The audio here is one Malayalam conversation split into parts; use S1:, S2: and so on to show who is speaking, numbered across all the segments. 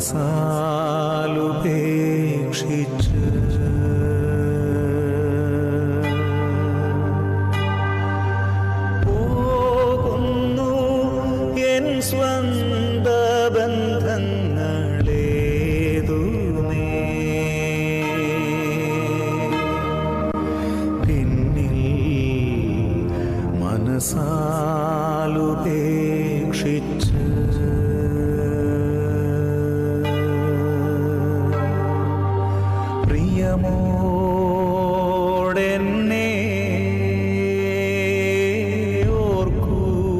S1: മനസാലുപേക്ഷിച്ച് പോകുന്നു എൻ സ്വന്ത ബന്ധങ്ങളേതുമേ പിന്നിൽ മനസാലുപേക്ഷിച്ച് പ്രിയമോടെന്നെ ഓർക്കൂ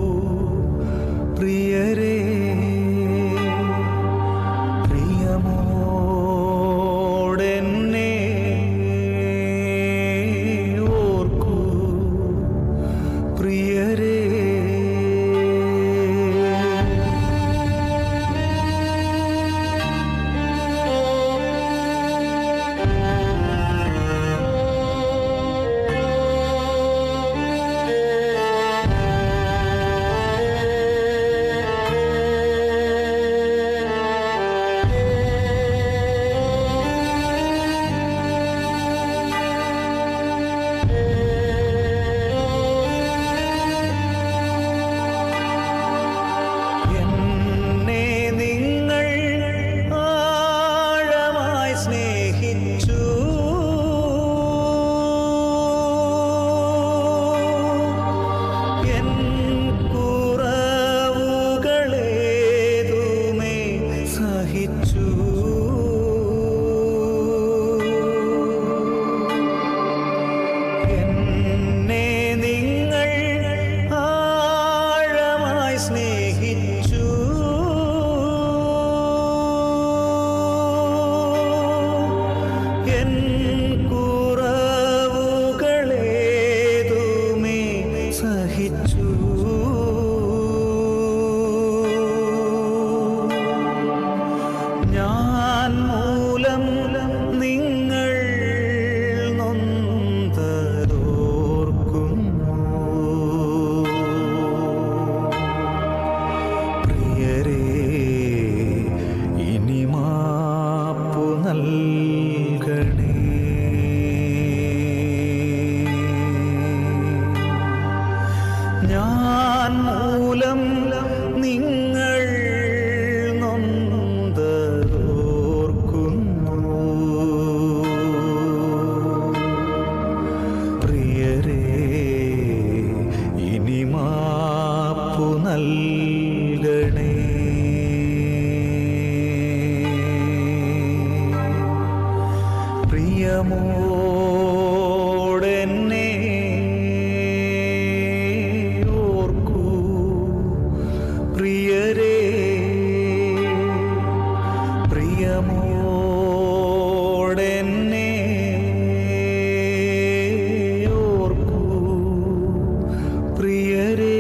S1: പ്രിയരേ പ്രിയമോടെന്നെ ഓർക്കൂ പ്രിയരേ എന്നെ നിങ്ങൾ ആഴമായി സ്നേഹിച്ചു എൻ കുറവുകളേതുമേ സഹിച്ചു എന്നെ നിങ്ങൾ ആഴമായി സ്നേഹിച്ചു എൻ കുറവുകളേതുമേ സഹിച്ചു ഞാൻ മൂലം നിങ്ങൾ നൊന്തതോർക്കുന്നു പ്രിയരേ ഇനി മാപ്പു നൽകണേ ഞാൻ മൂലം നിങ്ങൾ നൊന്തതോർക്കുന്നു പ്രിയരേ ഇനി മാപ്പു നൽകണേ പ്രിയമോടെന്നെ ഓർക്കൂ പ്രിയരേ പ്രിയമോടെന്നെ ഓർക്കൂ പ്രിയരേ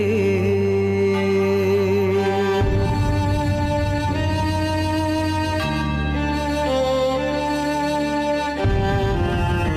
S2: Thank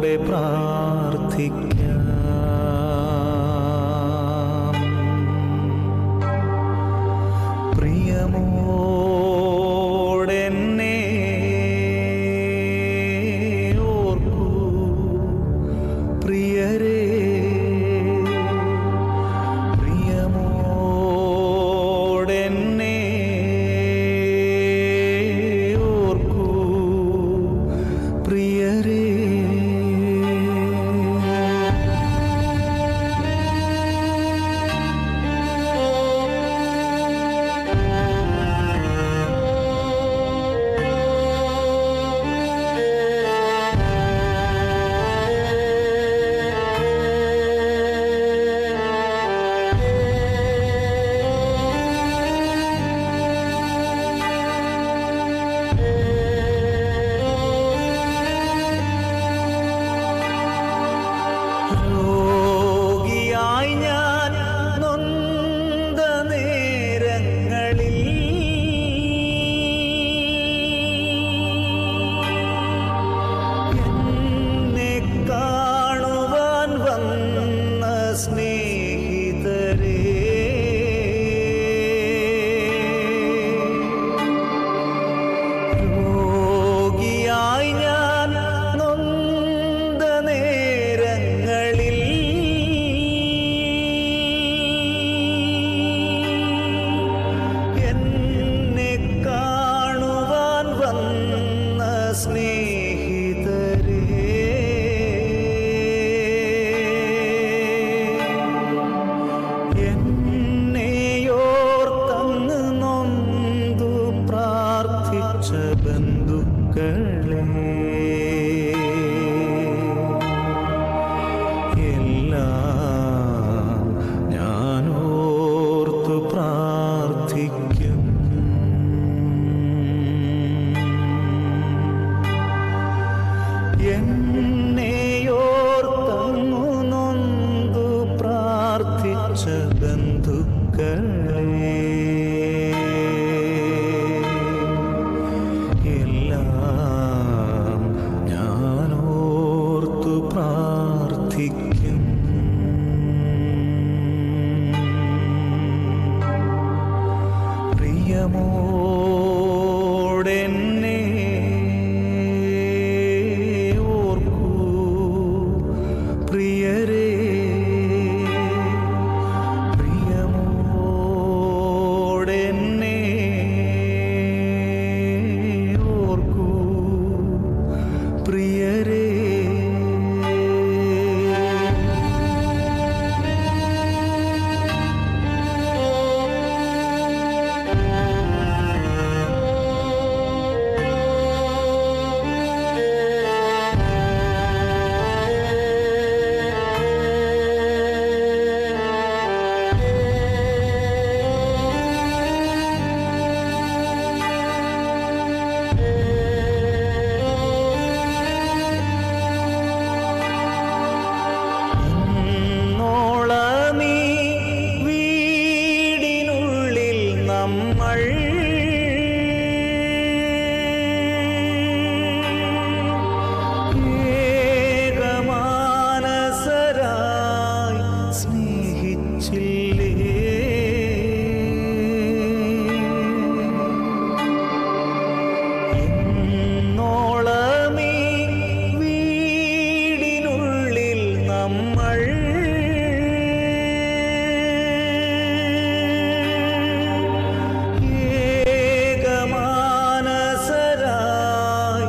S1: സ്നേഹത്തോടെ പ്രാർത്ഥിക്കാം പ്രിയമോടെന്നെ ഓർക്കൂ പ്രിയരേ പ്രിയമോടെന്നെ ഓർക്കൂ പ്രിയരേ രോഗിയായി ഞാൻ നൊന്ത നേരങ്ങളിൽ എന്നെ കാണുവാൻ വന്ന സ്നേഹിതരേ രോഗിയായി ഞാൻ നൊന്ത നേരങ്ങളിൽ എന്നെ കാണുവാൻ വന്ന സ്നേഹിതരേ എന്നെയോർത്തങ്ങ് നൊന്തു പ്രാർത്ഥിച്ച ബന്ധുക്കളെ എല്ലാം ഞാനോർത്തു പ്രാർത്ഥിക്കും എന്നെയോർത്തങ്ങു നൊന്തു പ്രാർത്ഥിച്ച ബന്ധുക്കളെ എല്ലാം ഞാനോർത്തു പ്രാർത്ഥിക്കും പ്രിയമോടെന്നെ ഓർക്കൂ പ്രിയരേ പ്രിയമോടെന്നെ ഓർക്കൂ പ്രിയരേ ഇന്നോളമീ വീടിനുള്ളിൽ നമ്മൾ ഏകമാനസരായി സ്നേഹിച്ചില്ലേ ഇന്നോളമീ വീടിനുള്ളിൽ നമ്മൾ ഏകമാനസരായി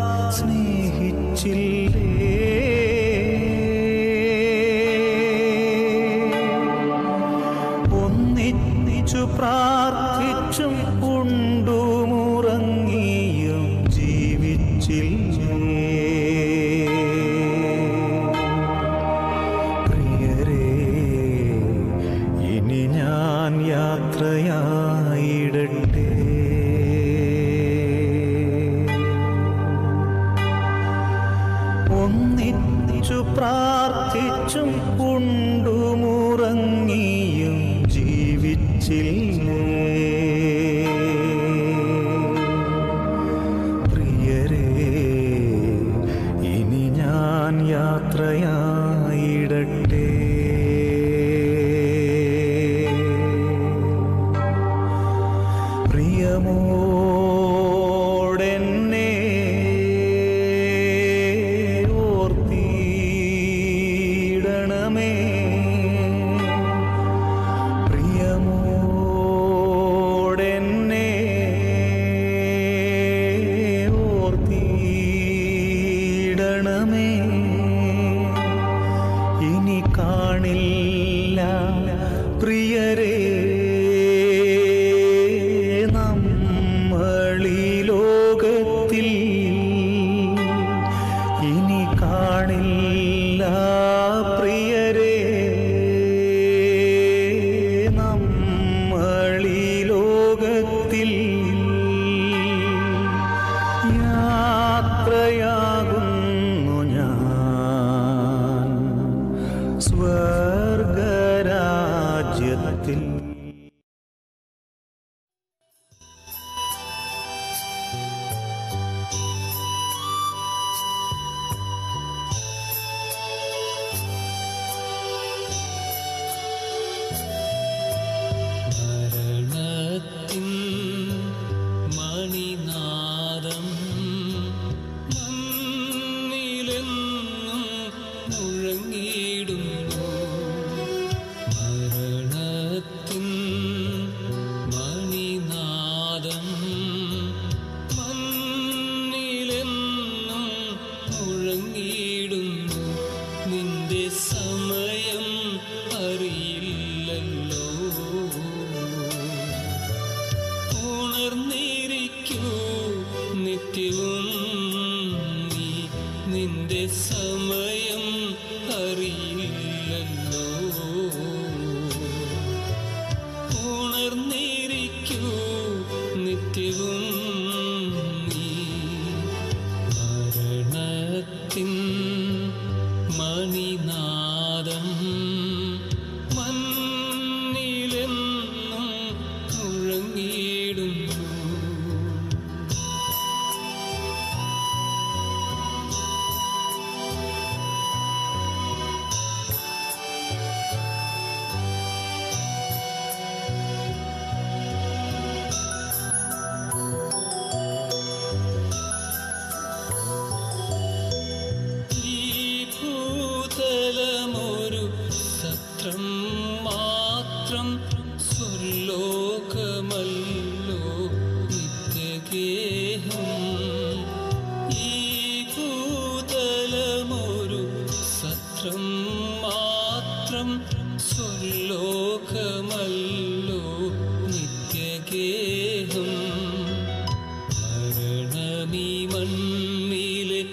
S1: സ്നേഹിച്ചില്ലേ ഒന്നിച്ചു പ്രാർത്ഥിച്ചും ഉണ്ടുമുറങ്ങിയും ജീവിച്ചില്ലേ പ്രിയരേ ഇനി ഞാൻ യാത്രയായിടട്ടെ ഒന്നിച്ചു പ്രാർത്ഥിച്ചും ഉണ്ടുമുറങ്ങിയും ജീവിച്ചില്ലേ പ്രിയരേ ഇനി ഞാൻ യാത്ര യാത്രയായിടട്ടെ പ്രിയമോടെന്നെ ഓർത്തിടണമേ പ്രിയമോടെന്നെ ഓർത്തിടണമേ ഇനി കാണില്ല പ്രിയരേ നമ്മളീ ലോകത്തിൽ ഇനി കാണില്ല പ്രിയരേ നമ്മളീ ലോകത്തിൽ യാത്രയാകുന്നു ഞാൻ സ്വർഗരാജ്യത്തിൽ
S2: മരണത്തിൻ മണിനാദം മണ്ണിലെന്നും മുഴങ്ങിയിടുന്നു മരണത്തിൻ മണിനാദം മണ്ണിലെന്നും മുഴങ്ങിയിടുന്നു നിന്റെ സമയം അറിയില്ലല്ലോ ഉണർന്നിരിക്കൂ നിത്യവും നീ നിന്റെ സമയം അറിയില്ലല്ലോ ഉണർന്നിരിക്കൂ നിത്യവും നീ മരണത്തിൻ മണിനാദം മണ്ണിലെന്നും മുഴങ്ങിയിടുന്നു ഈ ഭൂതലമൊരു സത്രം മാത്രം സ്വർലോകമല്ലോ നിത്യഗേഹം ഈ ഭൂതലമൊരു സത്രം മാത്രം സ്വർലോകമല്ലോ നിത്യഗേഹം മരണമീ മണ്ണിലെ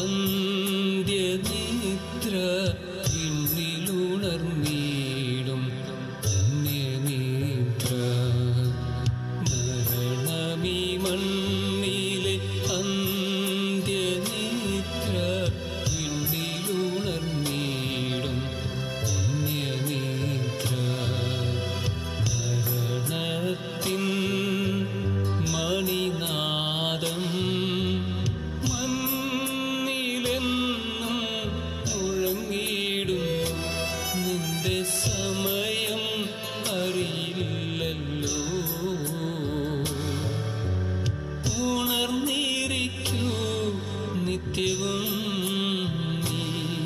S2: അന്ത്യനിദ്ര വിണ്ണിലുണർന്നീടും പുണ്യനിദ്ര മരണമീ മണ്ണിലെ അന്ത്യനിദ്ര വിണ്ണിലുണർന്നീടും പുണ്യനിദ്ര മരണത്തിൻ മണിനാദം മണ്ണിലെന്നും മുഴങ്ങിയിടുന്നു നിന്റെ സമയം അറിയില്ലല്ലോ ഉണർന്നിരിക്കൂ നിത്യവും നീ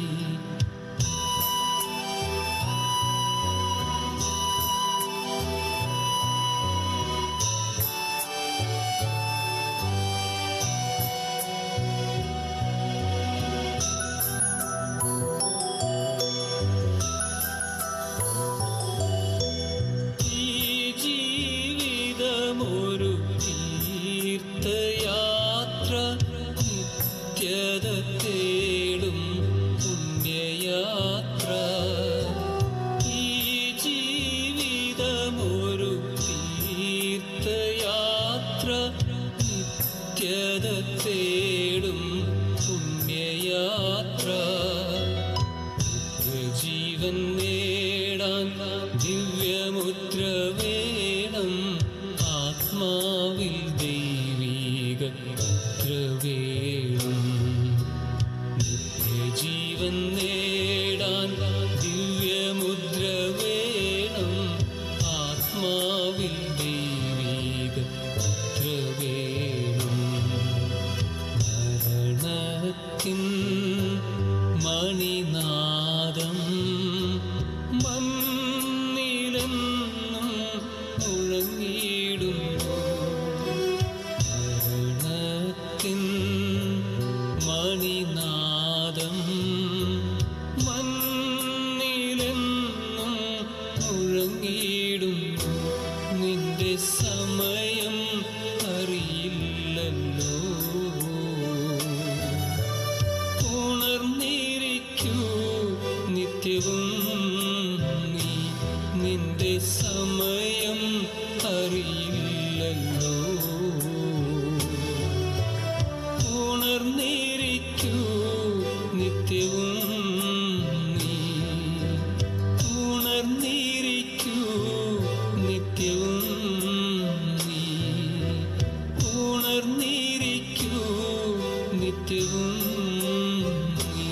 S2: ഈ ജീവിതമൊരു തീർത്ഥയാത്ര നിത്യത തേടും പുണ്യയാത്ര ഈ ജീവിതമൊരു തീർത്ഥയാത്ര നിത്യത തേടും പുണ്യയാത്ര ജീവൻ നേടാൻ ദിവ്യമുദ്ര വേണം ആത്മാവിൽ ദൈവീക മുദ്ര വേണം നിത്യജീവൻ നേ നേടാൻ ദിവ്യമുദ്ര വേണം ആത്മാവിൽ ദൈവീക മുദ്ര വേണം മരണത്തിൻ മണിനാദം മണ്ണിലെന്നും മുഴങ്ങിയിടുന്നു മരണത്തിൻ മണിനാദം മണ്ണിലെന്നും മുഴങ്ങിയിടുന്നു നിന്റെ സമയം അറിയില്ലല്ലോ ഉണർന്നിരിക്കൂ നിത്യവും നീ നിന്റെ സമയം അറിയില്ലല്ലോ ഉണർന്നിരിക്കൂ നിത്യവും നീ ഉണർന്നിരിക്കൂ നിത്യവും നീ ഉണർന്നിരിക്കൂ നിത്യവും നീ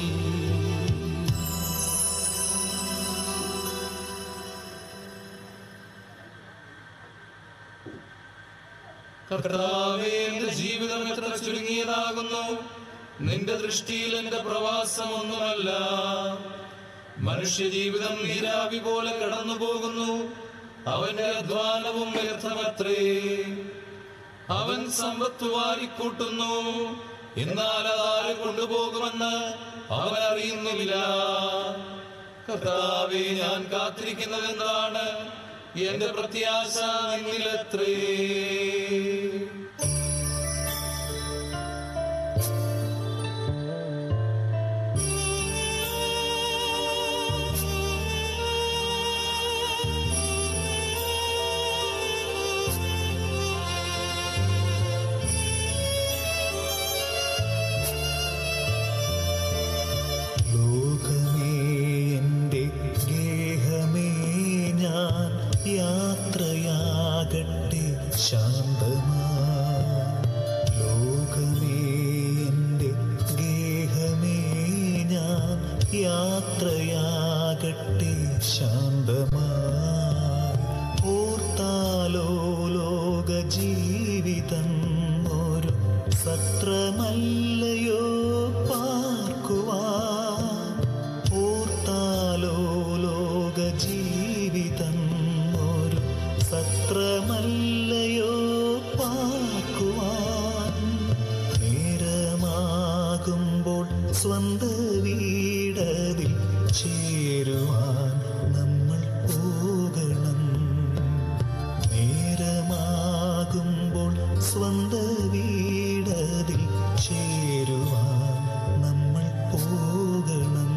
S3: കർത്താവേ എന്റെ ജീവിതം എത്ര ചുരുങ്ങിയതാകുന്നു നിന്റെ ദൃഷ്ടിയിൽ എന്റെ പ്രവാസം ഒന്നുമല്ല മനുഷ്യജീവിതം നീരാവി പോലെ കടന്നു പോകുന്നു അവന്റെ അധ്വാനവും വ്യർത്ഥമത്രേ അവൻ സമ്പത്ത് വാരിക്കൂട്ടുന്നു എന്നാൽ അതാര് കൊണ്ടുപോകുമെന്ന് അവൻ അറിയുന്നില്ല കർത്താവെ ഞാൻ കാത്തിരിക്കുന്നത് എന്താണ് എന്റെ പ്രത്യാശ നിന്നിലത്രേ
S1: ലോകമേ എൻ്റെ ഗേഹമേ ഞാൻ യാത്രയാകട്ടെ ശാന്തമാ ലോകമേ എൻ്റെ ഗേഹമേ ഞാൻ യാത്രയാകട്ടെ ശാന്തമാ ഓർത്താലോ ലോക ജീവിതം ഒരു സത്രമല്ലയോ പാർക്കുവാൻ ഓർത്താലോ ലോക ജീവിതം ഒരു സത്രമല്ലയോ പാർക്കുവാൻ നേരമാകുമ്പോൾ സ്വന്ത വീടതിൽ ചേരുവാൻ നമ്മൾ പോകണം നേരമാകുമ്പോൾ സ്വന്ത വീടതിൽ ചേരുവാൻ നമ്മൾ പോകണം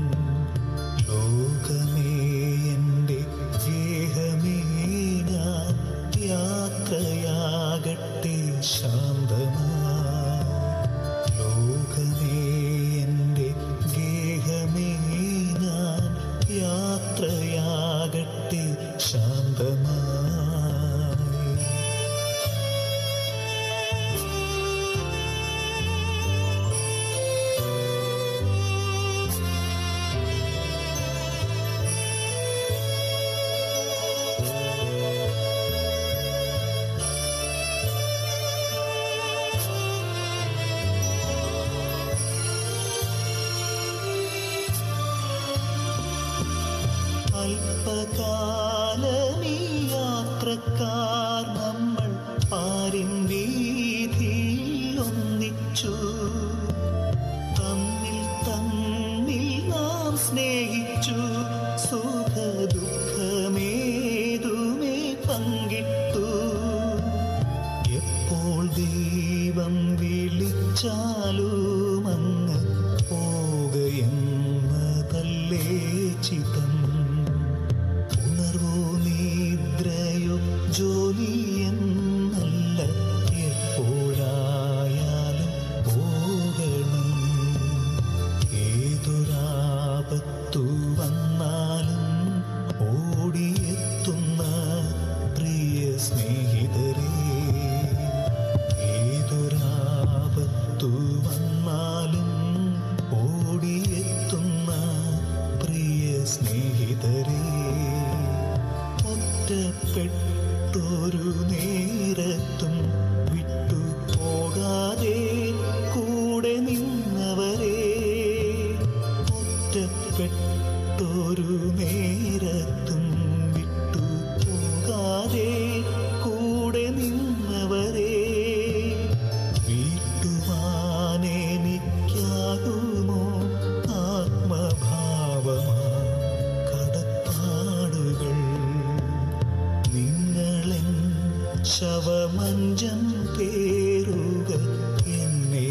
S1: ലോകമേ എൻ്റെ ഗേഹമേ ഞാൻ യാത്രയാകട്ടെ ശാന്തമാ ലോകമേ എൻ്റെ ഗേഹമേ ഞാൻ യാത്രയാകട്ടെ ശാന്തമായി അല്പകാലമീ യാത്രക്കാർ നമ്മൾ പാരിൻ വീതിയിൽ ഒന്നിച്ചു തമ്മിൽ തമ്മിൽ നാം സ്നേഹിച്ചു സുഖ ദുഃഖമേതുമേ പങ്കിട്ടു എപ്പോൾ ദൈവം വിളിച്ചാലും അങ്ങ് പോകയെന്നതല്ലേ ചിതം ഉണർവോ നിദ്രയോ ജോലി എന്നല്ല എപ്പോഴായാലും പോകണം ഏതൊരാപത്തു വന്ന ഒറ്റപ്പെട്ടൊരു നേരത്തും വിട്ടു പോകാതെ കൂടെ നിന്നവരെ ഒറ്റപ്പെട്ടൊരു നേരത്തും വിട്ടു പോകാതെ കൂടെ നിന്നവരെ വീട്ടുവാനെനിക്കാകുമോ ആത്മഭാവമാ കടപ്പാടുകൾ നിങ്ങളെൻ ശവമഞ്ചം പേരുക എന്നെ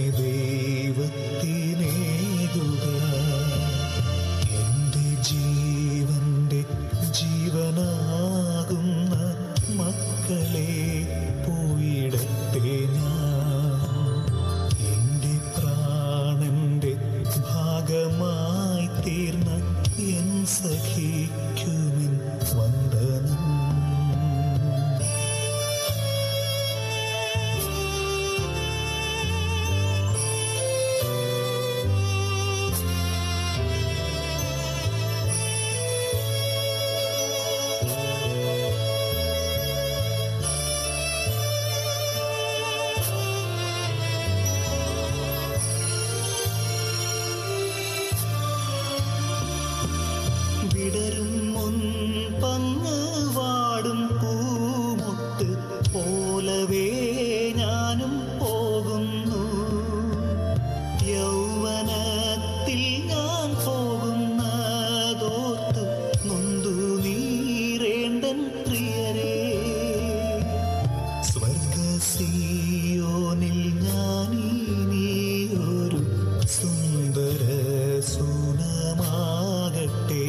S1: ദൈവത്തിനേകുക എൻ്റെ ജീവന്റെ ജീവനാകുന്ന മക്കളെ പോയിടത്തെ ഞാൻ എൻ്റെ പ്രാണന്റെ ഭാഗമായി തീർന്ന എൻ സഖിക്കുമിൻ വന്ദനം വിടരും മുൻപങ്ങ് വാടും പൂമൊട്ട് പോലവേ ഞാനും പോകുന്നു യൗവനത്തിൽ ഞാൻ പോകുന്നതോർത്ത് നൊന്തു നീരേണ്ടൻ പ്രിയരേ സ്വർഗസിയോനിൽ ഞാനിനിയൊരു സുന്ദര സൂനമാകട്ടെ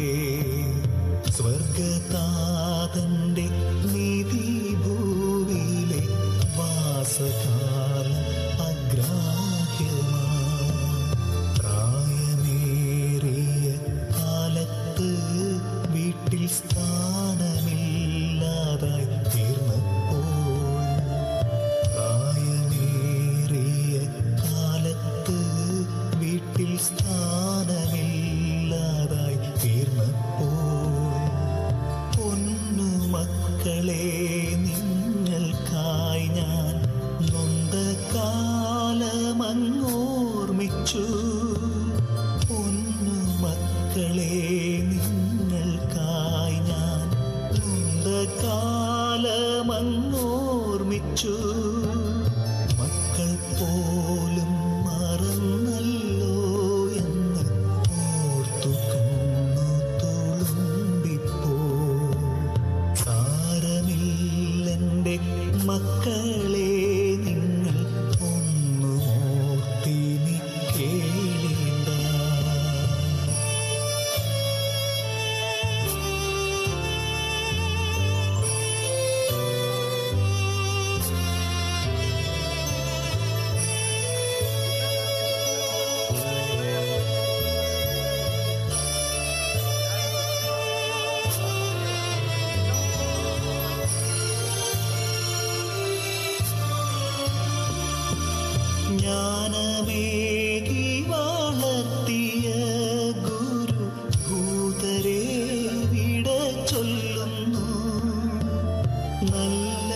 S1: സ്വർഗതാതന്റെ നിധി ഭൂവിലെ വാസകാലം അഗ്രാഹ്യമാ പ്രായമേറിയ കാലത്ത് വീട്ടിൽ സ്ഥാനമില്ലാതായി തീർന്നപ്പോൾ പ്രായമേറിയ കാലത്ത് വീട്ടിൽ സ്ഥാനമില്ലാതായി തീർന്നപ്പോൾ പൊന്നു മക്കളെ നിങ്ങൾക്കായി ഞാൻ നൊന്ത കാലമങ്ങോർമിച്ചു പൊന്നു മക്കളെ നിങ്ങൾക്കായി ഞാൻ നൊന്ത കാലമങ്ങോർമിച്ചു മക്കൾ പോലും മറന്നല്ലോ എന്ന് ഓർത്തു കണ്ണു തുളുമ്പിപ്പോ സാരമില്ലെൻ്റെ മക്കളെ നിങ്ങൾ ഒന്നു ഓർത്തിനി കേളേണ്ട ജ്ഞാനമേകി വളർത്തിയ ഗുരു ഭൂതരെ വിട ചൊല്ലുന്നു നല്ല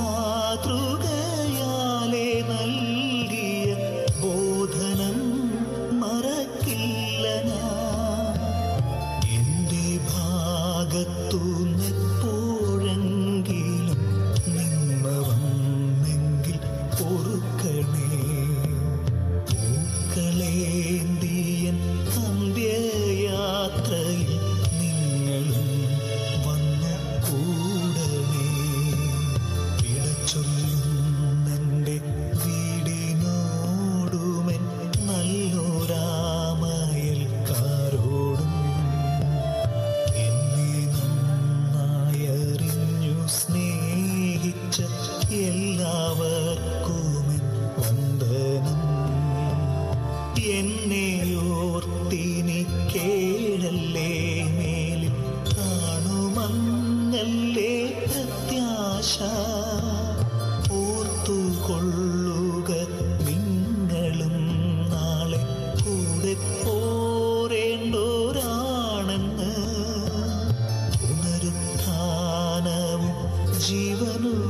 S1: മാതൃകയാലെ നൽകിയ ബോധനം മറക്കില്ല ഞാൻ എന്റെ ഭാഗത്തു എപ്പോഴെങ്കിലും നിന്ന വന്നെങ്കിൽ പൊറുക്കണേ പൂക്കളേന്തിയൻ അന്ത്യയാത്രയിൽ നിങ്ങളും വന്നു കൂടണേ ഇടച്ചൊല്ലുന്നെൻ്റെ വീടിനോടുമെൻ നല്ലൊരാമയൽക്കാരോടും എന്നെ നന്നായറിഞ്ഞു സ്നേഹിച്ച എല്ലാവർക്കുമെൻ വന്ദനം എന്നെ ഓർത്തിനി കേഴല്ലേ മേലിൽ കാണുമങ്ങല്ലേ പ്രത്യാശ ഓർത്തുകൊള്ളുക നിങ്ങളും നാളെ കൂടെ പോരേണ്ടോരാണെന്ന് പുനരുത്ഥാനവും ജീവനും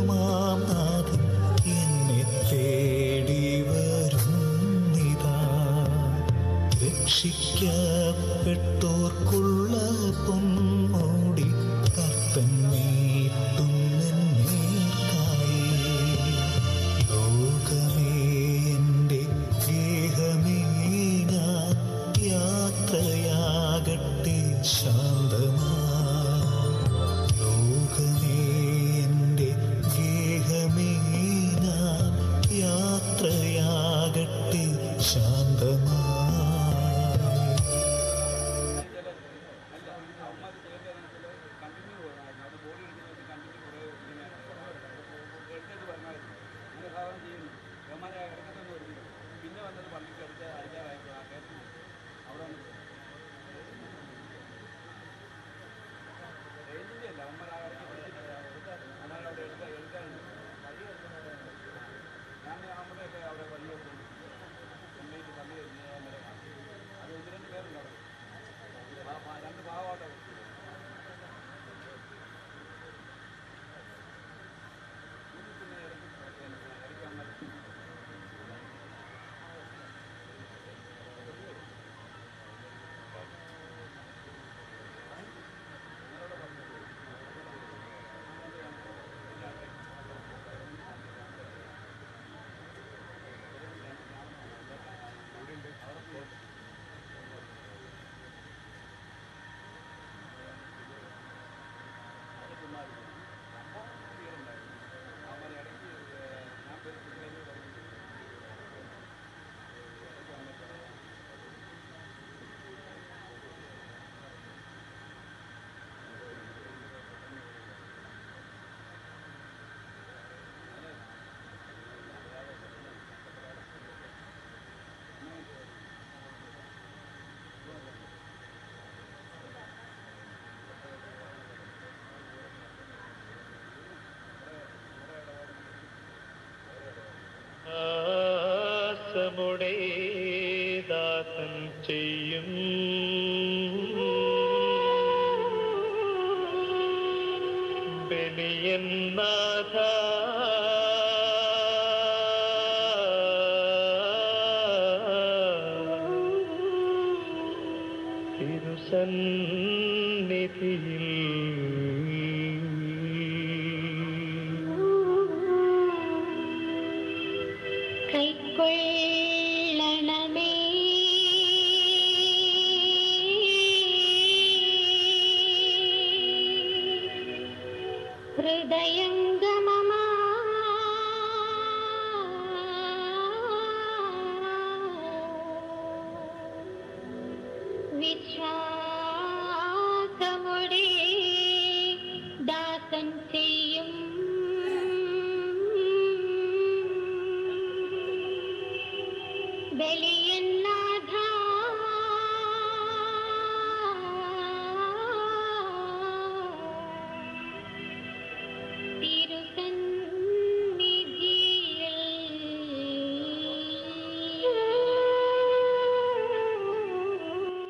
S4: നമ്മുടെ ദാസൻ ചെയ്യും ബലിയൻ നാഥ
S5: കൈക്കൊള്ളണമേ ഹൃദയംഗമമാ വിശ്വാസമുടെ ദാസൻ ചെയ്യും ബലിയന്നാഥ തിരുസന്നിധിയിൽ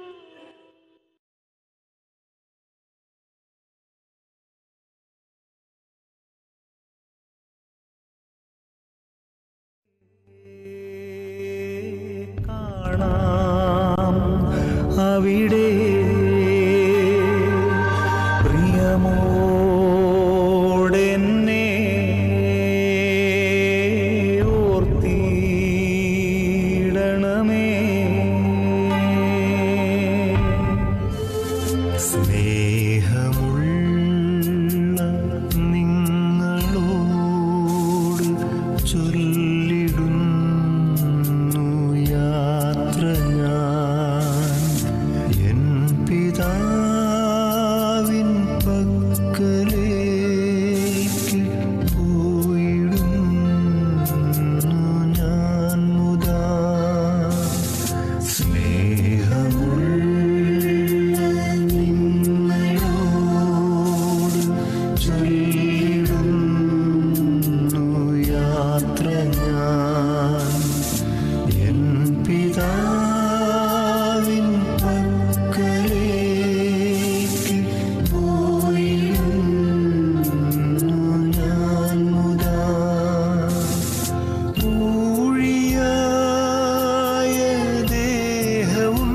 S1: കാണാം അവിടെ പ്രിയമോടെന്നെ ഓർത്തിടണമേ സ്നേഹമുള്ള നിങ്ങളോട് ചൊല്ലിടുന്നു യാത്ര ഞാൻ എൻ പിതാവിൻ പക്കലേക്ക് പോയിടുന്നു ഞാൻ മുതാ സ്നേഹമുള്ള നിങ്ങളോട് ചൊല്ലിടുന്നു യാത്ര ഞാൻ എൻ പിതാവിൻ പക്കലേക്ക് പോയിടുന്നു ഞാൻ മുതാ ൂഴിയായ ദേഹവും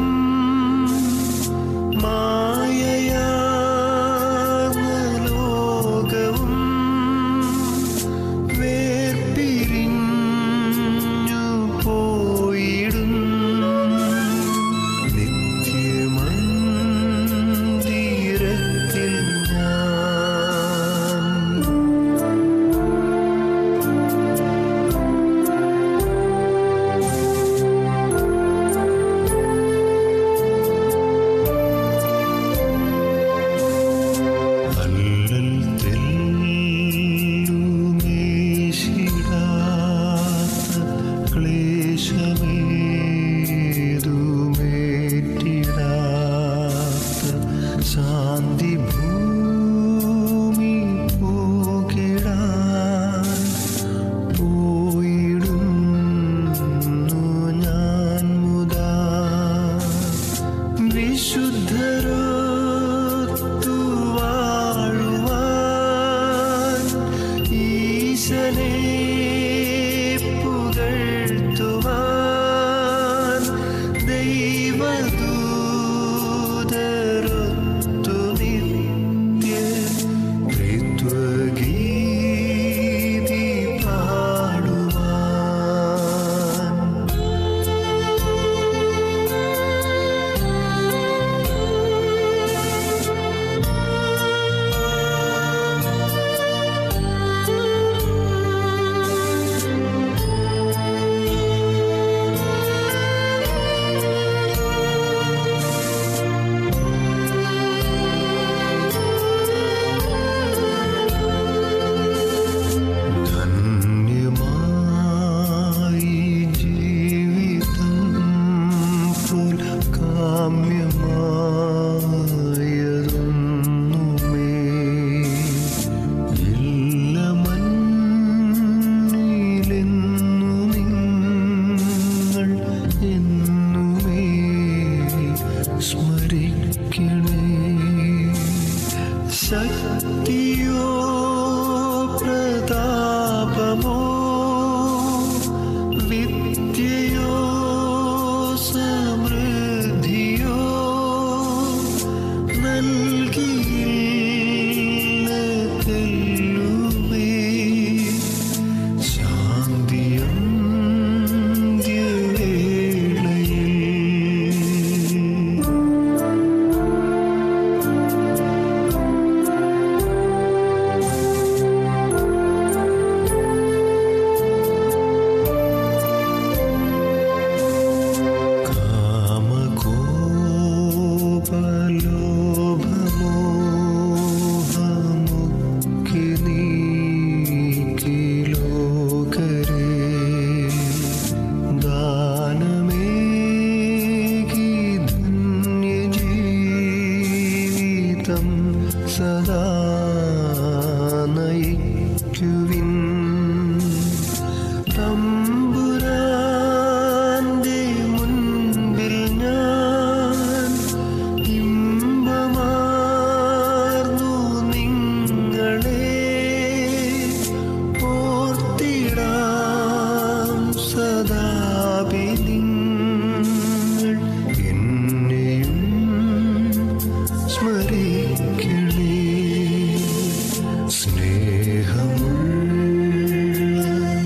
S1: മായയാർന്ന ലോകവും വേർപിരിഞ്ഞു പോയിടും നിത്യമന്ദിരത്തിൽ ഞാൻ അല്ലൽ തെല്ലുമേശിടാത്ത ക്ലേശമേതുമേറ്റിടാത്ത ശാന്തി ഭൂമി പോകിടാൻ പോയിടുന്നു ഞാൻ മുതാ വിശുദ്ധരൊത്തു വാഴുവാൻ ഈശനെ പുകഴ്ത്തുവാൻ ദൈവദൂതരൊത്തു നിത്യം ശക്തിയോ പ്രതാപമോ വിദ്യയോ സമൃദ്ധിയോ നൽകിയില്ലതെല്ലുമേ ശാന്തിയും വേളയിൽ കാമകോപലോഭമോഹമൊക്കെ നീക്കി ലോകരെ ദാനമേകി ധന്യജീവിതം സദാ നയിക്കുവിൻ തമ്പുരാന്റെ മുൻപിൽ ഞാൻ ഇമ്പമാർന്നു നിങ്ങളെ ഓർത്തിടാം സദാപി നിങ്ങൾ എന്നെയും സ്മരിക്കണേ സ്നേഹമുള്ള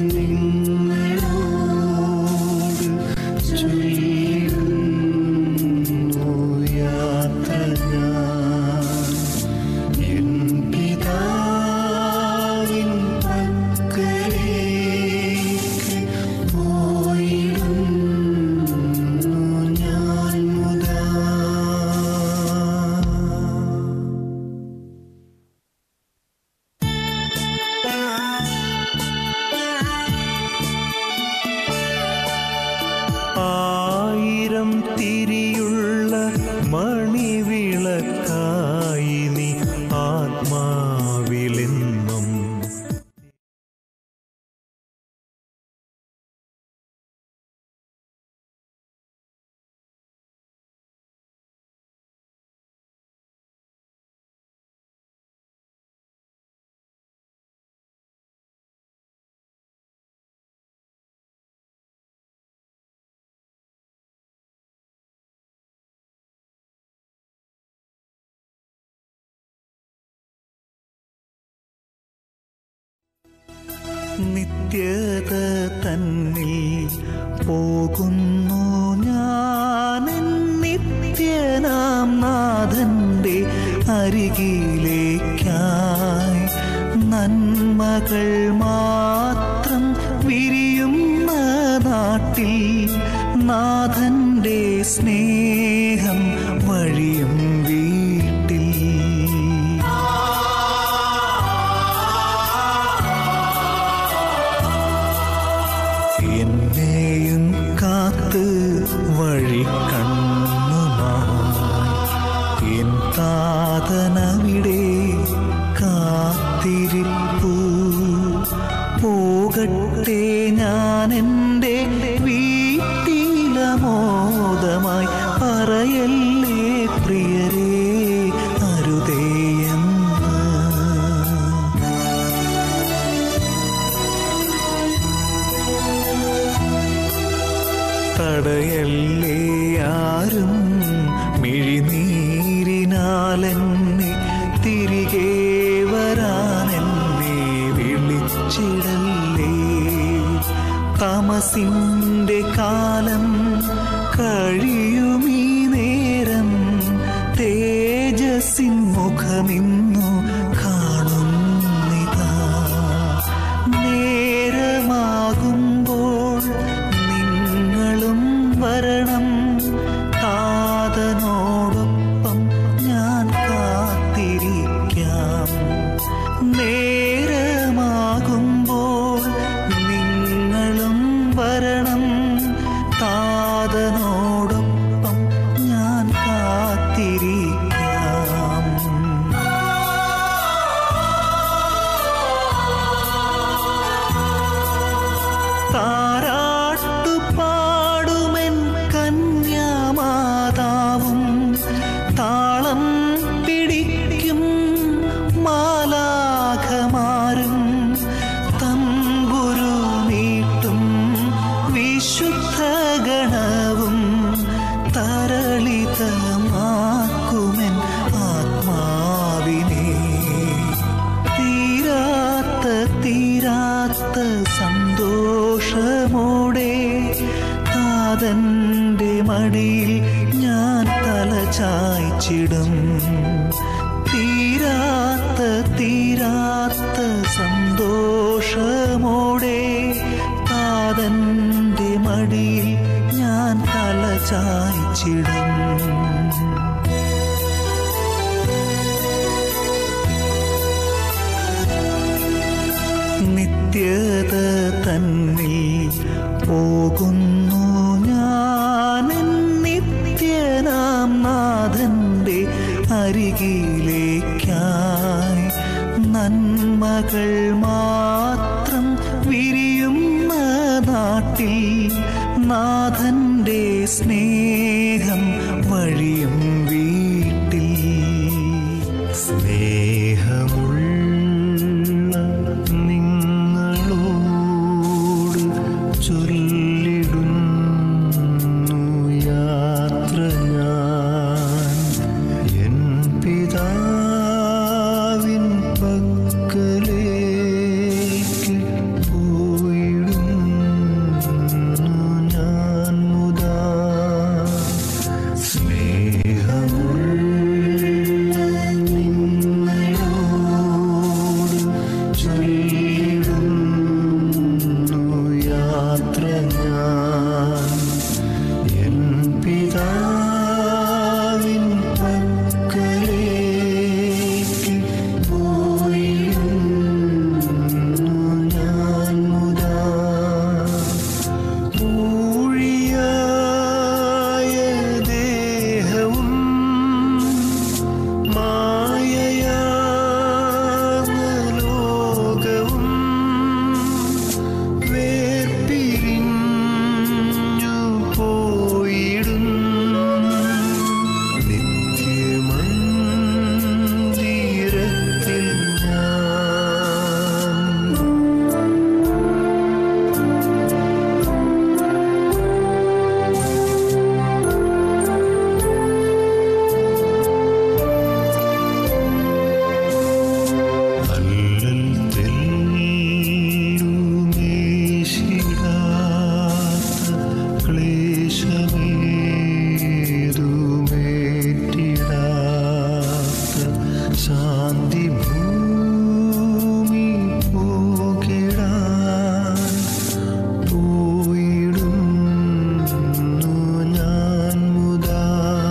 S1: നിങ്ങളോട് ചൊല്ലുന്നു യാത്ര ഞാൻ എൻ പിതാവിൻ പക്കലേക്ക് പോയിടുന്നു ഞാൻ മുതാ ആയിരം തിരിയുള്ള മണിവിളക്കായി നീ ആത്മാവിലെന്നും
S6: നിത്യത തന്നിൽ പോകുന്നു ഞാൻ നിത്യനാം നാഥന്റെ അരികിലേക്കായി നന്മകൾ മാത്രം വിരിയുന്ന നാട്ടിൽ നാഥന്റെ സ്നേഹം വഴിയും വീട്ടിൽ എന്നെയും കാത്ത് വഴി കണ്ണുമായി എൻ താതനവിടെ കാത്തിരിപ്പു പോകട്ടെ ഞാൻ എൻ്റെ വീട്ടിലമോദമായി പറയല്ലേ പ്രിയരേ അരുതേയെന്ന് തടയല്ലേ ആരും മിഴിനീരിനാലെന്നെ തിരികെ വരാനെന്നെ വിളിച്ചിടല്ലേ തമസിന്റെ കാലം കഴിയുമീ നേരം തേജസ്സിൻ മുഖമിന്നു കാണുന്നിതാ നേരമാകുമ്പോൾ നിങ്ങളും വരണം താതനോടൊപ്പം ഞാൻ കാത്തിരിക്കാം നേരമാകുമ്പോൾ നിങ്ങളും വരണം താതനോടൊപ്പം ഞാൻ കാത്തിരിക്കാം തീരാത്ത തീരാത്ത സന്തോഷമോടെ താതന്റെ മടിയിൽ ഞാൻ തല ചായ്ച്ചിടും നിത്യത തന്നിൽ പോകുന്നു ഞാൻ നിത്യനാം നാഥന്റെ അരികിലേക്കായി നന്മകൾ മാത്രം വിരിയുന്ന നാട്ടിൽ നാഥന്റെ സ്നേഹം വഴിയും വീട്ടിൽ സ്നേഹമുള്ള നിങ്ങളോട് ചൊല്ലിടുന്നു യാത്ര ഞാൻ എൻ പിതാവിൻ പക്കലേക്ക് പോയിടുന്നു ഞാൻ മുതാ സ്നേഹമുള്ള നിങ്ങളോട് ചൊല്ലിടുന്നു യാത്ര ഞാൻ എൻ പിതാവിൻ പക്കലേക്ക് പോയിടുന്നു ഞാൻ മുതാ ൂഴിയായ ദേഹവും മായയാർന്ന ലോകവും വേർപിരിഞ്ഞു പോയിടും നിത്യമന്ദിരത്തിൽ ഞാൻ അല്ലൽ തെല്ലുമേശിടാത്ത ക്ലേശമേതുമേറ്റിടാത്ത ശാന്തി ഭൂമി പോകിടാൻ പോയിടുന്നു ഞാൻ മുതാ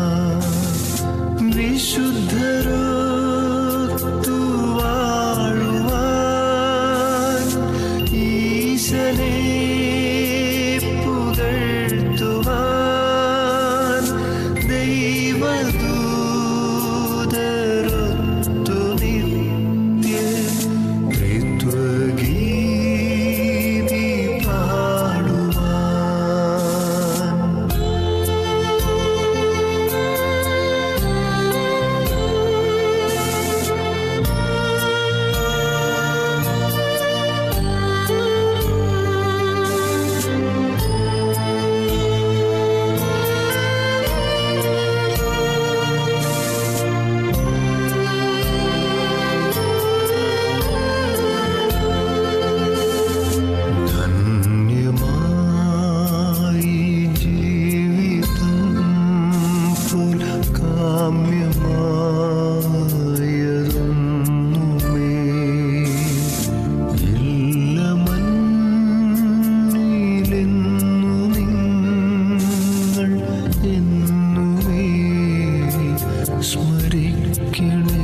S6: വിശുദ്ധരൊത്തു വാഴുവാൻ ഈശനെ പുകഴ്ത്തുവാൻ ദൈവദൂതരൊത്തു നിത്യ ത്രിത്വഗീതി പാടുവാൻ ധന്യമായി ജീവിതം പോൽ കാമ്യമായതൊന്നുമേ ഇല്ല മണ്ണിലെന്നു നിങ്ങൾ എന്നുമേ സ്മരിക്കണേ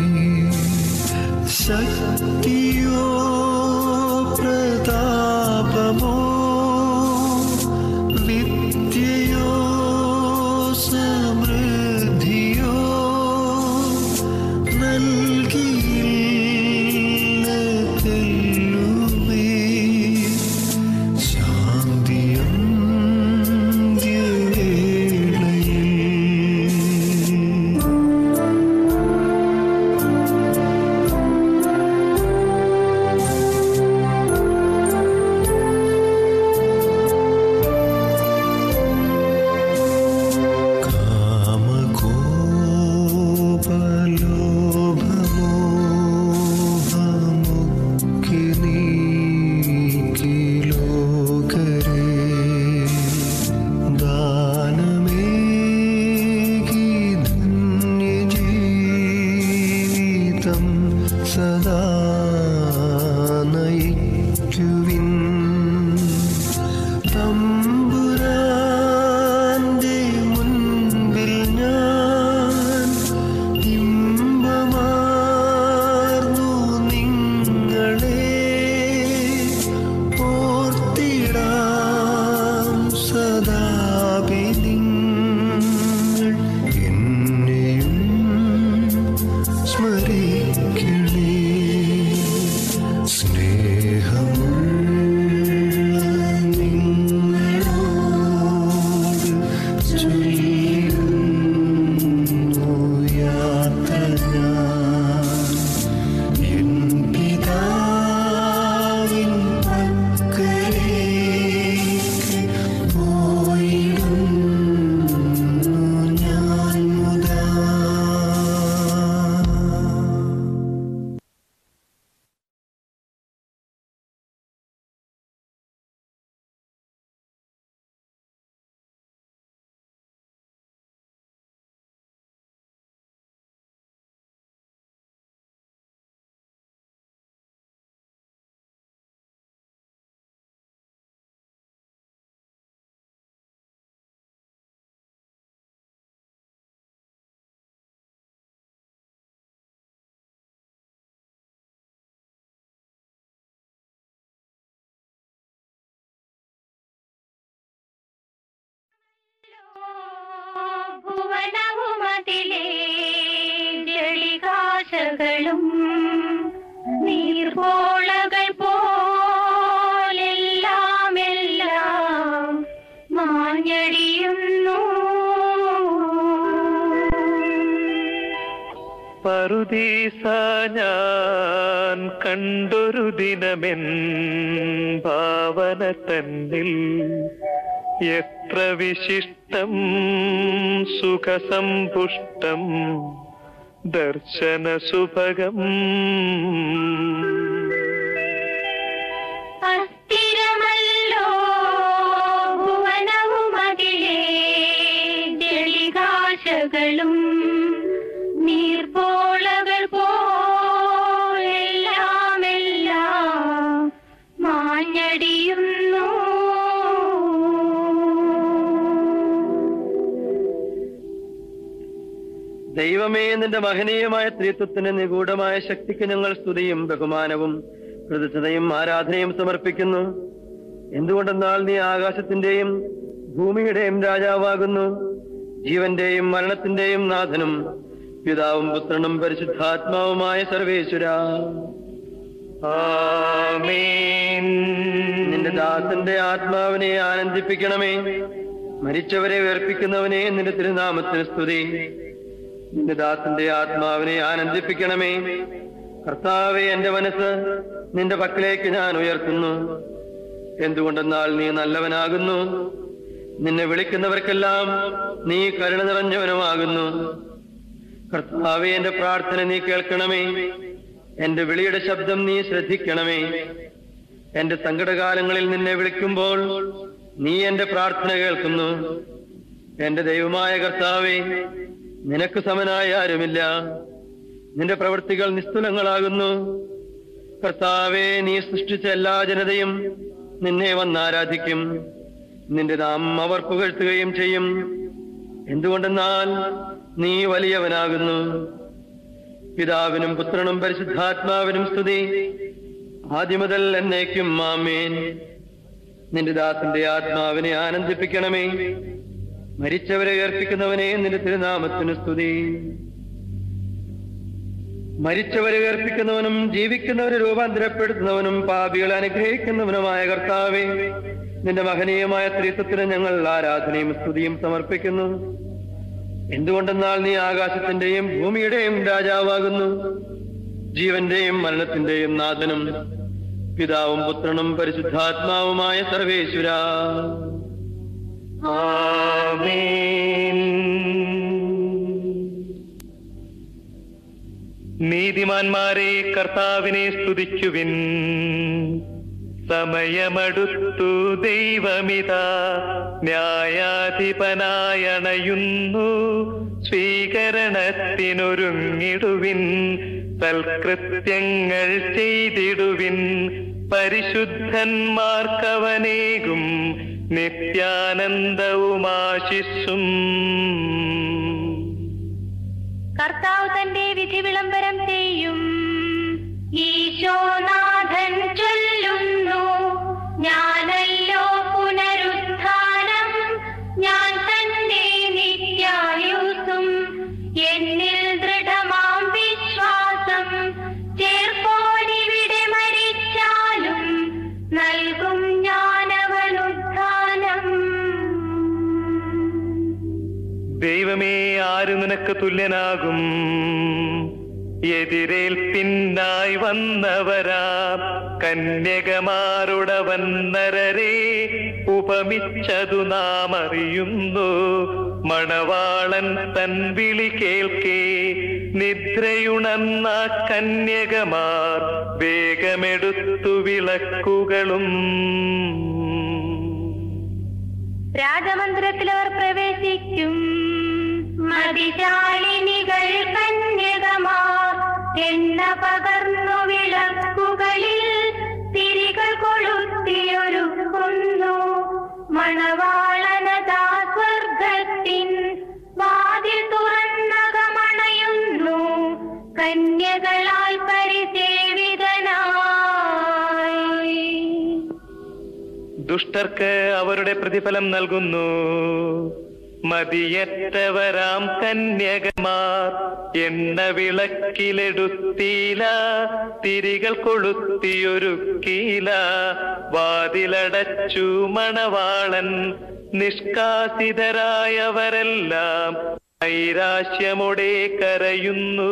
S6: ശക്തിയോ പ്രതാപമോ വിദ്യയോ സമൃദ്ധിയോ നൽകിയില്ല തെല്ലുമേ ശാന്തിയന്ത്യവേളയിൽ ജീവിതം സദാ നയിക്കുവിൻ തമ്പുരാന്റെ മുൻപിൽ ഞാൻ ഇമ്പമാർന്നു നിങ്ങളെ ഓർത്തിടാം സദാപിനിങ്ങൾ എന്നെയും സ്മരിക്കണേ സ്നേഹമുള്ള നിങ്ങളോട് ചൊല്ലുന്നു യാത്ര ഞാൻ എൻ പിതാവിൻ പക്കലേക്ക് പോയിടുന്നു ഞാൻ മുതാ
S5: ഭുവനവുമതിലേ ജളികാശകളും നീർപോളകൾ പോലെല്ലാം എല്ലാം മാഞ്ഞടിയുന്നു
S4: പറുദീസ ഞാൻ കണ്ടൊരു ദിനമെൻ ഭാവന തന്നിൽ എത്ര വിശിഷ്ടം സുഖസമ്പുഷ്ടം ദർശന സുഭഗം
S5: അസ്ഥിരമല്ലോ ഭുവനവുമതിലേ ജളികാശകളും നീർപോളകൾ പോലെല്ലാം എല്ലാം മാഞ്ഞടിയുന്നു
S7: ദൈവമേ നിന്റെ മഹനീയമായ ത്രിത്വത്തിന് നിഗൂഢമായ ശക്തിക്ക് ഞങ്ങൾ സ്തുതിയും ബഹുമാനവും കൃതജ്ഞതയും ആരാധനയും സമർപ്പിക്കുന്നു എന്തുകൊണ്ടെന്നാൽ നീ ആകാശത്തിന്റെയും ഭൂമിയുടെയും രാജാവാകുന്നു ജീവന്റെയും മരണത്തിന്റെയും നാഥനും പിതാവും പുത്രനും പരിശുദ്ധാത്മാവുമായ സർവേശ്വര
S4: ആമേൻ
S7: നിന്റെ ദാസന്റെ ആത്മാവിനെ ആനന്ദിപ്പിക്കണമേ മരിച്ചവരെ വേർപ്പിക്കുന്നവനെ നിന്റെ തിരുനാമത്തിന് സ്തുതി നിന്റെ ദാസന്റെ ആത്മാവിനെ ആനന്ദിപ്പിക്കണമേ കർത്താവെ എന്റെ മനസ്സ് നിന്റെ പക്കലേക്ക് ഞാൻ ഉയർത്തുന്നു എന്തുകൊണ്ടെന്നാൽ നീ നല്ലവനാകുന്നു നിന്നെ വിളിക്കുന്നവർക്കെല്ലാം നീ കരുണ നിറഞ്ഞവനുമാകുന്നു കർത്താവെ എന്റെ പ്രാർത്ഥന നീ കേൾക്കണമേ എന്റെ വിളിയുടെ ശബ്ദം നീ ശ്രദ്ധിക്കണമേ എന്റെ സങ്കടകാലങ്ങളിൽ നിന്നെ വിളിക്കുമ്പോൾ നീ എന്റെ പ്രാർത്ഥന കേൾക്കുന്നു എന്റെ ദൈവമായ കർത്താവേ നിനക്ക് സമനായ ആരുമില്ല നിന്റെ പ്രവൃത്തികൾ നിസ്തുലങ്ങളാകുന്നു കർത്താവേ നീ സൃഷ്ടിച്ച എല്ലാ ജനതയും നിന്നെ വന്നാരാധിക്കും നിന്റെ നാമം അവർ പുകഴ്ത്തുകയും ചെയ്യും എന്തുകൊണ്ടെന്നാൽ നീ വലിയവനാകുന്നു പിതാവിനും പുത്രനും പരിശുദ്ധാത്മാവിനും സ്തുതി ആദ്യമുതൽ എന്നേക്കും മാമേൻ നിന്റെ ദാസന്റെ ആത്മാവിനെ ആനന്ദിപ്പിക്കണമേ മരിച്ചവരെ ഉയർപ്പിക്കുന്നവനെ നിന്റെ തിരുനാമത്തിന് സ്തുതി മരിച്ചവരെ ഉയർപ്പിക്കുന്നവനും ജീവിക്കുന്നവരെ രൂപാന്തരപ്പെടുത്തുന്നവനും പാപികളെ അനുഗ്രഹിക്കുന്നവനുമായ കർത്താവെ നിന്റെ മഹനീയമായ ത്രിത്വത്തിന് ഞങ്ങൾ ആരാധനയും സ്തുതിയും സമർപ്പിക്കുന്നു എന്തുകൊണ്ടെന്നാൽ നീ ആകാശത്തിന്റെയും ഭൂമിയുടെയും രാജാവാകുന്നു ജീവന്റെയും മരണത്തിന്റെയും നാഥനും പിതാവും പുത്രനും പരിശുദ്ധാത്മാവുമായ സർവേശ്വര
S4: ആമേൻ നീതിമാന്മാരെ കർത്താവിനെ സ്തുതിക്കുവിൻ സമയമടുത്തു ദൈവമിതാ ന്യായാധിപനായണയുന്നു സ്വീകരണത്തിനൊരുങ്ങിടുവിൻ സൽകൃത്യങ്ങൾ ചെയ്തിടുവിൻ പരിശുദ്ധന്മാർക്കവനേകും നിത്യാനന്ദവുമാശിസ്സും
S5: കർത്താവ് തന്റെ വിധി വിളംബരം ചെയ്യും ഈശോനാഥൻ ചൊല്ലുന്നു ഞാനല്ലോ പുനരുത്ഥാനം ഞാൻ തന്നെ നിത്യായുസും എന്നിൽ ദൃഢമാം വിശ്വാസം ചേർപ്പോനിവിടെ മരിച്ചാലും നൽകും ഞാനവനുത്ഥാനം
S4: ദൈവമേ ആര് നിനക്ക് തുല്യനാകും എതിരേൽപ്പിന്നായി വന്നവരാ കന്യകമാരുടവൻ നരരെ ഉപമിച്ചതു നാം അറിയുന്നു മണവാളൻ തൻ വിളി കേൾക്കേ നിദ്രയുണർന്ന കന്യകമാർ വേഗമെടുത്തു വിളക്കുകളും
S5: രാജമന്ദിരത്തിൽ അവർ പ്രവേശിക്കും മതിശാലിനികൾ കന്യകമാർ എണ്ണ പകർന്നു വിളക്കുകളിൽ തിരികൾ കൊളുത്തിയൊരുക്കുന്നു മണവാളനതാ സ്വർഗത്തിൻ വാതിൽ തുറന്നകമണയുന്നു കന്യകളാൽ പരിസേവിതനായി
S4: ദുഷ്ടർക്ക് അവരുടെ പ്രതിഫലം നൽകുന്നു മതിയറ്റവരാം കന്യകമാർ എണ്ണ വിളക്കിലെടുത്തീല തിരികൾ കൊളുത്തിയൊരുക്കീല വാതിലടച്ചു മണവാളൻ നിഷ്കാസിതരായവരെല്ലാം നൈരാശ്യമോടെ കരയുന്നു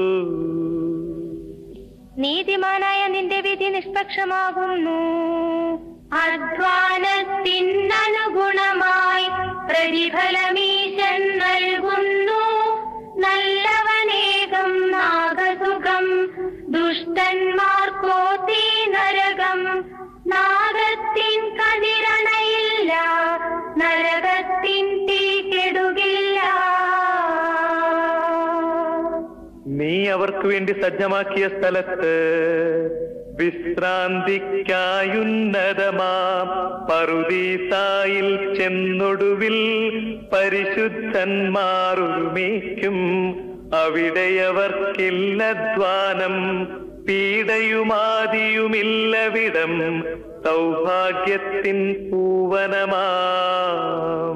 S5: നീതിമാനായ നിന്റെ വിധി നിഷ്പക്ഷമാകുന്നു അധ്വാനത്തിനനുഗുണമായി പ്രതിഫലമീശൻ നൽകുന്നു നല്ലവനേകം നാഗസുഖം ദുഷ്ടന്മാർക്കോ തീ നരകം നാഗത്തിൻ കതിരണയില്ല നരകത്തിൻ തീ കെടുകില്ല
S4: നീ അവർക്ക് വേണ്ടി സജ്ജമാക്കിയ സ്ഥലത്ത് വിശ്രാന്തിക്കായുന്നതമാം പറുദീസായിൽ ചെന്നൊടുവിൽ പരിശുദ്ധന്മാരുമേക്കും അവിടെയവർക്കില്ലധ്വാനം പീഡയുമാതിയുമില്ലവിടം സൗഭാഗ്യത്തിൻ പൂവനമാം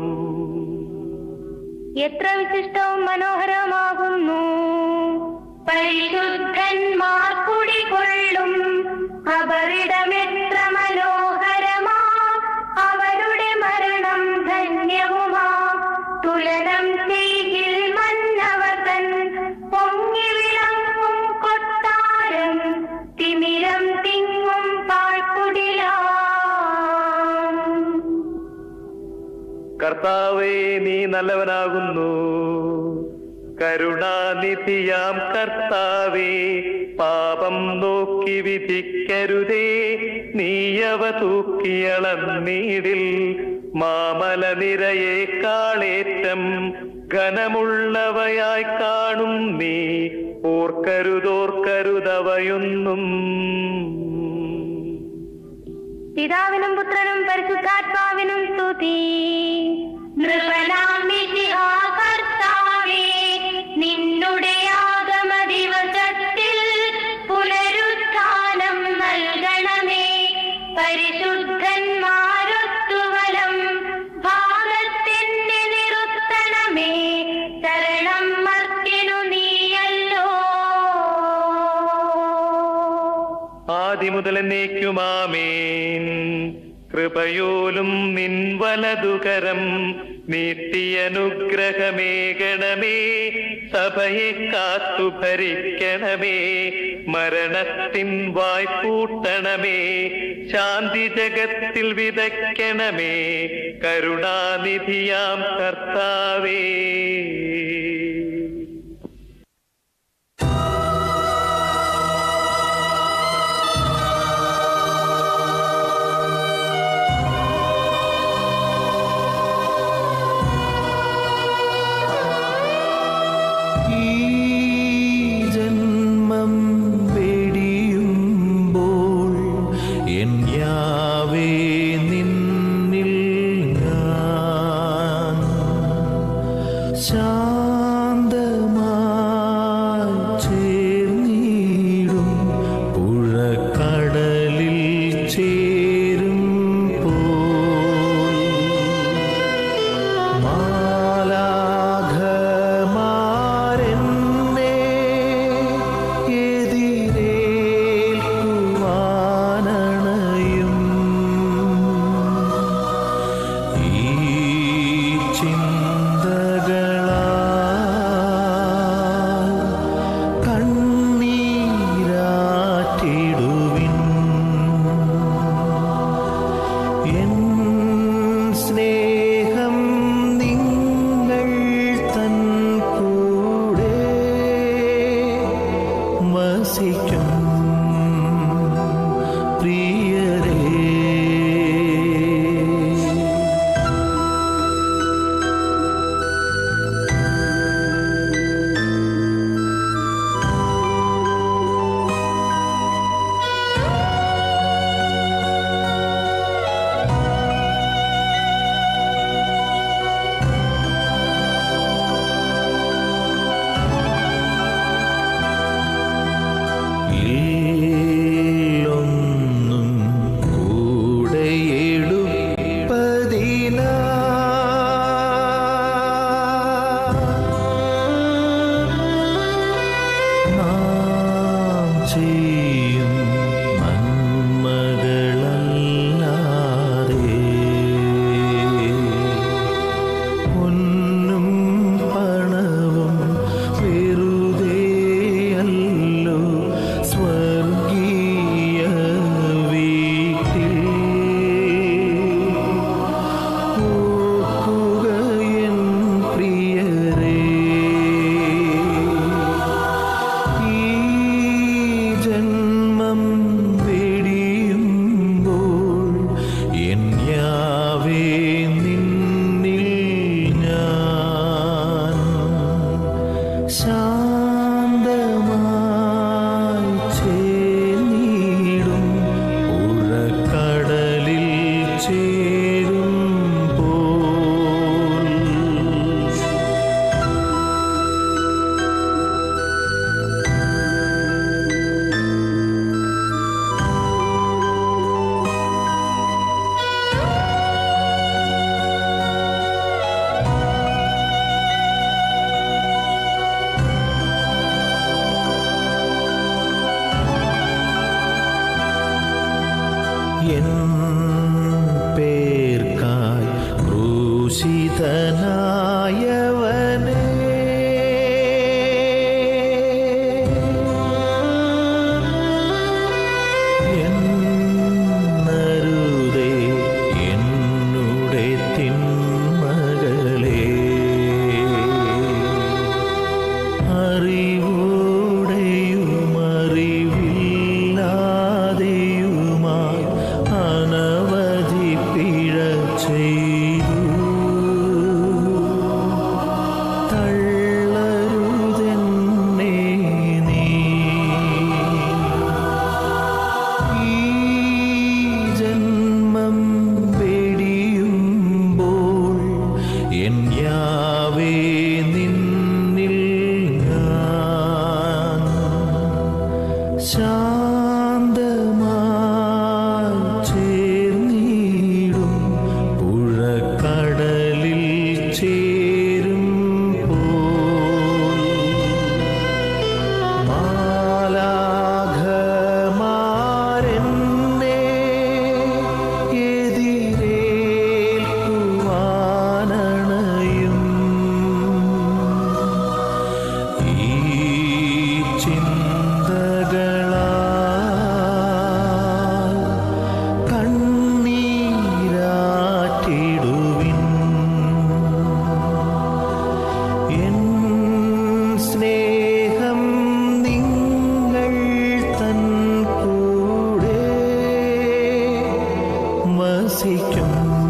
S5: എത്ര വിശിഷ്ടവും മനോഹരമാകുന്നു പരിശുദ്ധന്മാർ കുടികൊള്ളും അവരിടമെത്ര മനോഹരമാ അവരുടെ മരണം ധന്യവുമാ തുലനം ചെയ്യിൽ മന്നവതൻ പൊങ്ങി വിളങ്ങും കൊട്ടാരം തിമിരം തിങ്ങും പാഴ്ക്കുടിലാം
S4: കർത്താവേ നീ നല്ലവനാകുന്നു കരുണാനിധിയാം കർത്താവേ പാപം നോക്കി വിധിക്കരുതേ നീയവ തൂക്കിയളന്നീടിൽ മാമല നിരയെ കാളേറ്റം ഘനമുള്ളവയായി കാണും നീ ഓർക്കരുതോർക്കരുതവയൊന്നും
S5: പിതാവിനും പുത്രനും പരിശുദ്ധാത്മാവിനും സ്തുതി നൃപനാം മിശിഹാ കർത്താവേ നിന്നുടെ ആഗമ ദിവസത്തിൽ പുനരുത്ഥാനം നൽകണമേ പരിശുദ്ധന്മാരൊത്തുവലം ഭാഗത്തിന്റെ നിറുത്തണമേ ശരണം മർത്തിനു നീയല്ലോ
S4: ആദി മുതൽ എന്നേക്കുമാമേൻ കൃപയോലും നിൻ വലതുകരം നീട്ടിയനുഗ്രഹമേകണമേ സഭയെ കാത്തു ഭരിക്കണമേ മരണത്തിൻ വായ്പൂട്ടണമേ ശാന്തി ജഗത്തിൽ വിതയ്ക്കണമേ കരുണാനിധിയാം കർത്താവേ
S6: ഈ ജന്മം
S1: വസിക്കും പ്രിയരേ ഇല്ലൊന്നും കൂടെയെടുപ്പതിനാ നാം ചെയ്യും നന്മകളല്ലാതെ പൊന്നും പണവും വെറുതെയല്ലോ സ്വർഗീയ വീട്ടിൽ ഓർക്കുകയൻ പ്രിയരേ ഈ ജന്മം വെടിയുമ്പോൾ എൻ യാവേ നിന്നിൽ ഞാൻ ശാന്തമായി ചേർന്നിടും ഉഴക്കടലിൽ ചേരുമ്പോൾ എൻ പേർക്കായി ക്രൂശിതനായവനേ എന്നരുതേ എന്നുടെ തിന്മകളേ അറിവോടെയും അറിവില്ലാതെയുമായി അനവധി പിഴ ചെയ്തു തള്ളരുതെന്നേ നീ ഈ ജന്മം വെടിയുമ്പോൾ എൻ യാവേ നിന്നിൽ ഞാൻ ശാന്തമായി ചേർന്നിടും പുഴക്കടലിൽ ചേരും പോൽ മാലാഖമാരെന്നെ എതിരേൽക്കുവാനണയും ഈ ചിന്തകളാൽ കണ്ണീരാറ്റിടുവിൻ എൻ സ്നേഹം നിങ്ങൾ തൻ കൂടെ വസിക്കും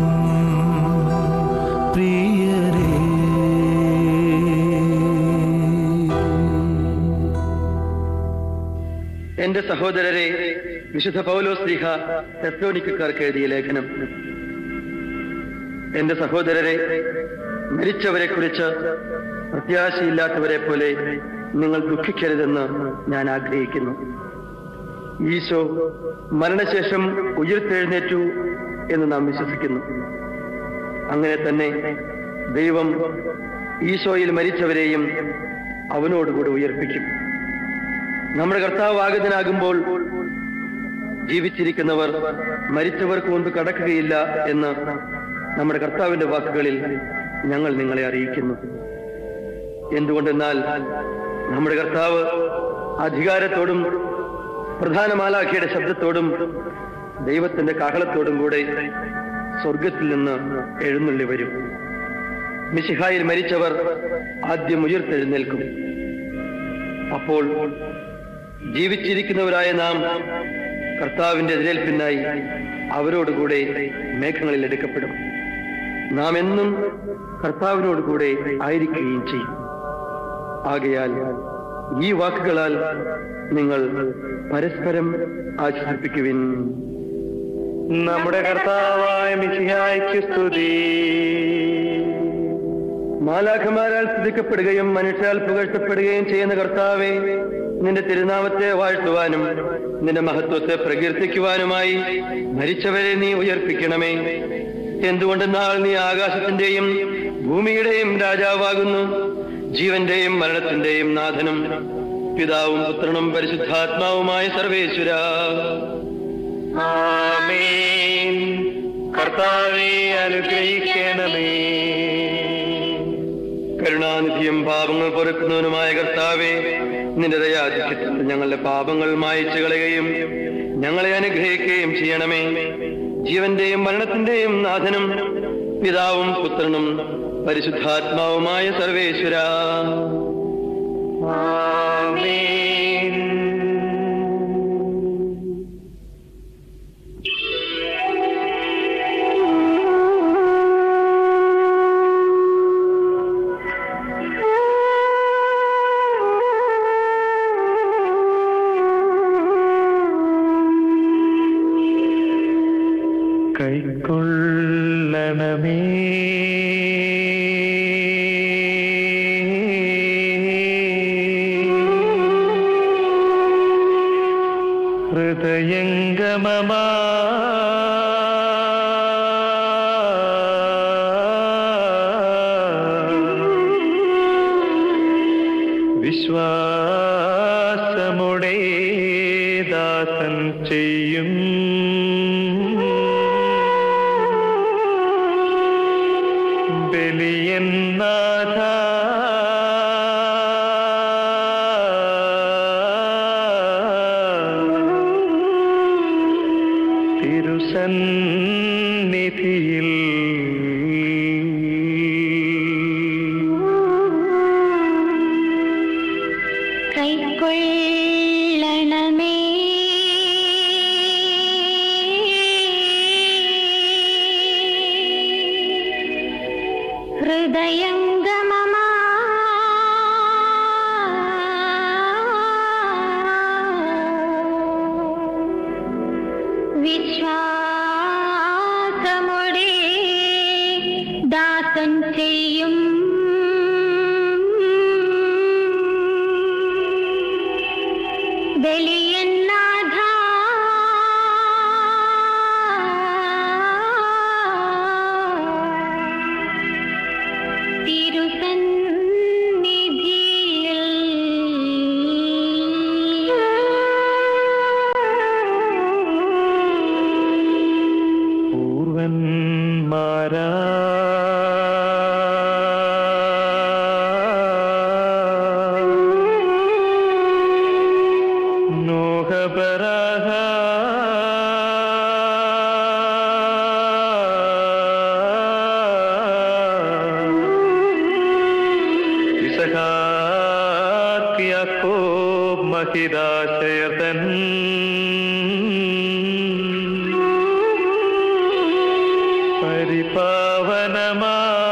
S1: പ്രിയരേ
S7: എന്റെ സഹോദരരെ വിശുദ്ധ പൗലോസ് ലീഹ തെസ്ലോനിക്കാർക്ക് എഴുതിയ ലേഖനം എന്റെ സഹോദരരെ മരിച്ചവരെ കുറിച്ച് പ്രത്യാശയില്ലാത്തവരെ പോലെ നിങ്ങൾ ദുഃഖിക്കരുതെന്ന് ഞാൻ ആഗ്രഹിക്കുന്നു ഈശോ മരണശേഷം ഉയർത്തെഴുന്നേറ്റു എന്ന് നാം വിശ്വസിക്കുന്നു അങ്ങനെ തന്നെ ദൈവം ഈശോയിൽ മരിച്ചവരെയും അവനോടുകൂടി ഉയർപ്പിക്കും നമ്മുടെ കർത്താവ് ആഗതനാകുമ്പോൾ ജീവിച്ചിരിക്കുന്നവർ മരിച്ചവർക്ക് മുൻപ് കടക്കുകയില്ല എന്ന് നമ്മുടെ കർത്താവിന്റെ വാക്കുകളിൽ ഞങ്ങൾ നിങ്ങളെ അറിയിക്കുന്നു എന്തുകൊണ്ടെന്നാൽ നമ്മുടെ കർത്താവ് അധികാരത്തോടും പ്രധാന മാലാഖിയുടെ ശബ്ദത്തോടും ദൈവത്തിന്റെ കാഹളത്തോടും കൂടെ സ്വർഗത്തിൽ നിന്ന് എഴുന്നള്ളി വരും മിശിഹായിൽ മരിച്ചവർ ആദ്യം ഉയർത്തെഴുന്നേൽക്കും അപ്പോൾ ജീവിച്ചിരിക്കുന്നവരായ നാം കർത്താവിന്റെ എതിരേൽപ്പിനായി അവരോടുകൂടെ മേഘങ്ങളിൽ എടുക്കപ്പെടും നാം എന്നും കർത്താവിനോട് കൂടെ ആയിരിക്കുകയും ചെയ്യും ആകയാൽ ഈ വാക്കുകളാൽ നിങ്ങൾ പരസ്പരം ആശ്വസിപ്പിക്കുവിൻ
S4: നമ്മുടെ കർത്താവായ മിശിഹായ്ക്ക് സ്തുതി
S7: മാലാഖമാരാൽ സ്തുതിക്കപ്പെടുകയും മനുഷ്യാൽ പുകഴ്ത്തപ്പെടുകയും ചെയ്യുന്ന കർത്താവെ നിന്റെ തിരുനാമത്തെ വാഴ്ത്തുവാനും നിന്റെ മഹത്വത്തെ പ്രകീർത്തിക്കുവാനുമായി മരിച്ചവരെ നീ ഉയർപ്പിക്കണമേ എന്തുകൊണ്ടെന്നാൽ നീ ആകാശത്തിന്റെയും ഭൂമിയുടെയും രാജാവാകുന്നു ജീവന്റെയും മരണത്തിന്റെയും നാഥനും പിതാവും പുത്രനും പരിശുദ്ധാത്മാവുമായ സർവേശ്വര
S4: ആമേൻ കർത്താവെ അനുഗ്രഹിക്കണമേ
S7: കരുണാനിധിയും പാപങ്ങൾ പൊറുക്കുന്നവനുമായ കർത്താവെ നിന്റെ ദയാധിക്യത്തിൽ ഞങ്ങളുടെ പാപങ്ങൾ മായച്ചു കളയുകയും ഞങ്ങളെ അനുഗ്രഹിക്കുകയും ചെയ്യണമേ ജീവന്റെയും മരണത്തിന്റെയും നാഥനും പിതാവും പുത്രനും പരിശുദ്ധാത്മാവുമായ സർവേശ്വര
S4: ആമേൻ കൈക്കൊള്ളണമേ ഹൃദയംഗമമാ വിശ്വാസമുടേ ദാസൻ ചെയ്യും ബലിയൻ നാഥ തിരുസന്നിധിയിൽ
S5: കൈക്കൊള്ളണമേ ഹൃദയംഗമമാ വിശ്വാസമുടെ ദാസൻ ചെയ്യും ബലിയന്നാഥ തിരുസന്നിധിയിൽ
S4: പൂർവന്മാരാ നോഹപരാഹ യാക്കോബ് മഹിദാശയതൻ പരിപാവനമാ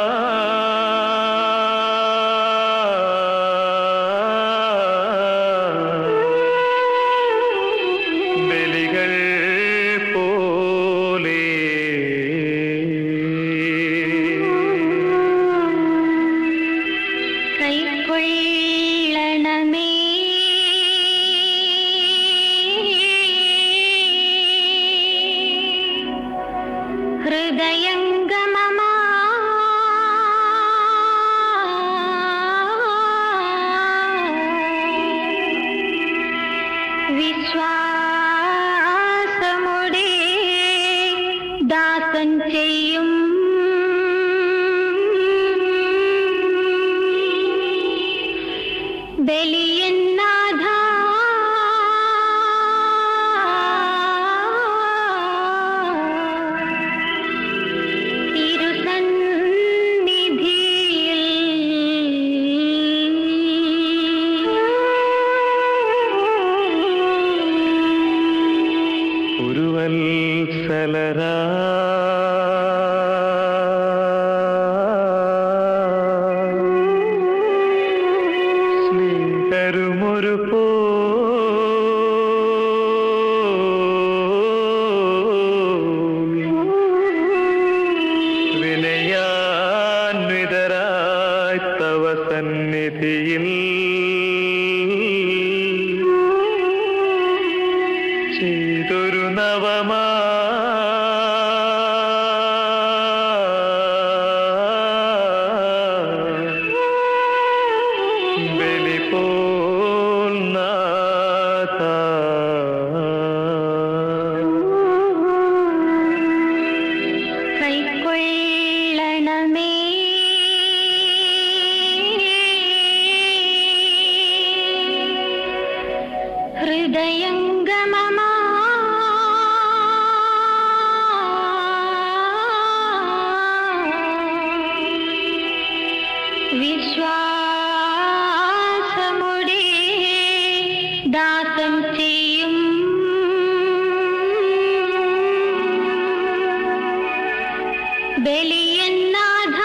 S4: ബലികൾ പോലെ
S5: കൈക്കൊള്ളണമേ ഹൃദയംഗമമാ വിശ്വാസമുടെ ദാസൻ ചെയ്യും ബലിയന്നാഥ തിരുസന്നിധിയിൽ
S4: പുരുവത്സലരാ സ്നേഹരുമൊരു വിനയാന്വിതരായി തവ സന്നിധിയിൽ ചെയ്തൊരു നവമാ ബലി പോൽ നാഥ
S5: കൈക്കൊള്ളണമേ ഹൃദയംഗമമാ വിശ്വാസമുടെ ദാസം ചെയ്യും ബലിയന്നാഥ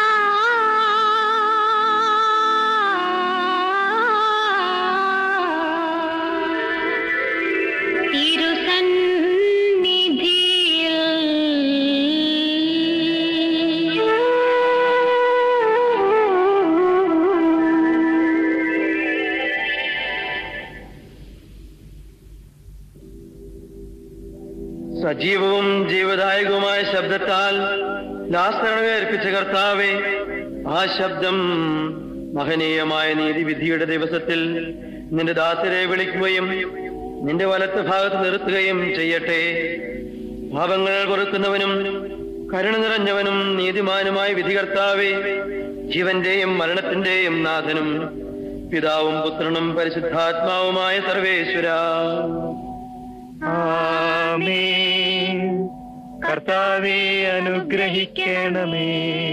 S5: തിരുസന്നിധിയിൽ
S7: സജീവവും ജീവദായകവുമായ ശബ്ദത്താൽ ലാസരണമേ അർപ്പിച്ച കർത്താവെ ആ ശബ്ദം മഹനീയമായ നീതിവിധിയുടെ ദിവസത്തിൽ നിന്റെ ദാസരെ വിളിക്കുകയും നിന്റെ വലത്ത് ഭാഗത്ത് നിർത്തുകയും ചെയ്യട്ടെ പാപങ്ങൾ പൊറുക്കുന്നവനും കരുണ നിറഞ്ഞവനും നീതിമാനുമായ വിധികർത്താവെ ജീവന്റെയും മരണത്തിന്റെയും നാഥനും പിതാവും പുത്രനും പരിശുദ്ധാത്മാവുമായ സർവേശ്വര
S4: ആമേൻ കർത്താവെ അനുഗ്രഹിക്കണമേ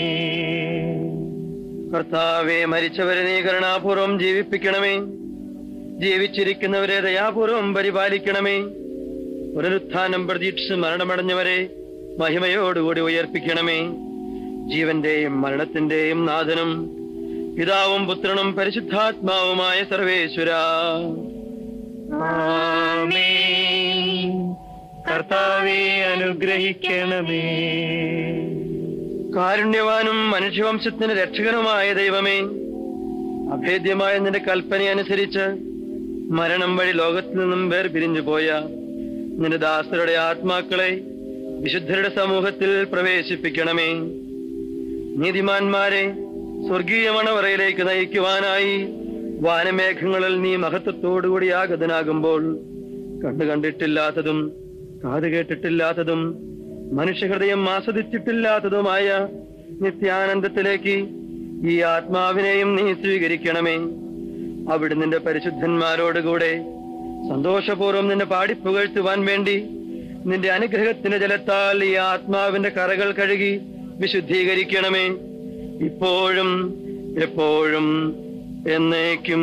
S7: കർത്താവെ മരിച്ചവരെ നീ കരുണാപൂർവം ജീവിപ്പിക്കണമേ ജീവിച്ചിരിക്കുന്നവരെ ദയാപൂർവം പരിപാലിക്കണമേ പുനരുത്ഥാനം പ്രതീക്ഷിച്ച് മരണമടഞ്ഞവരെ മഹിമയോടുകൂടി ഉയർപ്പിക്കണമേ ജീവന്റെയും മരണത്തിന്റെയും നാഥനും പിതാവും പുത്രനും പരിശുദ്ധാത്മാവുമായ സർവേശ്വര
S4: ആമേൻ കർത്താവെ അനുഗ്രഹിക്കണമേ
S7: കാരുണ്യവാനും മനുഷ്യവംശത്തിന് രക്ഷകനുമായ ദൈവമേ അഭേദ്യമായ നിന്റെ കൽപ്പനയനുസരിച്ച് മരണം വഴി ലോകത്തിൽ നിന്നും വേർപിരിഞ്ഞു പോയ നിന്റെ ദാസരുടെ ആത്മാക്കളെ വിശുദ്ധരുടെ സമൂഹത്തിൽ പ്രവേശിപ്പിക്കണമേ നീതിമാന്മാരെ സ്വർഗീയ മണവറയിലേക്ക് നയിക്കുവാനായി വാനമേഘങ്ങളിൽ നീ മഹത്വത്തോടുകൂടി ആഗതനാകുമ്പോൾ കണ്ടു കണ്ടിട്ടില്ലാത്തതും കാത് കേട്ടിട്ടില്ലാത്തതും മനുഷ്യഹൃദയം ആസ്വദിച്ചിട്ടില്ലാത്തതുമായ നിത്യാനന്ദത്തിലേക്ക് ഈ ആത്മാവിനെയും നീ സ്വീകരിക്കണമേ അവിടെ നിന്റെ പരിശുദ്ധന്മാരോടുകൂടെ സന്തോഷപൂർവ്വം നിന്നെ പാടിപ്പുകഴ്ത്തുവാൻ വേണ്ടി നിന്റെ അനുഗ്രഹത്തിന്റെ ജലത്താൽ ഈ ആത്മാവിന്റെ കറകൾ കഴുകി വിശുദ്ധീകരിക്കണമേ ഇപ്പോഴും എപ്പോഴും എന്നേക്കും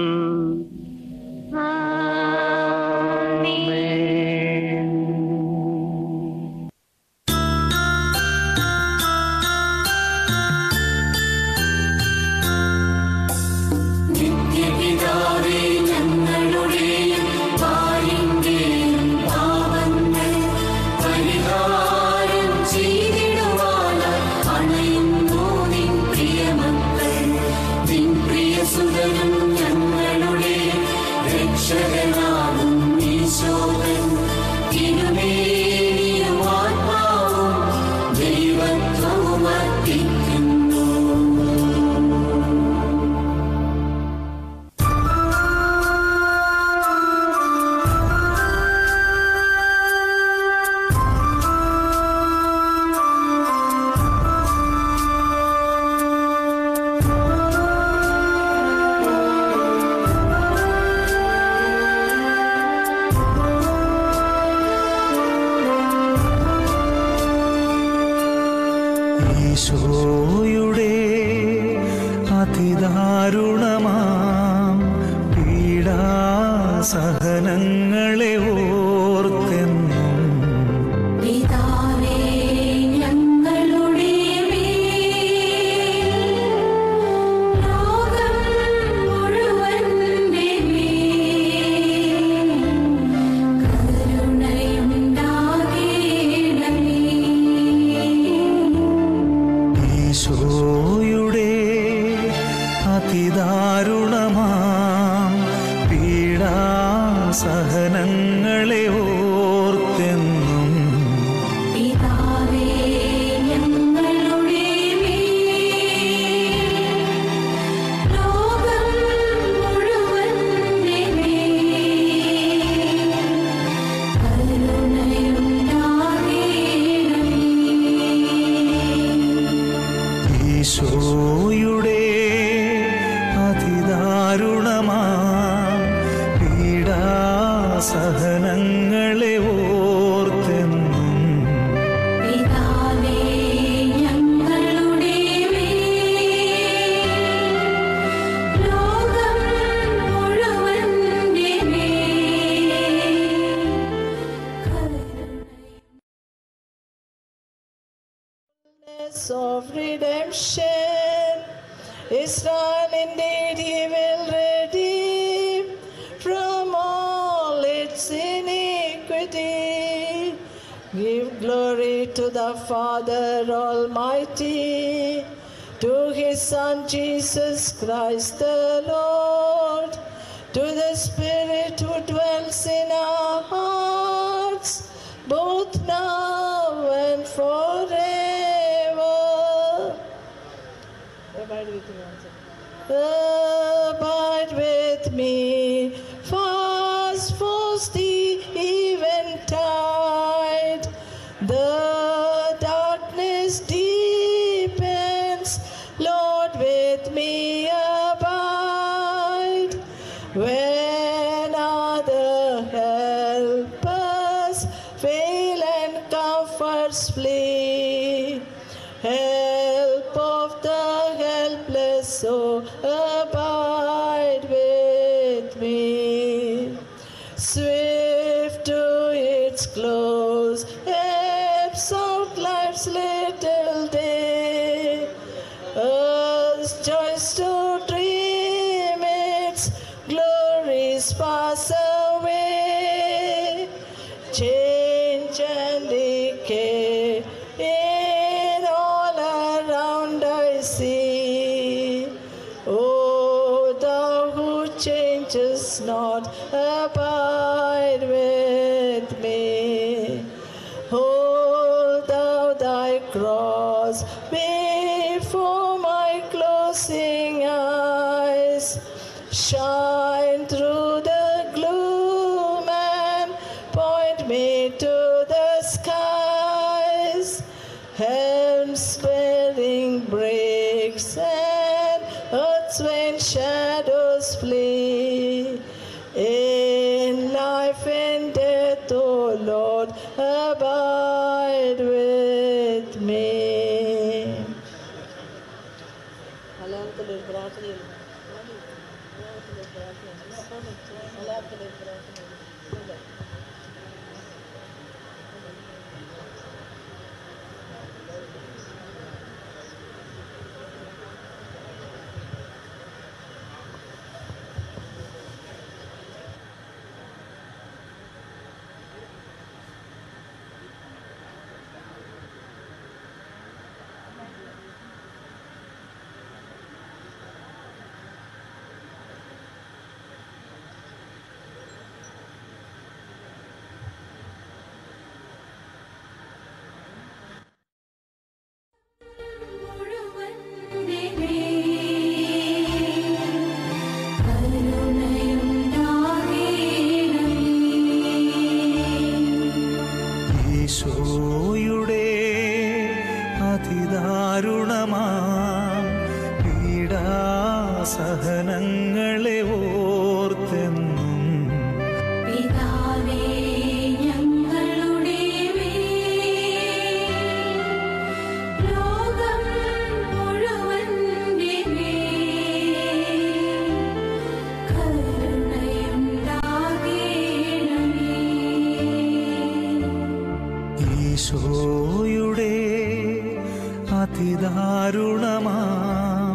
S6: നിത്യപിതാവേ ഞങ്ങളുടെയും പാലിന്റെയും പാപങ്ങൾ പരിഹാരം ചെയ്തിടുവാനായി അണയുന്നു നിൻ പ്രിയമക്കൾ നിൻ പ്രിയസുതനും ഞങ്ങളുടെ രക്ഷകനാകും ഈശോകൻ തിരുമേനിയും ആത്മാവും ദൈവത്വവും അർപ്പിക്കുന്നു
S1: ഈശോയുടെ അതിദാരുണമാം പീഡാസഹനങ്ങളെ ഓർത്തെന്നും സഹനങ്ങളെ ഓർത്തെന്നും
S6: പിതാവേ ഞങ്ങളുടെ മേൽ ലോകം മുഴുവന്റെ മേൽ കരുണയുണ്ടാകേണമേ
S1: ഈശോയുടെ അതിദാരുണമാ പീഡാസഹനങ്ങളെ ഓർത്തെന്നും
S6: പിതാവേ ഞങ്ങളുടെ മേൽ ലോകം മുഴുവന്റെ മേൽ
S8: of redemption. Israel indeed he will redeem from all its iniquity. Give glory to the Father Almighty, to his Son Jesus Christ the Lord, to the Spirit who dwells in our hearts, both now and forever. Abide with me once again. Abide with me, fast falls the eventide. The darkness deepens, Lord, with me abide. When other helpers fail and comforts flee, help of the helpless, so abide with me. Swift to its close, ebbs out life's little day. Earth's joys to dream its glories pass away. Change and decay in all around I see. Oh, thou who changes not, abide with me. Hold thou thy cross before my closing eyes. Shine through the gloom and point me to the skies. Heaven's bearing breaks and earth's vain shadows flee. In life and death, O Lord, abide with me. മലയാളത്തിലൊരു പ്രാർത്ഥനയില്ല മലയാളത്തിലൊരു പ്രാർത്ഥന മലയാളത്തിലൊരു പ്രാർത്ഥന
S6: മുഴുവന്റെ കരുണയുണ്ടാകേണമേ
S1: ഈശോയുടെ അതിദാരുണമാ പീഡാസഹനങ്ങളെ ഓർത്തെന്നും
S6: പിതാവേ ഞങ്ങളുടെ മേൽ ലോകം മുഴുവന്റെ മേൽ കരുണയുണ്ടാകേണമേ
S1: ഈശോയുടെ അതിദാരുണമാം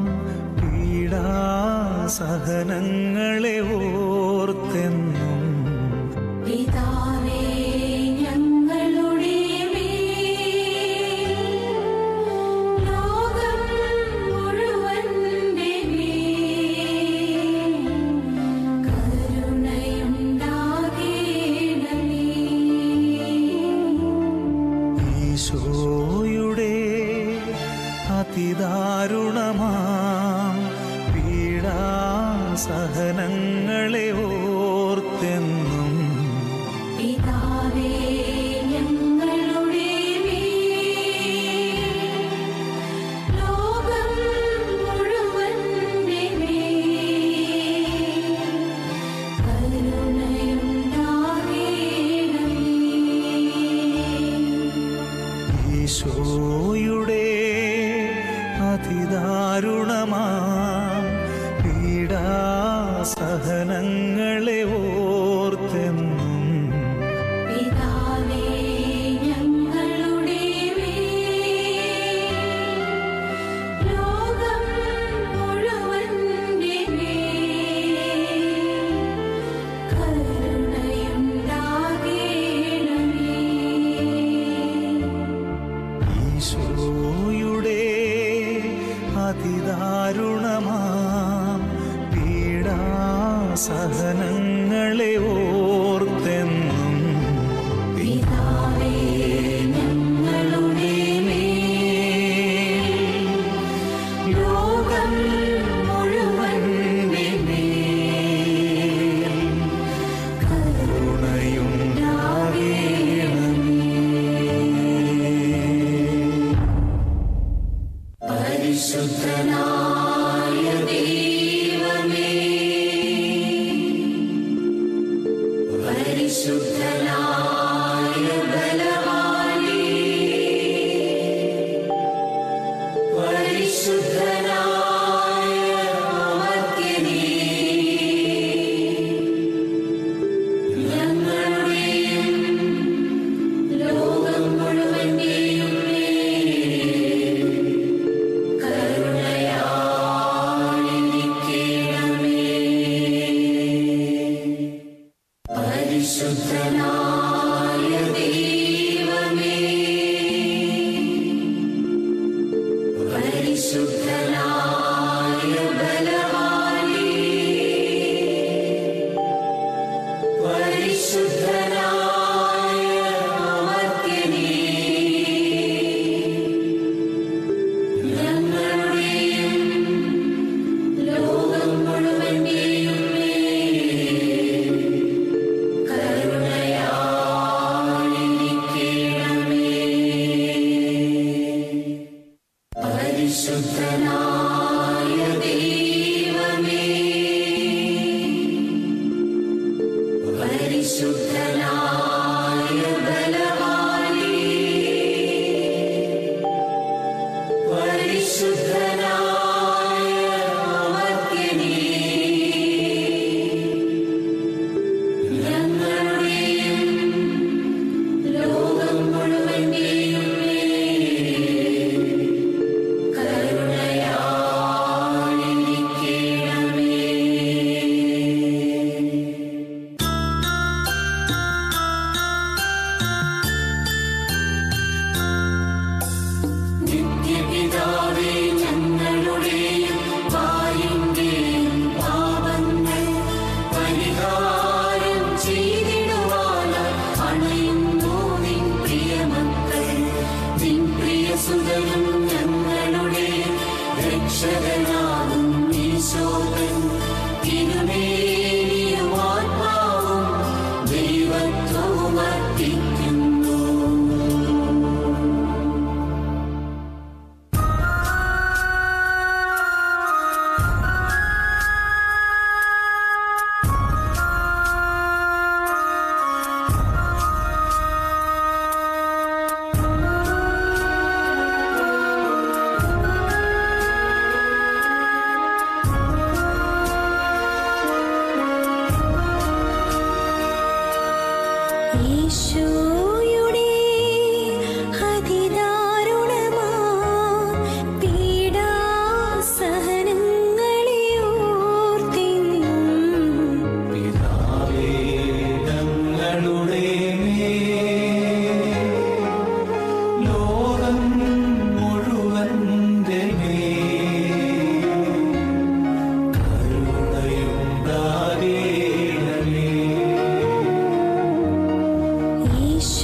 S1: പീഡാസഹനങ്ങളെ ഓർത്തെന്നും
S6: പിതാവേ ഞങ്ങളുടെ മേൽ ലോകം മുഴുവന്റെ മേൽ കരുണയുണ്ടാകേണമേ പരിശുദ്ധനായ ദൈവമേ പരിശുദ്ധനായ ബലവാനേ പരിശുദ്ധനായ അമർത്യനേ ഞങ്ങളുടെയും ലോകം മുഴുവന്റെയും മേൽ കരുണയായിരിക്കണമേ പരിശുദ്ധനായ ദൈവമേ പരിശുദ്ധനായ ബലവാനേ പരിശുദ്ധനായ അമർത്യനേ ഞങ്ങളുടെയും ലോകം മുഴുവന്റെയും മേൽ കരുണയായിരിക്കണമേ പരിശുദ്ധനായ ദൈവമേ പരിശുദ്ധനായ ബലവാനേ പരിശുദ്ധനായ അമർത്യനേ ഞങ്ങളുടെയും ലോകം മുഴുവന്റെയും മേൽ കരുണയായിരിക്കണമേ നിത്യപിതാവേ ഞങ്ങളുടെയും വായുന്റെയും പാപങ്ങൾ പരിഹാരം ചെയ്തിടുവാനായി അണയുന്നു നിൻ പ്രിയമക്കൾ നിൻ പ്രിയസുതനും ഞങ്ങളുടെ രക്ഷകനാകും ഈശോകൻ തിരുമേനിയും ആത്മാവും ദൈവത്വവും അർപ്പിക്കുന്നു
S9: ഈശോയുടെ അതിദാരുണമാ പീഡാസഹനങ്ങളെ ഓർത്തിന്നും
S1: പിതാവേ ഞങ്ങളുടെ മേൽ, ലോകം മുഴുവന്റെ മേൽ, കരുണയുണ്ടാകേണമേ.
S9: ഈശോയുടെ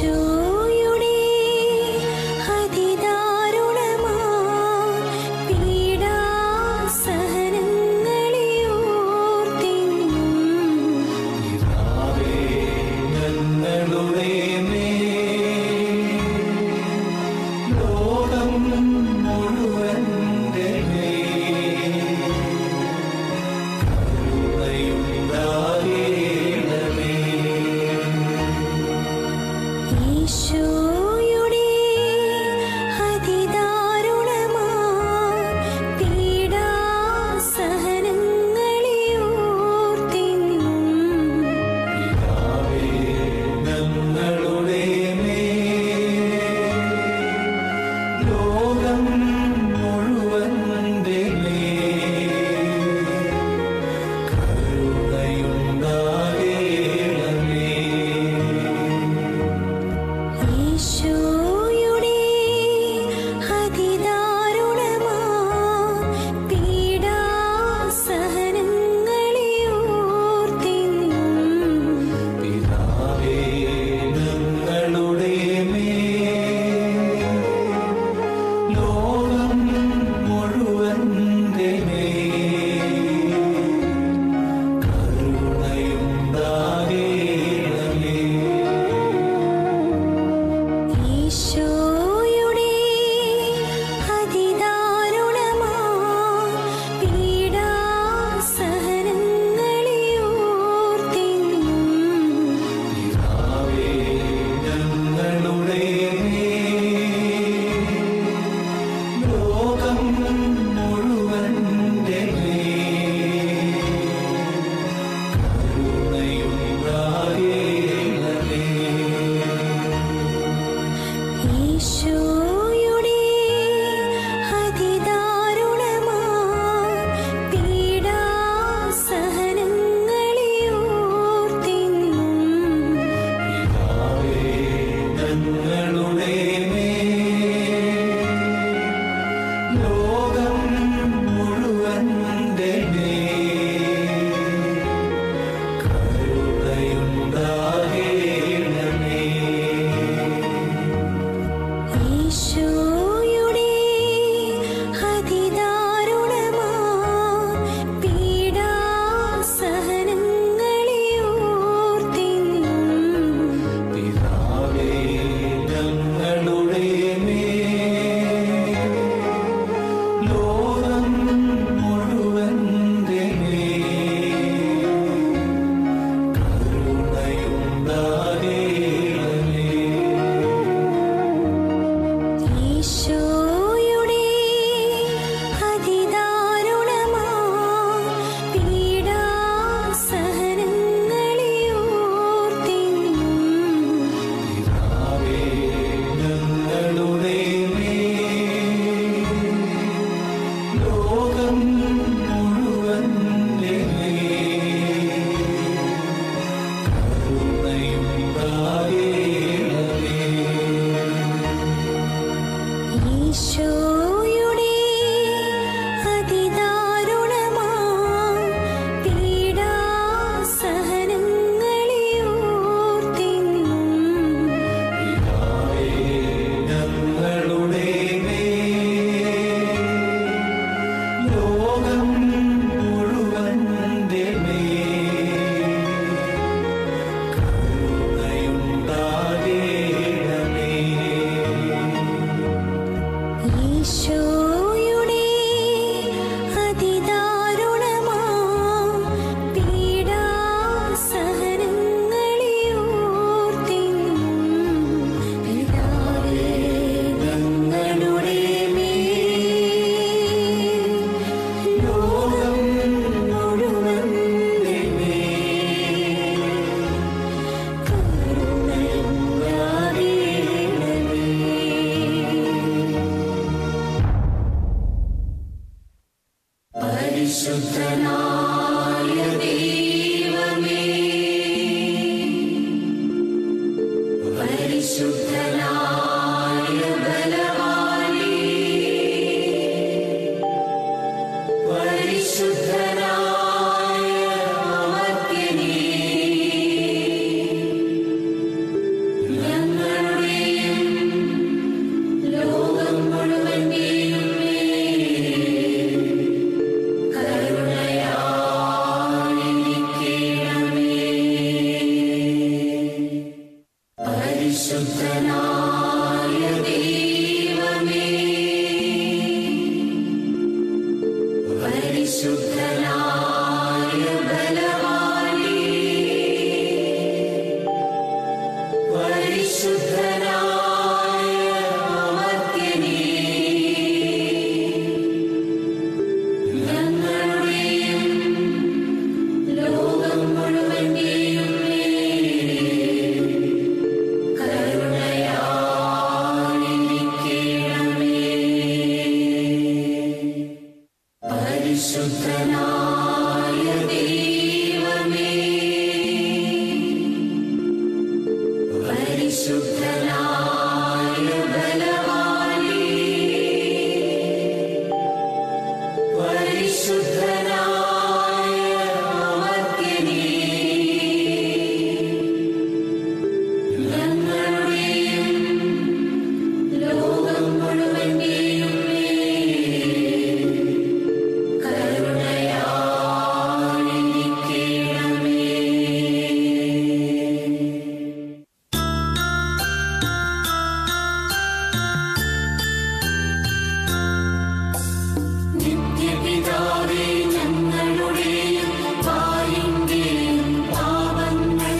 S6: നിത്യപിതാവേ ഞങ്ങളുടെയും ഭാര്യന്റെയും പാപങ്ങൾ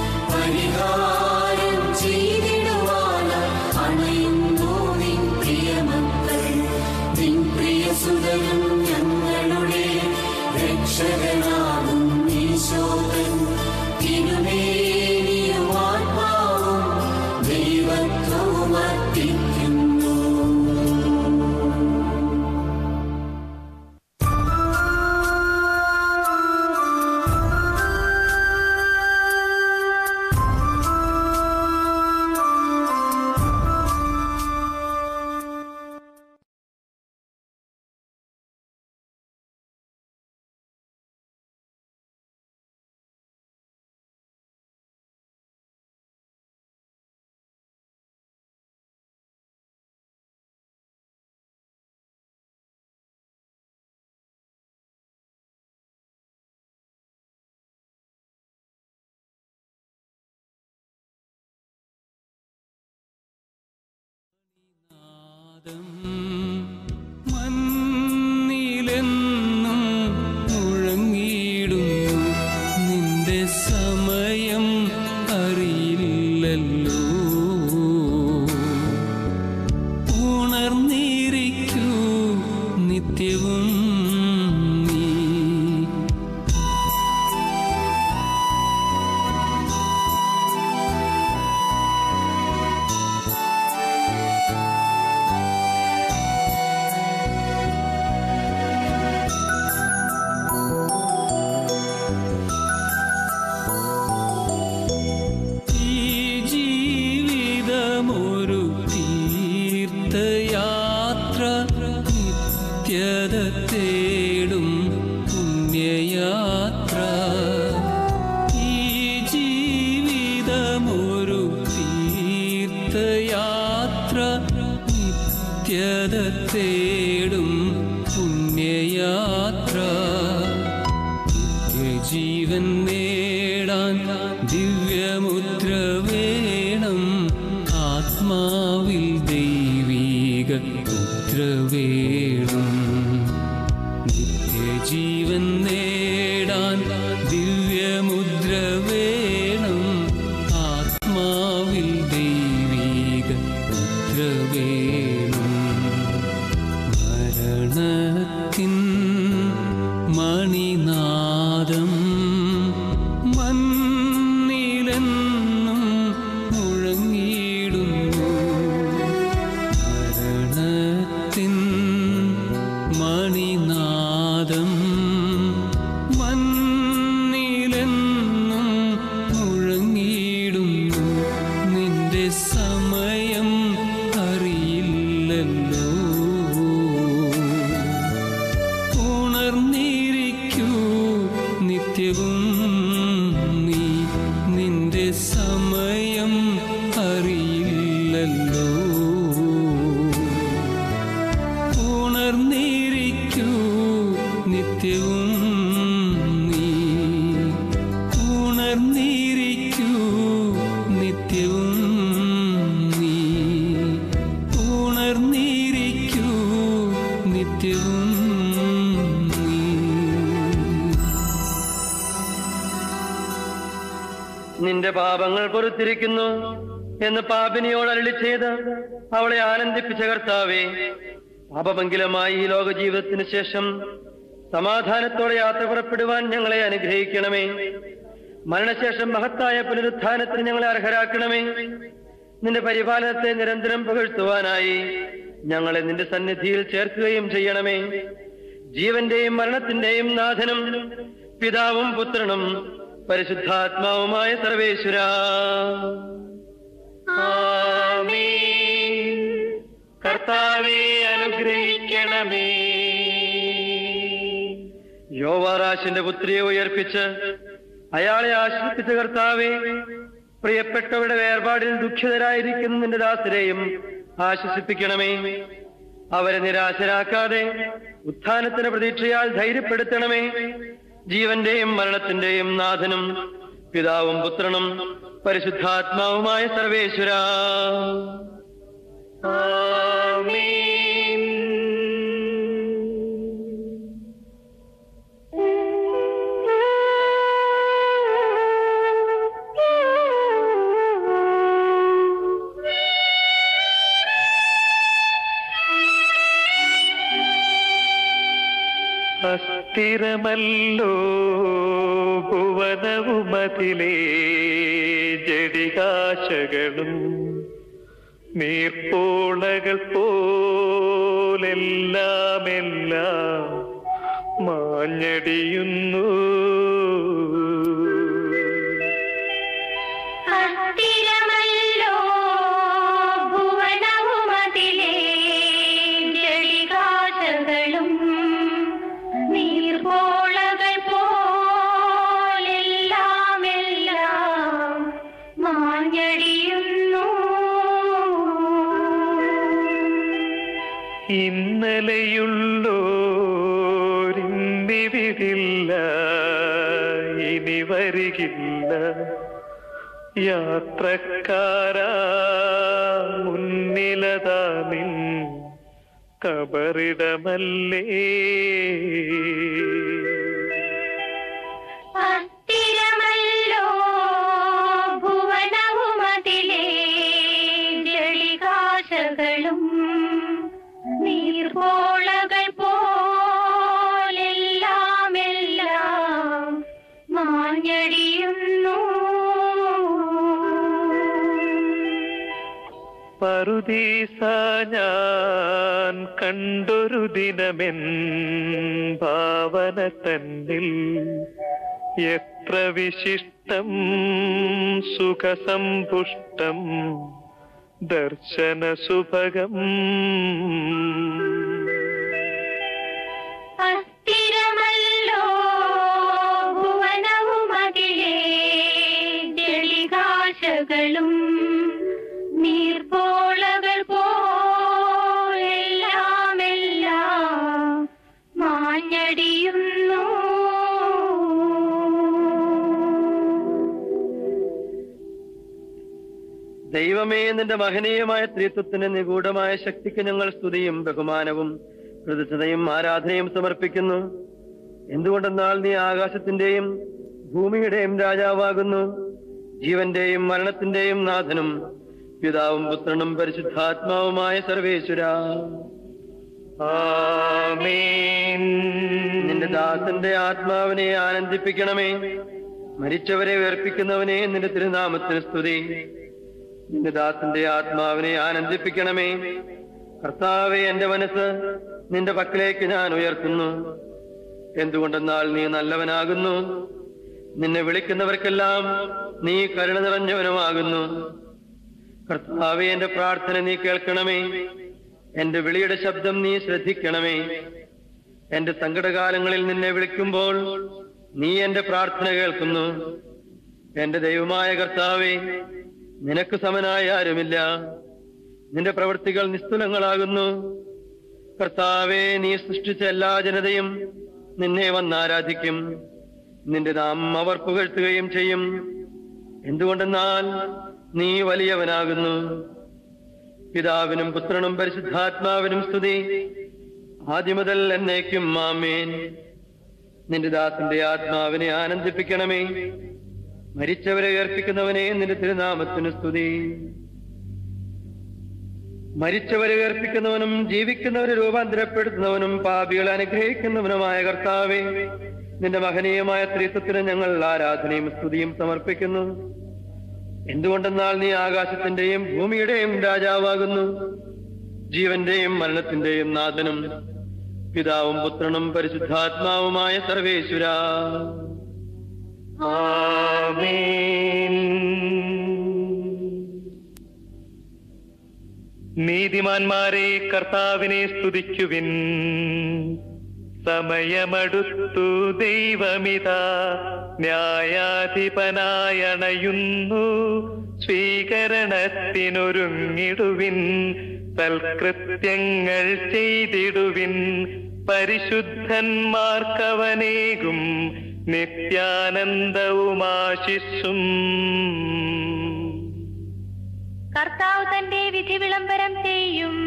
S6: പരിഹാരം ചെയ്തിടുവാനായി അണയുന്നു നിൻ പ്രിയമക്കൾ നിൻ പ്രിയസുതനും ഞങ്ങളുടെ രക്ഷകനാകും ഈശോകൻ തിരുമേനിയും ആത്മാവും ദൈവത്വവും അർപ്പിക്കുന്നു
S2: നാദം മണ്ണിലെന്നും മുഴങ്ങിയിടുന്നു നിന്റെ സമയം അറിയില്ലല്ലോ ഉണർന്നിരിക്കൂ നിത്യവും നീ ഈ ജീവിതമൊരു തീർത്ഥയാത്ര നിത്യത തേടും പുണ്യയാത്ര ഈ ജീവിതമൊരു തീർത്ഥയാത്ര നിത്യത തേടും പുണ്യയാത്ര ജീവൻ നേടാൻ ദിവ്യമുദ്ര വേണം ആത്മാവിൽ ദൈവീക മുദ്ര വേണം നിത്യജീവൻ നേടാൻ ദിവ്യമുദ്ര വേണം ആത്മാവിൽ ദൈവീക മുദ്ര വേണം മരണത്തിൻ മണിനാദം മണ്ണിലെന്നും മുഴങ്ങിയിടുന്നു മരണത്തിൻ നിന്റെ സമയം അറിയില്ലല്ലോ ഉണർന്നിരിക്കൂ നിത്യവും നീ ഉണർന്നിരിക്കൂ നിത്യവും നീ ഉണർന്നിരിക്കൂ നിത്യവും നീ
S7: നിന്റെ പാപങ്ങൾ പൊറത്തിരിക്കുന്നു എന്ന് പാപിനിയോട് അരളി ചെയ്ത് അവളെ ആനന്ദിപ്പിച്ച കർത്താവേ പാപമംഗലമായി ഈ ലോക ജീവിതത്തിന് ശേഷം സമാധാനത്തോടെ യാത്ര പുറപ്പെടുവാൻ ഞങ്ങളെ അനുഗ്രഹിക്കണമേ മരണശേഷം മഹത്തായ പുനരുത്ഥാനത്തിന് ഞങ്ങളെ അർഹരാക്കണമേ നിന്റെ പരിപാലനത്തെ നിരന്തരം പുകഴ്ത്തുവാനായി ഞങ്ങളെ നിന്റെ സന്നിധിയിൽ ചേർക്കുകയും ചെയ്യണമേ ജീവന്റെയും മരണത്തിന്റെയും നാഥനും പിതാവും പുത്രനും പരിശുദ്ധാത്മാവുമായ സർവേശ്വര
S4: കർത്താവെ അനുഗ്രഹിക്കണമേ
S7: യോവാറാശിന്റെ പുത്രിയെ ഉയർപ്പിച്ച് അയാളെ ആശ്രയിപ്പിച്ച കർത്താവെ പ്രിയപ്പെട്ടവരുടെ വേർപാടിൽ ദുഃഖിതരായിരിക്കുന്ന നിന്റെ ദാസരെയും ആശ്വസിപ്പിക്കണമേ അവരെ നിരാശരാക്കാതെ ഉത്ഥാനത്തിന് പ്രതീക്ഷയാൽ ധൈര്യപ്പെടുത്തണമേ ജീവന്റെയും മരണത്തിന്റെയും നാഥനും പിതാവും പുത്രനും പരിശുദ്ധാത്മാവുമായ സർവേശ്വര
S4: അസ്ഥിരമല്ലോ ഭുവനവുമതിലേ ജടികാശകളും നീർപ്പോളകൾ പോലെല്ലാമെല്ലാം മാഞ്ഞടിയുന്നു
S5: അസ്ഥിരമല്ലോ ഭുവനവുമതിലേ ജളികാശകളും നീർപോളകൾ പോലെല്ലാമെല്ലാം മാഞ്ഞടിയുന്നു
S4: ഇന്നലെയുള്ളോരിന്നിവിടില്ല ഇനി വരികില്ല യാത്രക്കാരാ മുന്നിലതാ നിൻ കബറിടമല്ലേ
S5: അസ്ഥിരമല്ലോ ഭുവനവുമതിലേ ജളികാശകളും നീർപോളകൾ പോലെല്ലാമെല്ലാം മാഞ്ഞടിയുന്നു
S4: പറുദീസ ഞാൻ കണ്ടൊരു ദിനമെൻ ഭാവന തന്നിൽ എത്ര വിശിഷ്ടം സുഖസമ്പുഷ്ടം ദർശന സുഭഗം
S5: അസ്ഥിരമല്ലോ ഭുവനവുമതിലേ ജളികാശകളും നീർപ്പോളകൾ പോലെല്ലാമെല്ലാം മാഞ്ഞടിയുന്നു
S7: ദൈവമേ നിന്റെ മഹനീയമായ ത്രിത്വത്തിന് നിഗൂഢമായ ശക്തിക്ക് ഞങ്ങൾ സ്തുതിയും ബഹുമാനവും കൃതജ്ഞതയും ആരാധനയും സമർപ്പിക്കുന്നു എന്തുകൊണ്ടെന്നാൽ നീ ആകാശത്തിന്റെയും ഭൂമിയുടെയും രാജാവാകുന്നു ജീവന്റെയും മരണത്തിന്റെയും നാഥനും പിതാവും പുത്രനും പരിശുദ്ധാത്മാവുമായ സർവേശ്വര
S4: ആമേൻ
S7: നിന്റെ ദാസന്റെ ആത്മാവിനെ ആനന്ദിപ്പിക്കണമേ മരിച്ചവരെ ഉയർപ്പിക്കുന്നവനെ നിന്റെ തിരുനാമത്തിന് സ്തുതി നിന്റെ ദാസന്റെ ആത്മാവിനെ ആനന്ദിപ്പിക്കണമേ കർത്താവെ എന്റെ മനസ്സ് നിന്റെ പക്കലേക്ക് ഞാൻ ഉയർത്തുന്നു എന്തുകൊണ്ടെന്നാൽ നീ നല്ലവനാകുന്നു നിന്നെ വിളിക്കുന്നവർക്കെല്ലാം നീ കരുണ നിറഞ്ഞവനുമാകുന്നു കർത്താവെ എന്റെ പ്രാർത്ഥന നീ കേൾക്കണമേ എന്റെ വിളിയുടെ ശബ്ദം നീ ശ്രദ്ധിക്കണമേ എന്റെ സങ്കടകാലങ്ങളിൽ നിന്നെ വിളിക്കുമ്പോൾ നീ എന്റെ പ്രാർത്ഥന കേൾക്കുന്നു എന്റെ ദൈവമായ കർത്താവേ നിനക്ക് സമനായ ആരുമില്ല നിന്റെ പ്രവൃത്തികൾ നിസ്തുലങ്ങളാകുന്നു കർത്താവേ നീ സൃഷ്ടിച്ച എല്ലാ ജനതയും നിന്നെ വന്നാരാധിക്കും നിന്റെ നാം അവർ പുകഴ്ത്തുകയും ചെയ്യും എന്തുകൊണ്ടെന്നാൽ നീ വലിയവനാകുന്നു പിതാവിനും പുത്രനും പരിശുദ്ധാത്മാവിനും സ്തുതി ആദ്യം മുതൽ എന്നേക്കും ആമേൻ നിന്റെ ദാസന്റെ ആത്മാവിനെ ആനന്ദിപ്പിക്കണമേ മരിച്ചവരെ ഉയർപ്പിക്കുന്നവനെ നിന്റെ തിരുനാമത്തിന് സ്തുതി മരിച്ചവരെ ഉയർപ്പിക്കുന്നവനും ജീവിക്കുന്നവരെ രൂപാന്തരപ്പെടുത്തുന്നവനും പാപികളെ അനുഗ്രഹിക്കുന്നവനുമായ കർത്താവേ നിന്റെ മഹനീയമായ ത്രിത്വത്തിന് ഞങ്ങൾ ആരാധനയും സ്തുതിയും സമർപ്പിക്കുന്നു എന്തുകൊണ്ടെന്നാൽ നീ ആകാശത്തിന്റെയും ഭൂമിയുടെയും രാജാവാകുന്നു ജീവന്റെയും മരണത്തിന്റെയും നാഥനും പിതാവും പുത്രനും പരിശുദ്ധാത്മാവുമായ സർവേശ്വര
S4: നീതിമാന്മാരെ കർത്താവിനെ സ്തുതിക്കുവിൻ സമയമടുത്തു ദൈവമിതാ ന്യായാധിപനായണയുന്നു സ്വീകരണത്തിനൊരുങ്ങിടുവിൻ സൽകൃത്യങ്ങൾ ചെയ്തിടുവിൻ പരിശുദ്ധന്മാർക്കവനേകും നിത്യാനന്ദവുമാശിസ്സും
S5: കർത്താവ് തന്റെ വിധി വിളംബരം ചെയ്യും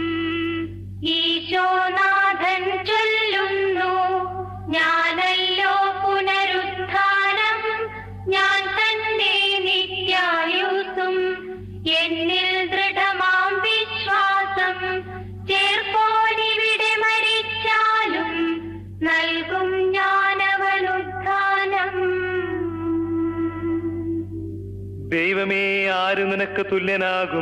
S5: ഈശോനാഥൻ ചൊല്ലുന്നു ഞാനല്ലോ പുനരുത്ഥാനം ഞാൻ തന്നെ നിത്യായുസും എന്നിൽ ദൃഢമാം വിശ്വാസം ചേർപ്പോനിവിടെ മരിച്ചാലും നൽകും ഞാനവനുത്ഥാനം
S4: ദൈവമേ ആര് നിനക്ക് തുല്യനാകും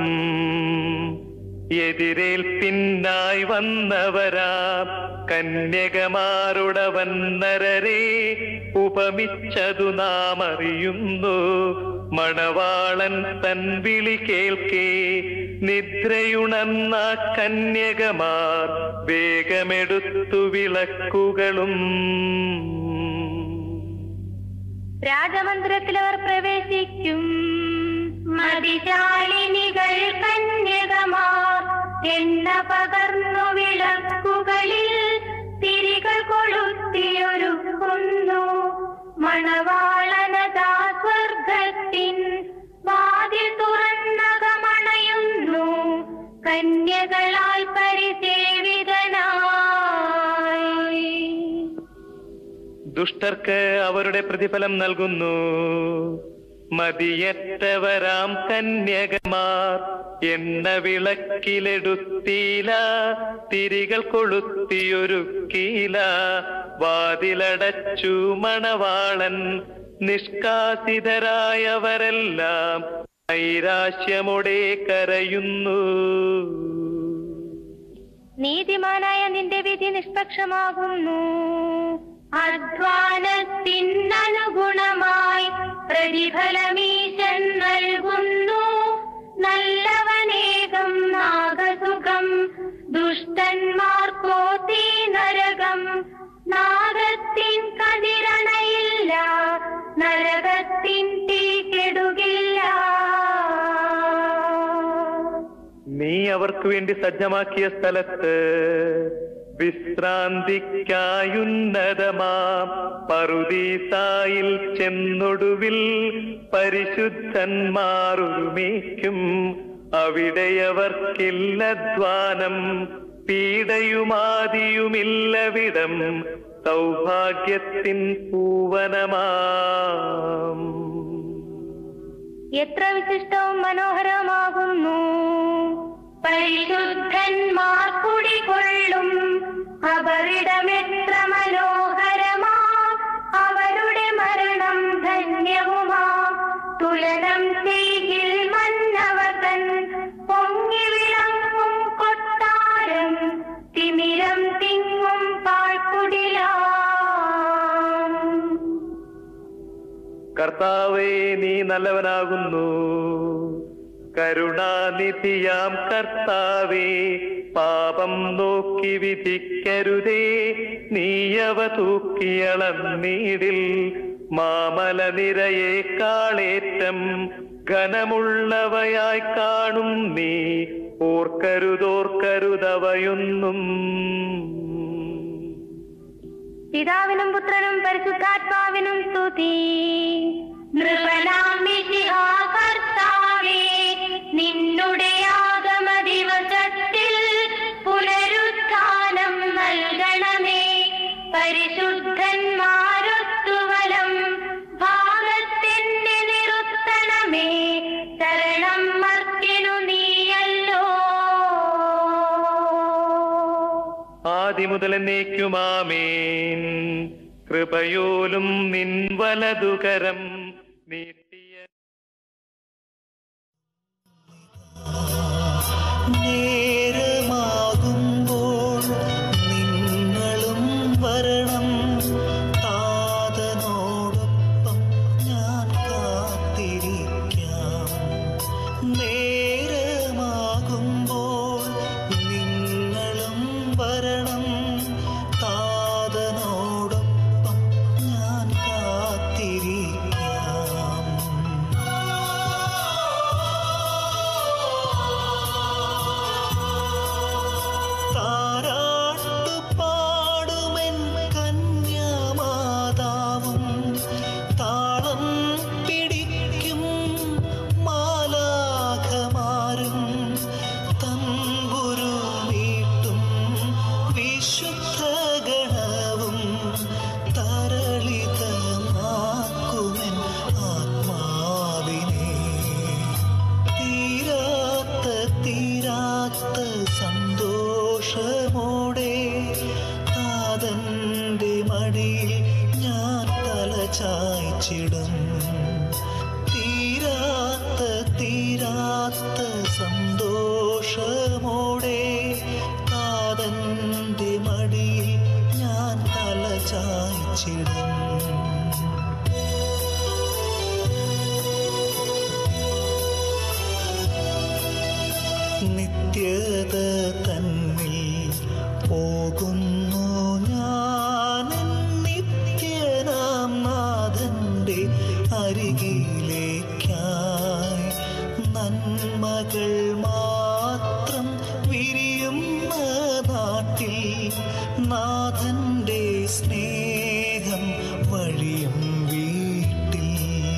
S4: എതിരേൽപ്പിന്നായി വന്നവരാ കന്യകമാരുടവൻ നരരെ ഉപമിച്ചതു നാം അറിയുന്നു മണവാളൻ തൻ വിളി കേൾക്കേ നിദ്രയുണർന്ന കന്യകമാർ വേഗമെടുത്തു വിളക്കുകളും
S5: രാജമന്ദിരത്തിൽ അവർ പ്രവേശിക്കും മതിശാലിനികൾ കന്യകമാർ എണ്ണ പകർന്നു വിളക്കുകളിൽ തിരികൾ കൊളുത്തിയൊരുക്കുന്നു മണവാളനതാ സ്വർഗത്തിൻ വാതിൽ തുറന്നകമണയുന്നു കന്യകളാൽ പരിസേവിതനായി
S4: ദുഷ്ടർക്ക് അവരുടെ പ്രതിഫലം നൽകുന്നു മതിയറ്റവരാം കന്യകമാർ എണ്ണ വിളക്കിലെടുത്തീല തിരികൾ കൊളുത്തിയൊരുക്കീല വാതിലടച്ചു മണവാളൻ നിഷ്കാസിതരായവരെല്ലാം നൈരാശ്യമോടെ കരയുന്നു
S5: നീതിമാനായ നിന്റെ വിധി നിഷ്പക്ഷമാകുന്നു അധ്വാനത്തിനനുഗുണമായി പ്രതിഫലമീശൻ നൽകുന്നു നല്ലവനേകം നാഗസുഖം ദുഷ്ടന്മാർക്കോ തീ നരകം നാഗത്തിൻ കതിരണയില്ല നരകത്തിൻ തീ കെടുകില്ല
S4: നീ അവർക്ക് വേണ്ടി സജ്ജമാക്കിയ സ്ഥലത്ത് വിശ്രാന്തിക്കായുന്നതമാം പറുദീസായിൽ ചെന്നൊടുവിൽ പരിശുദ്ധന്മാരുമേക്കും അവിടെയവർക്കില്ലധ്വാനം പീഡയുമാതിയുമില്ലവിടം സൗഭാഗ്യത്തിൻ പൂവനമാം
S5: എത്ര വിശിഷ്ടവും മനോഹരമാകുന്നു പരിശുദ്ധന്മാർ കുടികൊള്ളും അവരിടമെത്ര മനോഹരമാ അവരുടെ മരണം ധന്യവുമാ തുലനം ചെയ്യിൽ മന്നവതൻ പൊങ്ങി വിളങ്ങും കൊട്ടാരം തിമിരം തിങ്ങും പാഴ്ക്കുടിലാം
S4: കർത്താവേ നീ നല്ലവനാകുന്നു കരുണാനിധിയാം കർത്താവേ പാപം നോക്കി വിധിക്കരുതേ നീയവ തൂക്കിയളന്നീടിൽ മാമല നിരയെ കാളേറ്റം ഘനമുള്ളവയായി കാണും നീ ഓർക്കരുതോർക്കരുതവയൊന്നും
S5: പിതാവിനും പുത്രനും പരിശുദ്ധാത്മാവിനും സ്തുതി നൃപനാം മിശിഹാ കർത്താവേ നിന്നുടെ ആഗമ ദിവസത്തിൽ പുനരുത്ഥാനം നൽകണമേ പരിശുദ്ധന്മാരൊത്തുവലം ഭാഗത്തിന്റെ നിറുത്തണമേ ശരണം മർത്തിനു നീയല്ലോ
S4: ആദി മുതൽ എന്നേക്കുമാമേൻ കൃപയോലും നിൻ വലതുകരം നീട്ടിയ
S10: നേരമാകുമ്പോൾ നിങ്ങളും വരണം താതനോടൊപ്പം ഞാൻ കാത്തിരിക്കാം നേരമാകുമ്പോൾ നിങ്ങളും വരണം താതനോടൊപ്പം ഞാൻ കാത്തിരിക്കാം താരാട്ടു പാടുമെൻ കന്യാമാതാവും താളം പിടിക്കും മാലാഖമാരും തമ്പുരു നീട്ടും വിശുദ്ധ ഗണവും തരളിതമാക്കുമെൻ ആത്മാവിനെ തീരാത്ത തീരാത്ത സന്തോഷമോടെ താതന്റെ മടിയിൽ ഞാൻ തല ചായ്ച്ചിടും തീരാത്ത തീരാത്ത സന്തോഷമോടെ താതന്റെ മടിയിൽ ഞാൻ തല ചായ്ച്ചിടും നിത്യത തന്നിൽ പോകുന്നു ഞാൻ നിത്യനാം നാഥന്റെ അരികിലേക്കായി നന്മകൾ മാത്രം വിരിയുന്ന നാട്ടിൽ നാഥന്റെ സ്നേഹം വഴിയും വീട്ടിൽ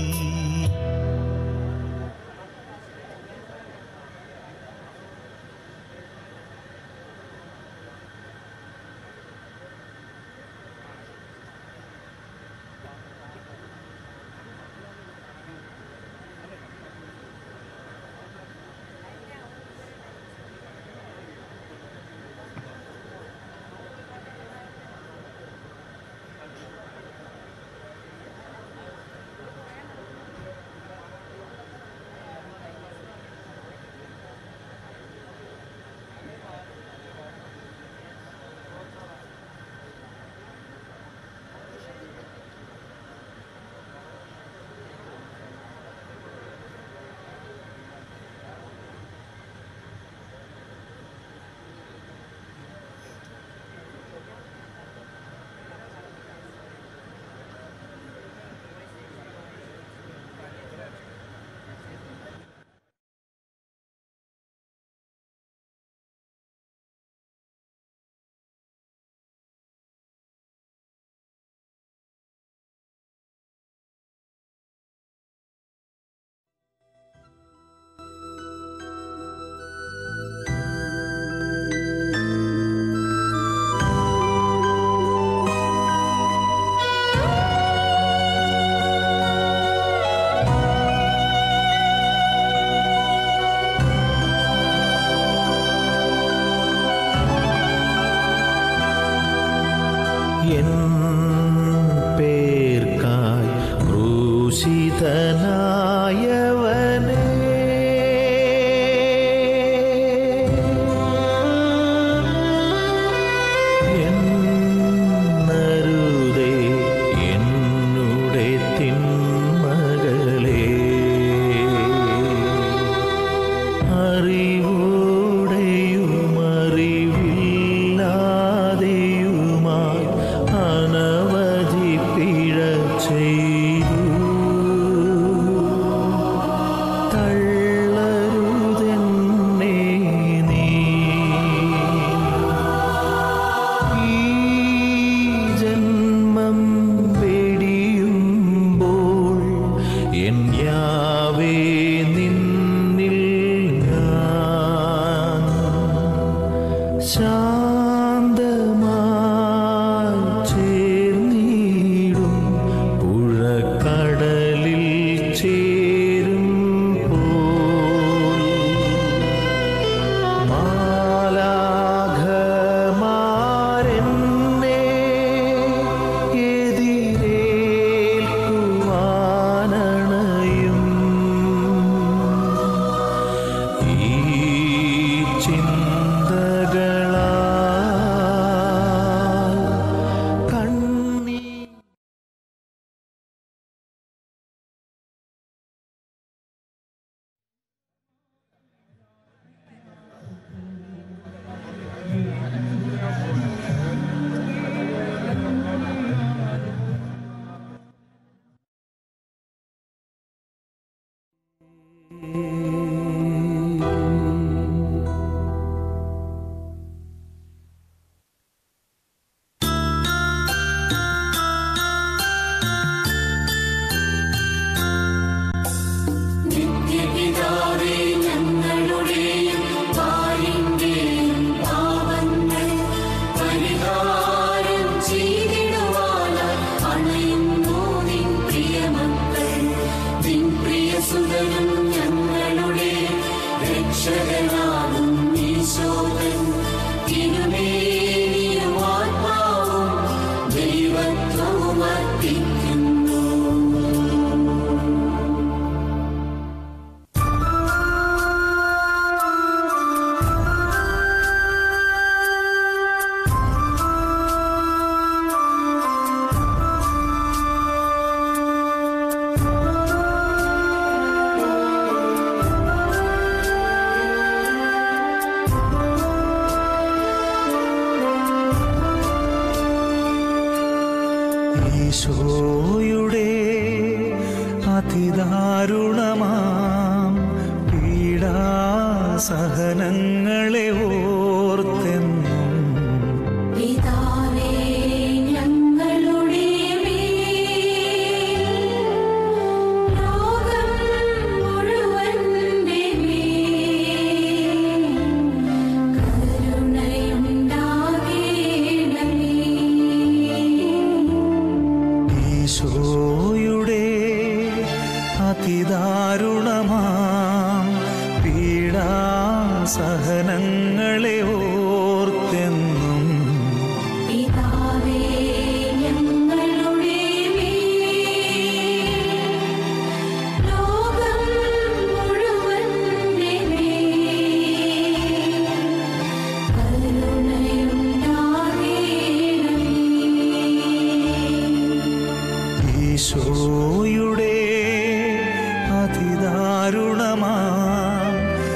S10: എൻ പേർക്കായി ക്രൂശിതനായവനേ എന്നരുതേ എന്നുടെ തിന്മകളേ അറിവോടെയും അറിവില്ലാതെയുമായി അന
S6: രക്ഷകനാകും ഈശോകൻ തിരുമേനിയും ആത്മാവും ദൈവത്വവും അർപ്പിക്കുന്നു
S10: ഈശോയുടെ അതിദാരുണമാം പീഡാസഹനങ്ങളെ ഓർത്തെന്നും
S6: പിതാവേ ഞങ്ങളുടെ മേൽ ലോകം മുഴുവന്റെ മേൽ കരുണയുണ്ടാകേണമേ
S10: ഈശോയുടെ അതിദാരുണമാം പീഡാസഹനങ്ങളെ ഓർത്തെന്നും
S6: പിതാവേ ഞങ്ങളുടെ മേൽ ലോകം മുഴുവന്റെ മേൽ കരുണയുണ്ടാകേണമേ
S10: ഈശോയുടെ അതിദാരുണമാം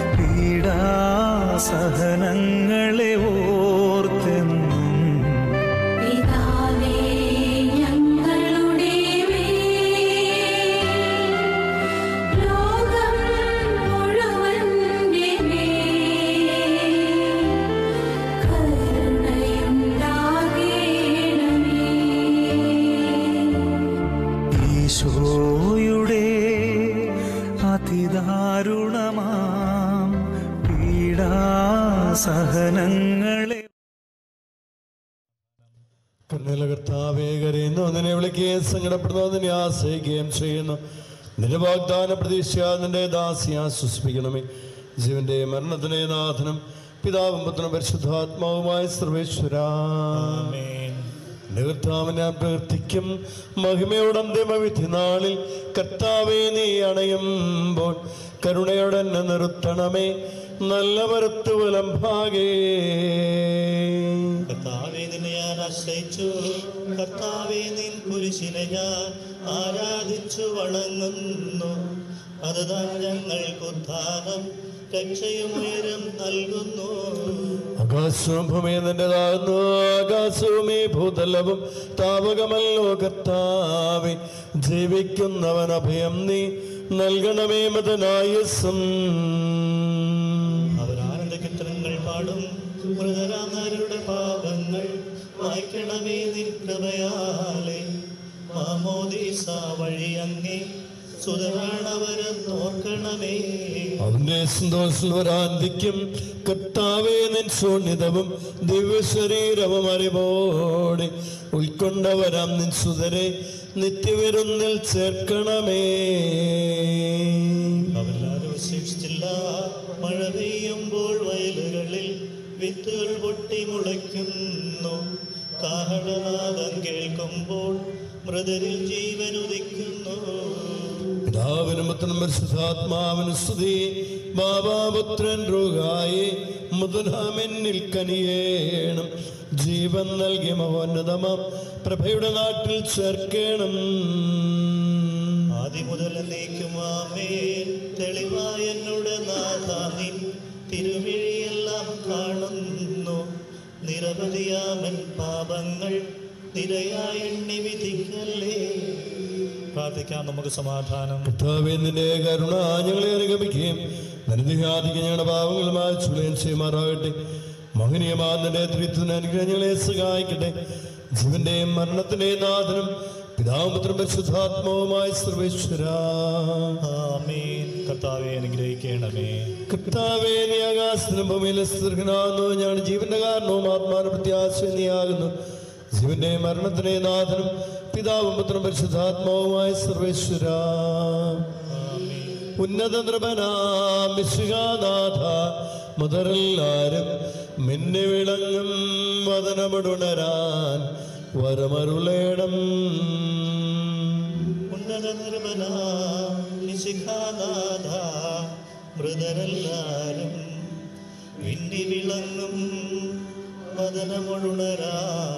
S10: പീഡാസഹനങ്ങളെ ഓർത്തെന്നും
S6: പിതാവേ ഞങ്ങളുടെ മേൽ ലോകം മുഴുവന്റെ മേൽ കരുണയുണ്ടാകേണമേ
S10: ഈശോയുടെ അതിദാരുണമാം പീഡാസഹനങ്ങളെ
S11: കരുണയിലെ കർത്താവേ കരയുന്നു നിന്നെ വിളിക്കുകയും സങ്കടപ്പെടുന്നു നിന്നെ ആശ്രയിക്കുകയും ചെയ്യുന്നു നിന്റെ വാഗ്ദാന പ്രതീക്ഷ നിന്റെ ദാസി ആശ്വസിപ്പിക്കണമേ ജീവന്റെ മരണത്തിനെ നാഥനും പിതാവും പുത്രനും പരിശുദ്ധാത്മാവുമായ സർവേശ്വര കർത്താവ് ഞാൻ പ്രവർത്തിക്കും മഹിമയുടെ അന്തിമവിധി നാളിൽ കർത്താവെ നീ അണയുമ്പോൾ കരുണയോടെ എന്നെ നിർത്തണമേ നല്ല വരത്തു വലംഭാഗേ
S12: കർത്താവെ നിന്നെ ഞാൻ ആശ്രയിച്ചു കർത്താവെ നിൻ കുരിശിനെ ഞാൻ ആരാധിച്ചു വണങ്ങുന്നു അത് താൻ ഞങ്ങൾക്ക് ഉദ്ധാനം രക്ഷയും ഉയരം നൽകുന്നു
S11: ആകാശവും ഭൂമിയും നിന്റേതാകുന്നു ആകാശവും ഈ ഭൂതലവും താപകമല്ലോ കർത്താവെ ജീവിക്കുന്നവൻ അഭയം നീ നൽകണമേ മതനായസം
S12: അവരാനന്ദകീർത്തനങ്ങൾ പാടും മൃതരാനാരുടെ പാപങ്ങൾ വായിക്കണമേ നിൻ കൃപയാലെ മാമോദീസ വഴി അങ്ങേ സുതരാണവരും നോക്കണമേ
S11: അവന്റെ സന്തോഷവരാന്തിക്കും കർത്താവേ നിൻ ശൂന്യതവും ദിവ്യശരീരവും അറിവോടെ ഉൾക്കൊണ്ടവരാം നിൻ സുതരെ നിത്യവിരുന്നിൽ ചേർക്കണമേ
S12: അവരെല്ലാവരും ശിക്ഷിച്ചില്ല മഴ പെയ്യുമ്പോൾ വയലുകളിൽ വിത്തുകൾ പൊട്ടി മുളയ്ക്കുന്നു കാഹളനാദം കേൾക്കുമ്പോൾ മൃതരിൽ ജീവൻ ഉദിക്കുന്നു
S11: പിതാവിനും പുത്രനും പരിശുദ്ധാത്മാവിന് സ്തുതി ബാബാപുത്രൻ രോഗായി മുതലാമെന്നിൽ കനിയേണം ജീവൻ നൽകി മഹോന്നതമം പ്രഭയുടെ നാട്ടിൽ ചേർക്കണം
S12: ആദ്യം മുതൽ നീക്കുമാമേൻ തെളിവായ എന്നോട് നാഥ നിൻ തിരുമിഴിയെല്ലാം കാണുന്നു നിരവധിയാമൻ പാപങ്ങൾ നിരയായി എണ്ണി വിധിക്കല്ലേ പ്രാർത്ഥിക്കാം നമുക്ക് സമാധാനം
S11: കർത്താവേ നിന്റെ കരുണ ഞങ്ങളെ അനുഗമിക്കുകയും നരതിഹാദിക്ക് ഞങ്ങളുടെ പാവങ്ങളുമായി ചുളയും ചെയ്യുമാറാകട്ടെ മഹനീയമാ നിന്റെ ത്രിത്വത്തിന് അനുഗ്രഹം ഞങ്ങളെ സഹായിക്കട്ടെ ജീവന്റെയും മരണത്തിന്റെയും നാഥനും പിതാപുത്രം പരിശുദ്ധാത്മാവുമായ സർവേശ്വര
S12: ആമേൻ കർത്താവെ അനുഗ്രഹിക്കണമേ
S11: കർത്താവേ നീ ആകാശത്തിനും ഭൂമിയിലെ സ്ഥിരനാകുന്നു ഞങ്ങളുടെ ജീവന്റെ കാരണവും ആത്മാന പ്രത്യാശ നീയാകുന്നു ജീവന്റെ മരണത്തിനെ നാഥനും പിതാവും പുത്രനും പരിശുദ്ധാത്മാവുമായ സർവേശ്വര ഉന്നത നൃപനാമിശുകാനാഥ മുതലെല്ലാരും മിന്നി വിളങ്ങും വതനമുടുണരാൻ വരമരുളേണം
S12: ഉന്നത നിർമ്മല നിശിഖാനാഥ മൃതരെല്ലാരും വിണ്ണി വിളങ്ങും വദനമൊഴുണരാ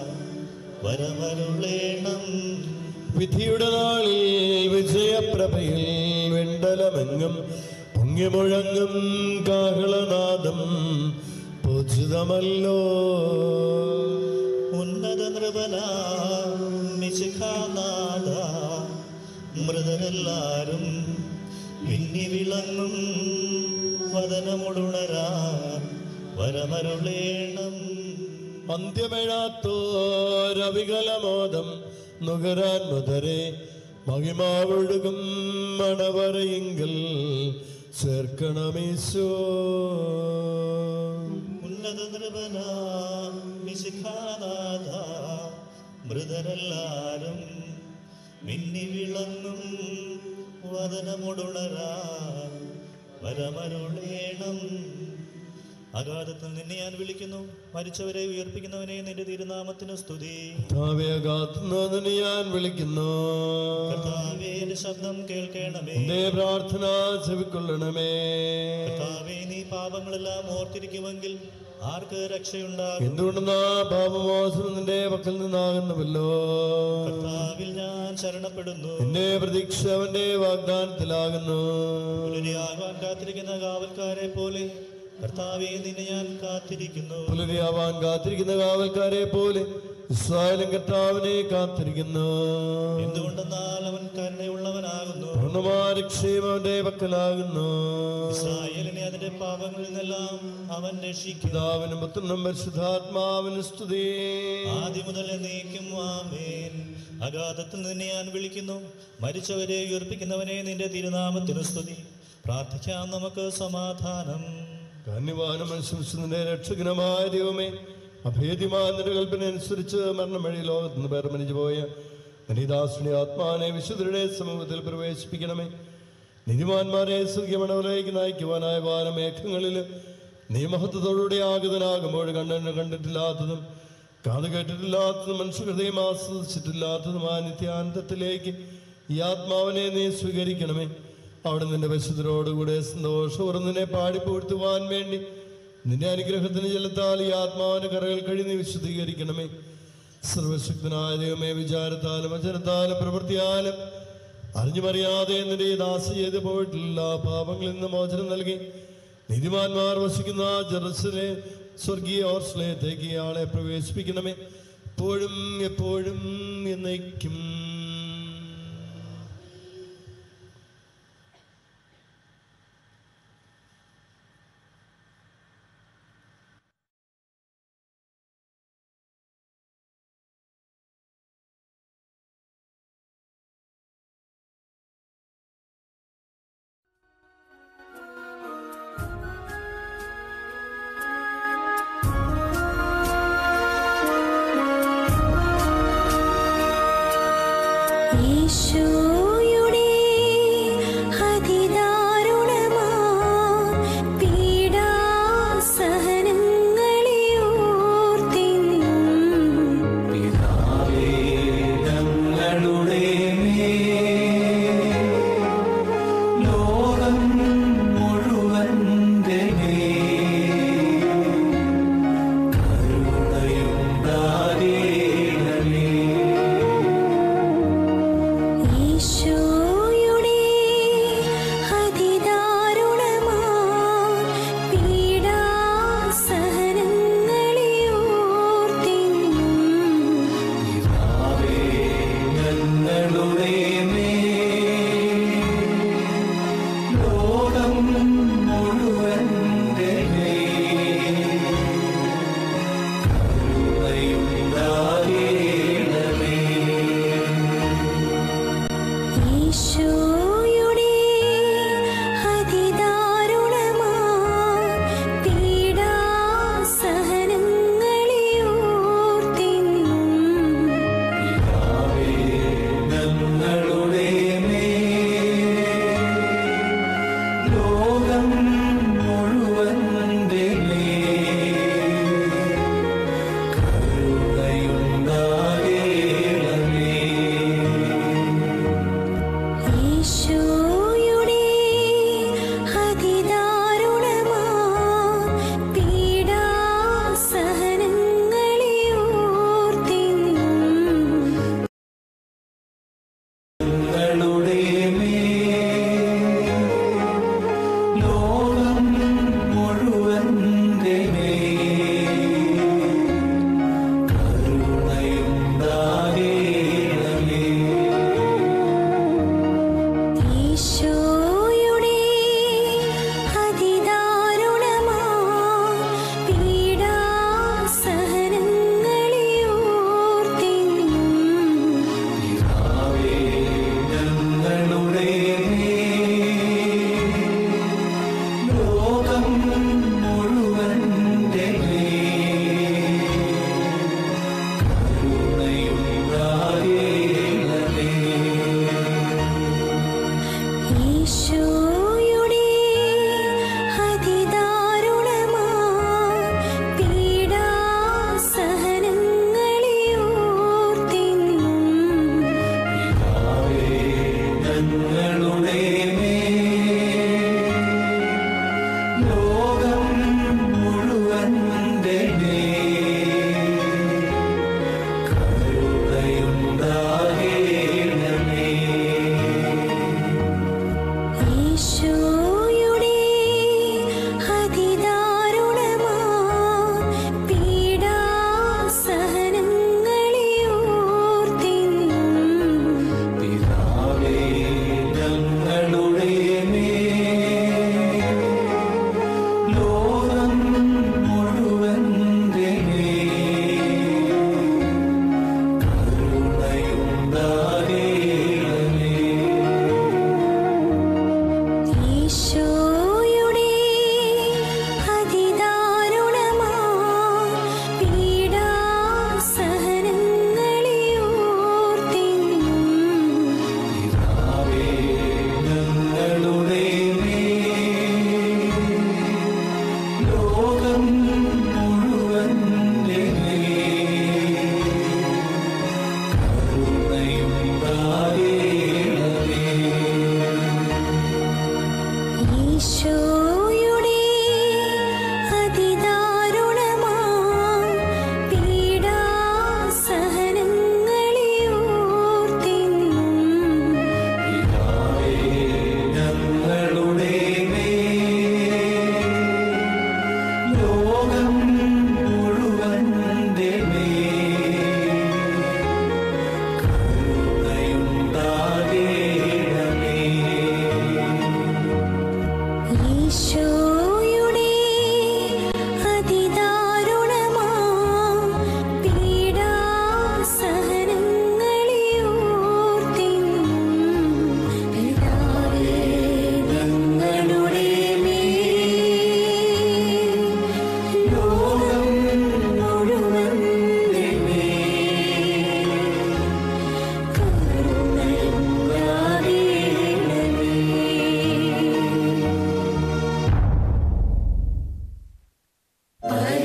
S12: വരമരുളേണം
S11: വിധിയുടെ നാളിൽ വിജയപ്രഭയിൽ വെണ്ടലമെങ്ങും പൊങ്ങിമുഴങ്ങും കാഹളനാദം പൂജിതമല്ലോ
S12: ഉന്നത നൃപന നിശിഖാനാഥ മൃതരെല്ലാരും വിണ്ണി വിളങ്ങും വദനമൊഴുണരാ വരമരുളേണം
S11: അന്ത്യമെഴാത്തോരവികലമോദം നുകരാൻ മുതരെ മഹിമാവൊഴുകും മണവരയെങ്കിൽ ചേർക്കണമീശോ
S12: ഉന്നത നൃപന നിശിഖാനാഥ മൃതരെല്ലാരും മിന്നി വിളങ്ങും വദനമൊടുണരാ വരമരുളേണം അഗാധത്തിൽ നിന്നെ ഞാൻ വിളിക്കുന്നു മരിച്ചവരെ ഉയർപ്പിക്കുന്നവനെ നിന്റെ തിരുനാമത്തിന് സ്തുതി
S11: താവ്യകാത്തുന്നതിന് ഞാൻ വിളിക്കുന്നു
S12: കർത്താവേ എന്റെ ശബ്ദം കേൾക്കണമേ
S11: എന്റെ പ്രാർത്ഥന ചെവിക്കൊള്ളണമേ
S12: കർത്താവേ നീ പാപങ്ങളെല്ലാം ഓർത്തിരിക്കുമെങ്കിൽ ആർക്ക് രക്ഷയുണ്ടാകും
S11: എന്തുകൊണ്ടെന്നാ പാപമോചനം നിന്റെ പക്കൽ നിന്നാകുന്നുവല്ലോ
S12: കർത്താവിൽ ഞാൻ ശരണപ്പെടുന്നു
S11: എന്റെ പ്രതീക്ഷ അവന്റെ വാഗ്ദാനത്തിലാകുന്നു
S12: പുലരിയാകാൻ കാത്തിരിക്കുന്ന കാവൽക്കാരെ പോലെ കർത്താവെ നിന്നെ ഞാൻ കാത്തിരിക്കുന്നു
S11: പുലരിയാവാൻ കാത്തിരിക്കുന്ന കാവൽക്കാരെ പോലെ ഇസ്രായേലും കർത്താവിനെ കാത്തിരിക്കുന്നു
S12: എന്തുകൊണ്ടെന്നാൽ അവൻ കരുണയുള്ളവനാകുന്നു
S11: പൂർണ്ണമായ രക്ഷയും അവന്റെ പക്കലാകുന്നു
S12: ഇസ്രായേലിനെ അതിന്റെ പാപങ്ങളിൽ നിന്നെല്ലാം അവൻ രക്ഷിക്കും
S11: പിതാവിനും പുത്രനും പരിശുദ്ധാത്മാവിനും സ്തുതി
S12: ആദ്യം മുതൽ എന്നേക്കും ആമേൻ അഗാധത്തിൽ നിന്നെ ഞാൻ വിളിക്കുന്നു മരിച്ചവരെ ഉയർപ്പിക്കുന്നവനെ നിന്റെ തിരുനാമത്തിന് സ്തുതി പ്രാർത്ഥിക്കാം നമുക്ക് സമാധാനം
S11: ധന്യവാനും അനുശംസിന്റെ രക്ഷകനമായ ദൈവമേ അഭേദ്യമായ നിന്റെ കൽപ്പന അനുസരിച്ച് മരണം വഴി ലോകത്ത് നിന്ന് പേർമനിച്ചു പോയ നിദാസിന്റെ ആത്മാനെ വിശുദ്ധരുടെ സമൂഹത്തിൽ പ്രവേശിപ്പിക്കണമേ നീതിമാന്മാരെ സ്വർഗമണവലേക്ക് നയിക്കുവാനായ വാനമേഘങ്ങളിൽ നിയമഹത്വത്തോടുകൂടി ആഗതനാകുമ്പോൾ കണ്ണിന് കണ്ടിട്ടില്ലാത്തതും കാത് കേട്ടിട്ടില്ലാത്തതും മനുഷ്യഹൃദയം ആസ്വദിച്ചിട്ടില്ലാത്തതുമായ നിത്യാനന്ദത്തിലേക്ക് ഈ ആത്മാവിനെ നീ സ്വീകരിക്കണമേ അവിടെ നിന്റെ വിശുദ്ധരോടുകൂടെ സന്തോഷപൂർവ്വം നിന്നെ പാടിപ്പുഴ്ത്തുവാൻ വേണ്ടി നിന്റെ അനുഗ്രഹത്തിന് ചെലുത്താൽ ഈ ആത്മാവിന്റെ കറകൾ കഴിഞ്ഞ് വിശുദ്ധീകരിക്കണമേ സർവശക്തനായ ദൈവമേ വിചാരത്താലും വചനത്താലും പ്രവൃത്തിയാലും അറിഞ്ഞുമറിയാതെ നിന്റെ ഈ ദാസ ചെയ്തു പോയിട്ടില്ല പാപങ്ങളിൽ നിന്ന് മോചനം നൽകി നീതിമാന്മാർ വസിക്കുന്ന ജെറുസലേ സ്വർഗീയ ഓർസ്ലയത്തേക്ക് ആളെ പ്രവേശിപ്പിക്കണമേ എപ്പോഴും എപ്പോഴും എന്നേക്കും
S6: ും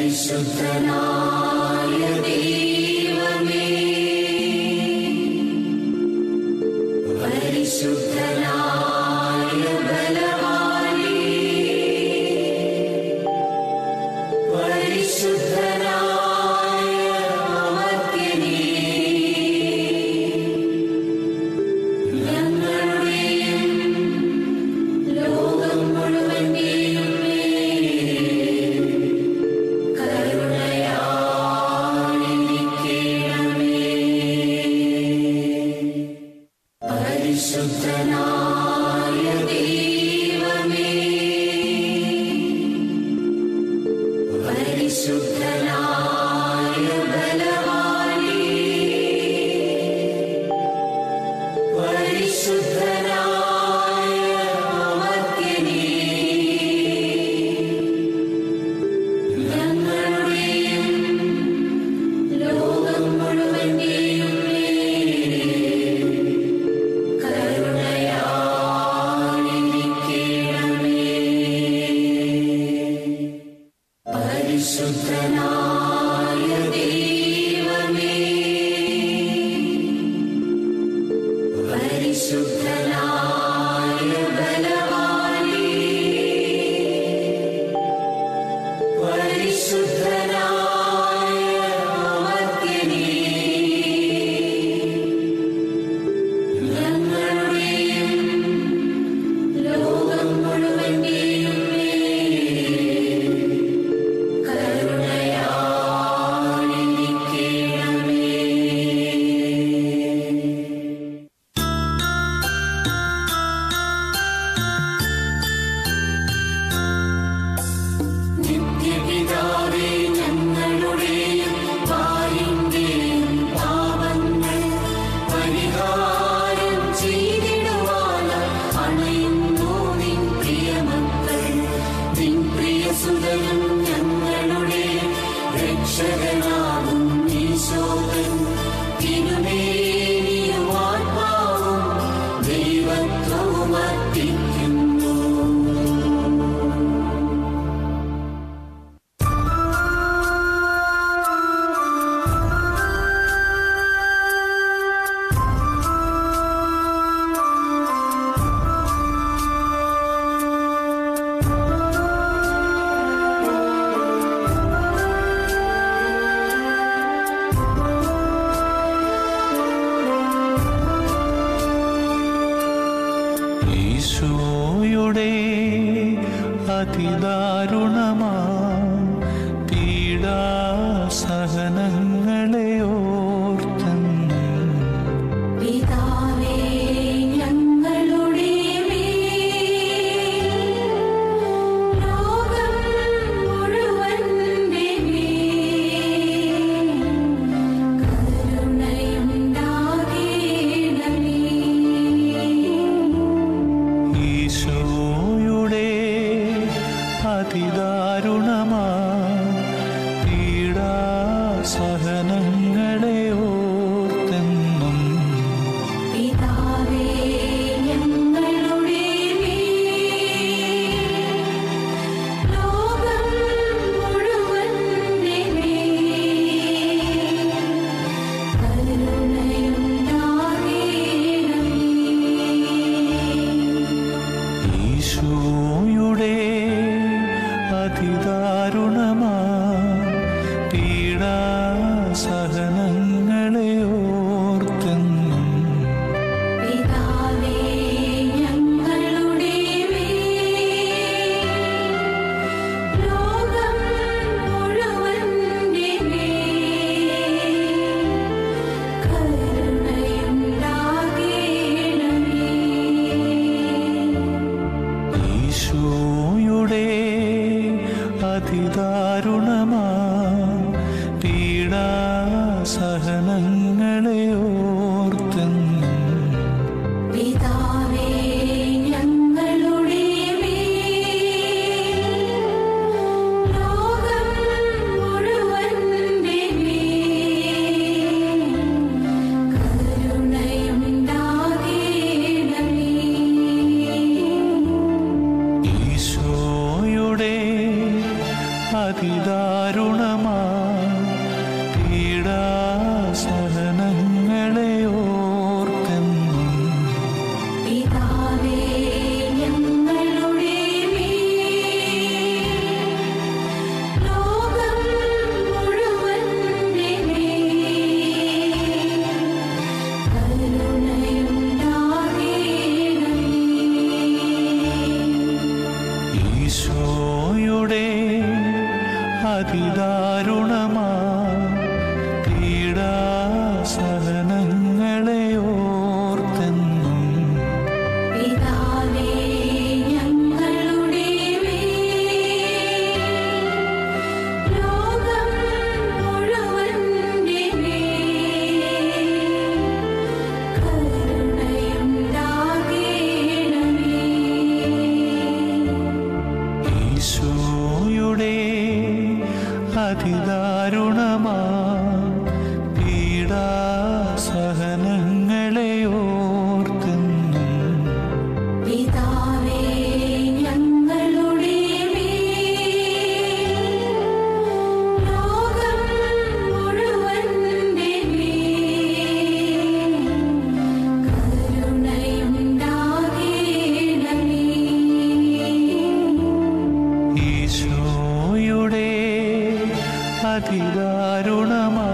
S6: പരിശുദ്ധനായ ദൈവമേ പരിശുദ്ധനായ ബലവാനേ പരിശുദ്ധനായ അമർത്യനേ ഞങ്ങളുടെയും ലോകം മുഴുവന്റെയും മേൽ കരുണയായിരിക്കണമേ പരിശുദ്ധനായ ദൈവമേ പരിശുദ്ധനായ ബലവാനേ പരിശുദ്ധനായ അമർത്യനേ ഞങ്ങളുടെയും ലോകം മുഴുവന്റെയും മേൽ കരുണയായിരിക്കണമേ പരിശുദ്ധനായ ദൈവമേ പരിശുദ്ധനായ ബലവാനേ പരിശുദ്ധനായ അമർത്യനേ ഞങ്ങളുടെയും ലോകം മുഴുവന്റെയും മേൽ കരുണയായിരിക്കണമേ നിത്യപിതാവേ ഞങ്ങളുടെയും പാലിന്റെയും പാപങ്ങൾ പരിഹാരം ചെയ്തിടുവാന അണയുന്നു നിൻ പ്രിയമക്കൾ നിൻ പ്രിയസുതനും ഞങ്ങളുടെ രക്ഷകനാകും ഈശോകൻ തിരുമേനിയും ആത്മാവും ദൈവത്വവും അർപ്പിക്കുന്നു
S10: ഈശോയുടെ അതിദാരുണമാ പീഡാസഹനങ്ങളെ ഓർത്തെന്ന്
S6: പിതാവേ ഞങ്ങളുടെ മേൽ ലോകം മുഴുവന്റെ മേൽ കരുണയുണ്ടാകണമേ
S10: ഈശോയുടെ അതിദാരുണമാ പീഡാസഹനങ്ങളെ ഓർത്തെന്നും
S6: പിതാവേ ഞങ്ങളുടെ മേൽ ലോകം മുഴുവന്റെ മേൽ കരുണയുണ്ടാകണമേ
S10: ഈശോയുടെ അതിദാരുണമാ പീഡാസഹനങ്ങളെ ഓർത്തെന്നും
S6: പിതാവേ ഞങ്ങളുടെ മേൽ ലോകം മുഴുവന്റെ മേൽ കരുണയുണ്ടാകണമേ
S10: ഈശോയുടെ അതിദാരുണമാ പീഡാസഹനങ്ങളെ ഓർത്തെന്നും
S6: പിതാവേ ഞങ്ങളുടെ മേൽ ലോകം മുഴുവന്റെ മേൽ കരുണയുണ്ടാകണമേ
S10: ഈശോയുടെ അതിദാരുണമാ പീഡാസഹനങ്ങളെ ഓർത്തെന്നും
S6: പിതാവേ ഞങ്ങളുടെ മേൽ ലോകം മുഴുവന്റെ മേൽ കരുണയുണ്ടാകേണമേ
S10: ഈശോയുടെ അതിദാരുണമാ പീഡാസഹനങ്ങളെ ഓർത്തെന്നും
S6: പിതാവേ ഞങ്ങളുടെ മേൽ ലോകം മുഴുവന്റെ മേൽ കരുണയുണ്ടാകേണമേ
S10: ഈശോയുടെ അതിദാരുണമാ പീഡാസഹനങ്ങളെ ഓർത്തെന്നും
S6: പിതാവേ ഞങ്ങളുടെ മേൽ ലോകം മുഴുവന്റെ മേൽ കരുണയുണ്ടാകേണമേ
S10: ഈശോയുടെ അതിദാരുണമാ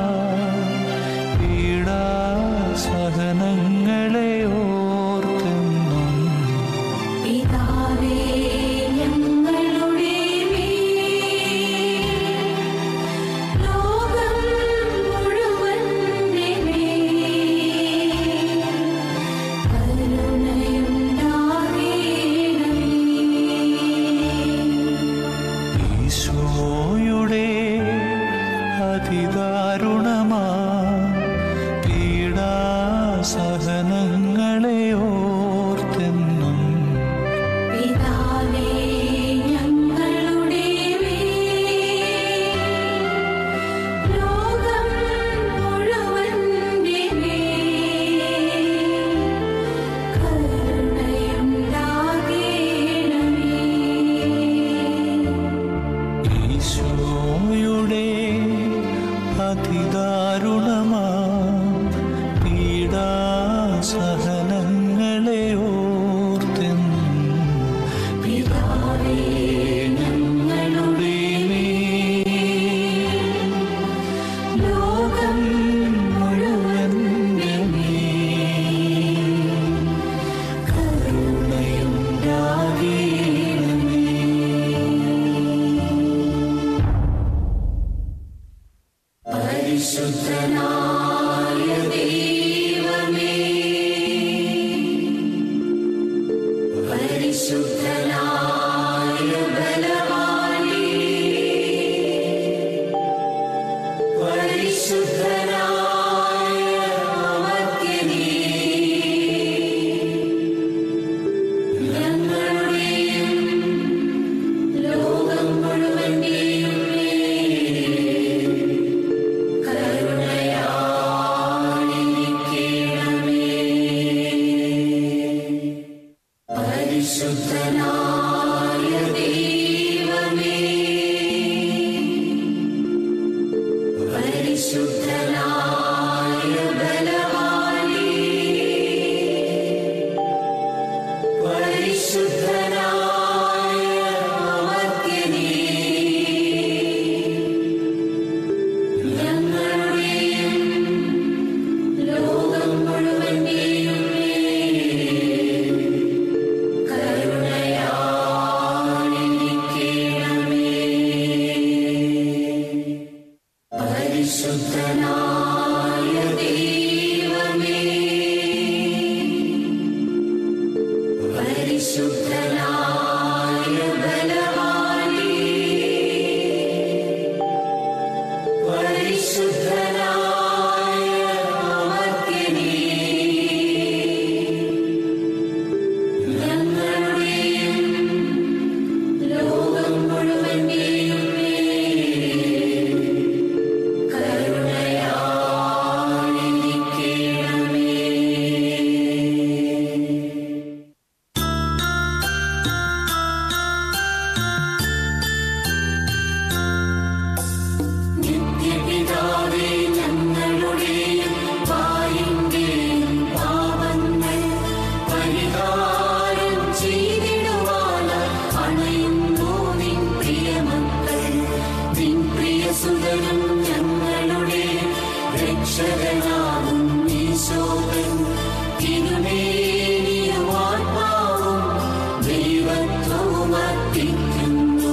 S10: പീഡാസഹനങ്ങളെ ഓർത്തെന്നും
S6: പിതാവേ ഞങ്ങളുടെ മേൽ ലോകം മുഴുവന്റെ മേൽ കരുണയുണ്ടാകേണമേ
S10: ഈശോയുടെ അതിദാരുണമാ പീഡാസഹനങ്ങളെ ഓർത്തെന്നും
S6: പിതാവേ ഞങ്ങളുടെ മേൽ ലോകം മുഴുവന്റെ മേൽ കരുണയുണ്ടാകേണമേ
S10: ഈശോയുടെ അതിദാരുണമാ പീഡാസഹനങ്ങളെ ഓർത്തെന്നും
S6: പിതാവേ ഞങ്ങളുടെ മേൽ ലോകം മുഴുവന്റെ മേൽ കരുണയുണ്ടാകേണമേ പരിശുദ്ധനായ ദൈവമേ സുതനും ഞങ്ങളുടെ രക്ഷകനാകും ഈശോകൻ തിരുമേനിയും ആത്മാവും ദൈവത്വവും അർപ്പിക്കുന്നു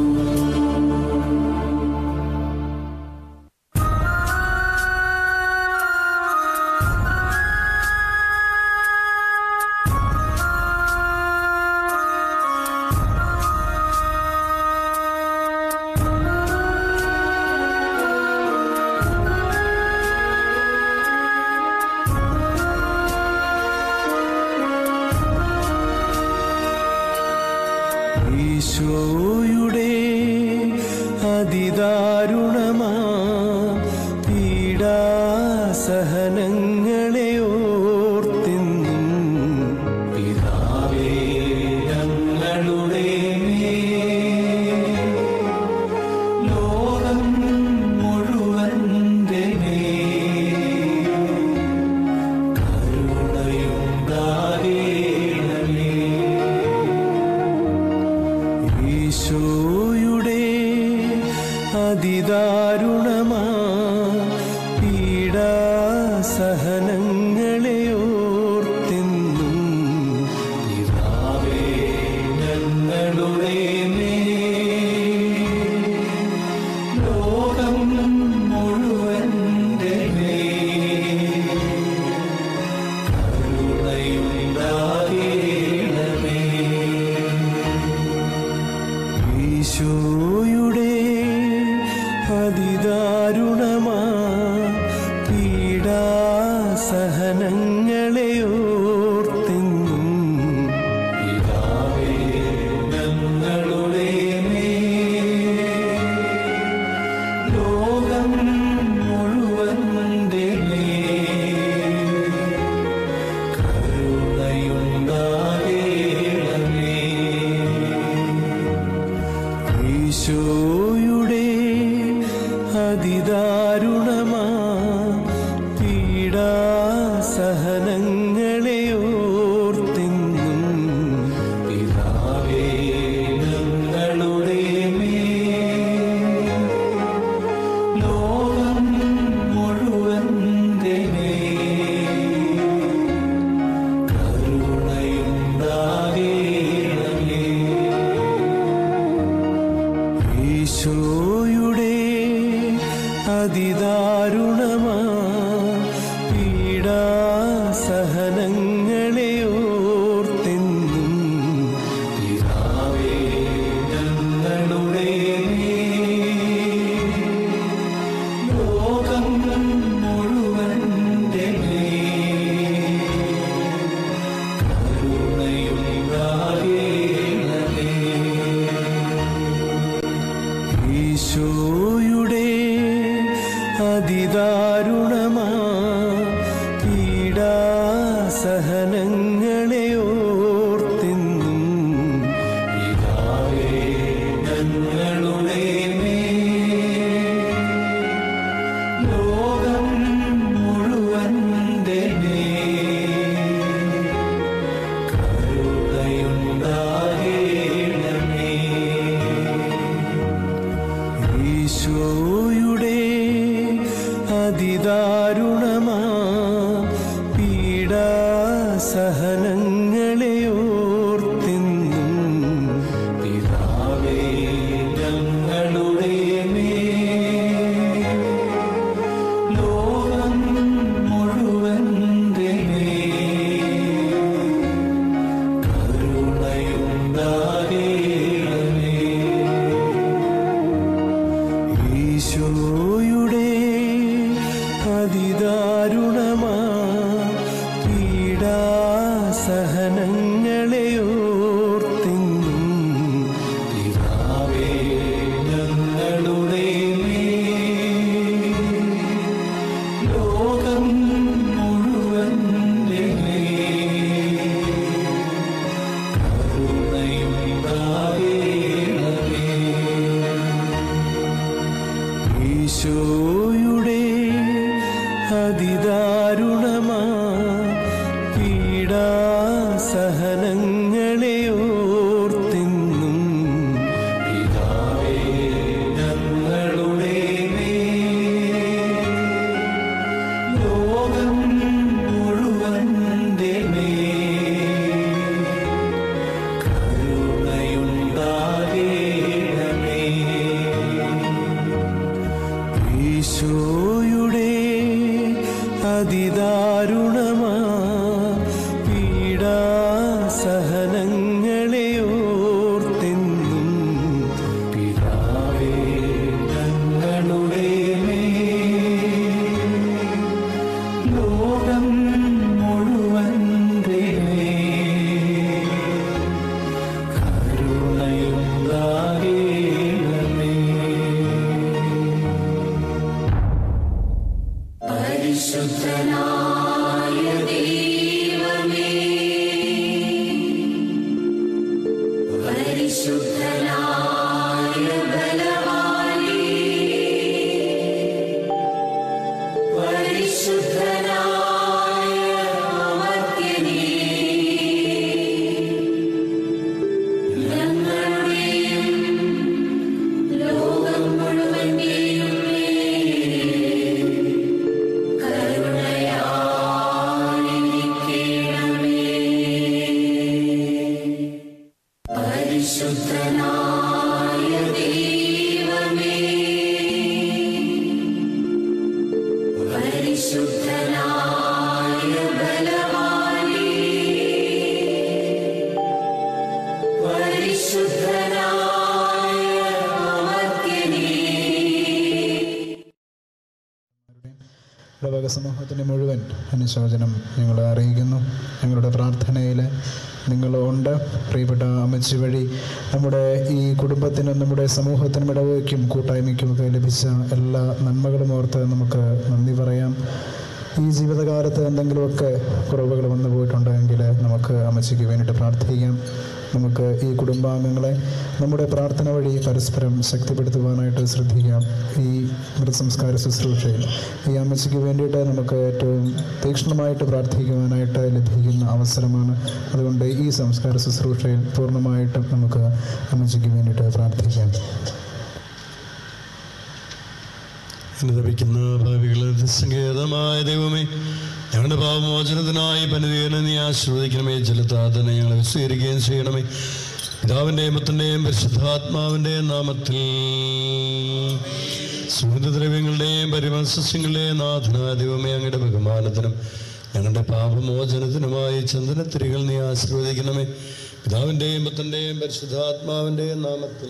S10: ഈശോയുടെ അതിദാരുണമാ പീഡാസഹനങ്ങളെ ഓർത്തെന്നും
S1: പിതാവേ ഞങ്ങളുടെ മേൽ, ലോകം മുഴുവന്റെ മേൽ, കരുണയുണ്ടാകേണമേ
S10: ഈശോയുടെ അതിദാരുണമാ പീഡാസഹനങ്ങളെ ഓർത്തെന്നും
S1: പിതാവേ ഞങ്ങളുടെ മേൽ, ലോകം മുഴുവന്റെ മേൽ, കരുണയുണ്ടാകേണമേ
S10: ഈശോയുടെ അതിദാരുണമാ പീഡാസഹനങ്ങളെ ഓർത്തെന്നും
S1: പിതാവേ ഞങ്ങളുടെ മേൽ, ലോകം മുഴുവന്റെ മേൽ, കരുണയുണ്ടാകേണമേ
S10: ഈശോയുടെ അതിദാരുണമാ പീഡാസഹനങ്ങളെ ഓർത്തെന്നും
S1: പിതാവേ ഞങ്ങളുടെ മേൽ, ലോകം മുഴുവന്റെ മേൽ, കരുണയുണ്ടാകേണമേ
S10: ഈശോയുടെ അതിദാരുണമാ പീഡാസഹനങ്ങളെ ഓർത്തെന്നും
S1: പിതാവേ ഞങ്ങളുടെ മേൽ, ലോകം മുഴുവന്റെ മേൽ, കരുണയുണ്ടാകേണമേ
S10: ഈശോയുടെ അതിദാരുണമാ പീഡാസഹനങ്ങളെ ഓർത്തെന്നും
S1: പിതാവേ ഞങ്ങളുടെ മേൽ, ലോകം മുഴുവന്റെ മേൽ, കരുണയുണ്ടാകേണമേ
S10: ഈശോയുടെ അതിദാരുണമാ പീഡാസഹനങ്ങളെ ഓർത്തെന്നും
S1: പിതാവേ ഞങ്ങളുടെ മേൽ, ലോകം മുഴുവന്റെ മേൽ, കരുണയുണ്ടാകേണമേ
S10: ഈശോയുടെ അതിദാരുണമാ പീഡാസഹനങ്ങളെ ഓർത്തെന്നും
S1: പിതാവേ ഞങ്ങളുടെ മേൽ, ലോകം മുഴുവന്റെ മേൽ, കരുണയുണ്ടാകേണമേ
S10: ഈശോയുടെ അതിദാരുണമാ പീഡാസഹനങ്ങളെ ഓർത്തെന്നും
S1: പിതാവേ ഞങ്ങളുടെ
S10: അതിദാരുണമാ പീഡാസഹനങ്ങളെ ഓർത്തെന്നും
S1: പിതാവേ ഞങ്ങളുടെ മേൽ ലോകം മുഴുവൻ്റെ മേൽ കരുണയുണ്ടാകേണമേ
S6: പരിശുദ്ധനായ ദൈവമേ പരിശുദ്ധനായ ബലവാനേ പരിശുദ്ധനായ അമർത്യനേ ഞങ്ങളുടെയും ലോകം മുഴുവന്റെയും മേൽ പരിശുദ്ധനായ ദൈവമേ പരിശുദ്ധനായ ബലവാനേ പരിശുദ്ധനായ അമർത്യനേ
S13: ഇടവക സമൂഹത്തിൻ്റെ മുഴുവൻ അനുശോചനം ഞങ്ങൾ അറിയിക്കുന്നു ഞങ്ങളുടെ പ്രാർത്ഥനയിൽ നിങ്ങളുണ്ട് പ്രിയപ്പെട്ട അമ്മച്ചി വഴി നമ്മുടെ ഈ കുടുംബത്തിനും നമ്മുടെ സമൂഹത്തിനും ഇടവയ്ക്കും കൂട്ടായ്മയ്ക്കും ഒക്കെ ലഭിച്ച എല്ലാ നന്മകളും ഓർത്ത് നമുക്ക് നന്ദി പറയാം ഈ ജീവിതകാലത്ത് എന്തെങ്കിലുമൊക്കെ കുറവുകൾ വന്നു പോയിട്ടുണ്ടെങ്കിൽ നമുക്ക് അമ്മച്ചിക്ക് വേണ്ടിയിട്ട് പ്രാർത്ഥിക്കാം നമുക്ക് ഈ കുടുംബാംഗങ്ങളെ നമ്മുടെ പ്രാർത്ഥന വഴി പരസ്പരം ശക്തിപ്പെടുത്തുവാനായിട്ട് ശ്രദ്ധിക്കാം ഈ മൃതസംസ്കാര ശുശ്രൂഷയിൽ ഈ അമ്മച്ചിക്ക് വേണ്ടിയിട്ട് നമുക്ക് ഏറ്റവും തീക്ഷ്ണമായിട്ട് പ്രാർത്ഥിക്കുവാനായിട്ട് ലഭിക്കുന്ന അവസരമാണ് അതുകൊണ്ട് ഈ സംസ്കാര ശുശ്രൂഷയിൽ പൂർണ്ണമായിട്ടും നമുക്ക് അമ്മച്ചിക്ക് വേണ്ടിയിട്ട് പ്രാർത്ഥിക്കാം
S11: അനുദപിക്കുന്ന ഭാവികളുടെ സങ്കേതമായ ദൈവമേ ഞങ്ങളുടെ പാപമോചനത്തിനായി പനിതീരനെ നീ ആശ്രവദിക്കണമേ ജലത്താതനെ ഞങ്ങളെ സ്വീകരിക്കുകയും ചെയ്യണമേ പിതാവിൻ്റെയും പുത്രൻ്റെയും പരിശുദ്ധാത്മാവിൻ്റെയും നാമത്തിൽ സുഗന്ധദ്രവ്യങ്ങളുടെയും പരിമസസ്യങ്ങളുടെയും നാഥനായ ദൈവമേ അങ്ങയുടെ ബഹുമാനത്തിനും ഞങ്ങളുടെ പാപമോചനത്തിനുമായി ചന്ദനത്തിരികൾ നീ ആശീർവദിക്കണമേ പിതാവിൻ്റെയും പുത്രൻ്റെയും പരിശുദ്ധാത്മാവിൻ്റെയും നാമത്തിൽ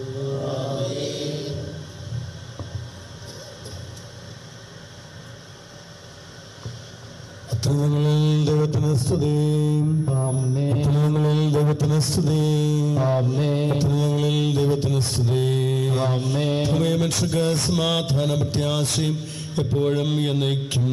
S11: അത്യുന്നതങ്ങളിൽ ദൈവത്തിന് സ്തുതി അത്യുന്നതങ്ങളിൽ ദൈവത്തിന് സ്തുതി അത്യുന്നതങ്ങളിൽ ദൈവത്തിന് സ്തുതി ഭൂമിയെ മനുഷ്യർക്ക് സമാധാന പ്രത്യാശയും എപ്പോഴും എന്നേക്കും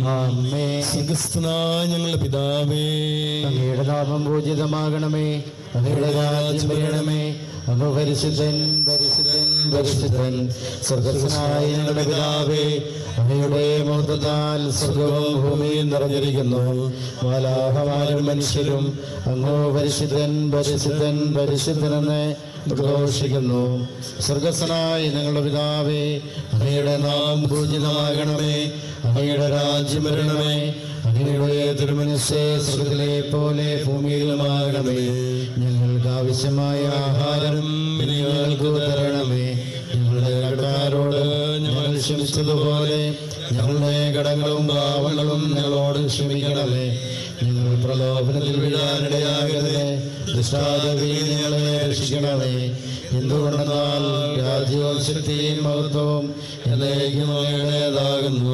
S11: സ്വർഗസ്ഥനായ ഞങ്ങളുടെ പിതാവേ
S14: അങ്ങയുടെ നാമം പൂജിതമാകണമേ അങ്ങയുടെ രാജ്യം വരണമേ അങ്ങ് പരിശുദ്ധൻ പരിശുദ്ധൻ പരിശുദ്ധൻ സ്വർഗസ്വനായ ഞങ്ങളുടെ പിതാവേ അങ്ങയുടെ മുഹൂർത്തത്താൽ സ്വർഗവും ഭൂമിയും നിറഞ്ഞിരിക്കുന്നു മാലാഹമാരും മനുഷ്യരും അങ്ങോ പരിശുദ്ധൻ പരിശുദ്ധൻ പരിശുദ്ധനെന്ന് പ്രഘോഷിക്കുന്നു സ്വർഗസ്വനായ ഞങ്ങളുടെ പിതാവേ അങ്ങയുടെ നാമം പൂജിതമാകണമേ അങ്ങയുടെ രാജ്യം വരണമേ അങ്ങയുടെ തിരുമനസ്സേ സ്വർഗത്തിലെ പോലെ ഭൂമിയിലുമാകണമേ ഞങ്ങൾക്ക് ആവശ്യമായ ആഹാരം ഇനി ഞങ്ങൾക്ക് തരണമേ ഞങ്ങളുടെ കടക്കാരോട് ഞങ്ങൾ ക്ഷമിച്ചതുപോലെ ഞങ്ങളുടെ കടങ്ങളും പാവങ്ങളും ഞങ്ങളോട് ക്ഷമിക്കണമേ ഞങ്ങൾ പ്രലോഭനത്തിൽ വീഴാനിടയാകരുതേ ദുഷ്ടാദവിൽ ഞങ്ങളെ രക്ഷിക്കണമേ എന്തുകൊണ്ടെന്നാൽ രാജ്യവും ശക്തിയും മഹത്വവും എന്നേക്കും അങ്ങയുടേതാകുന്നു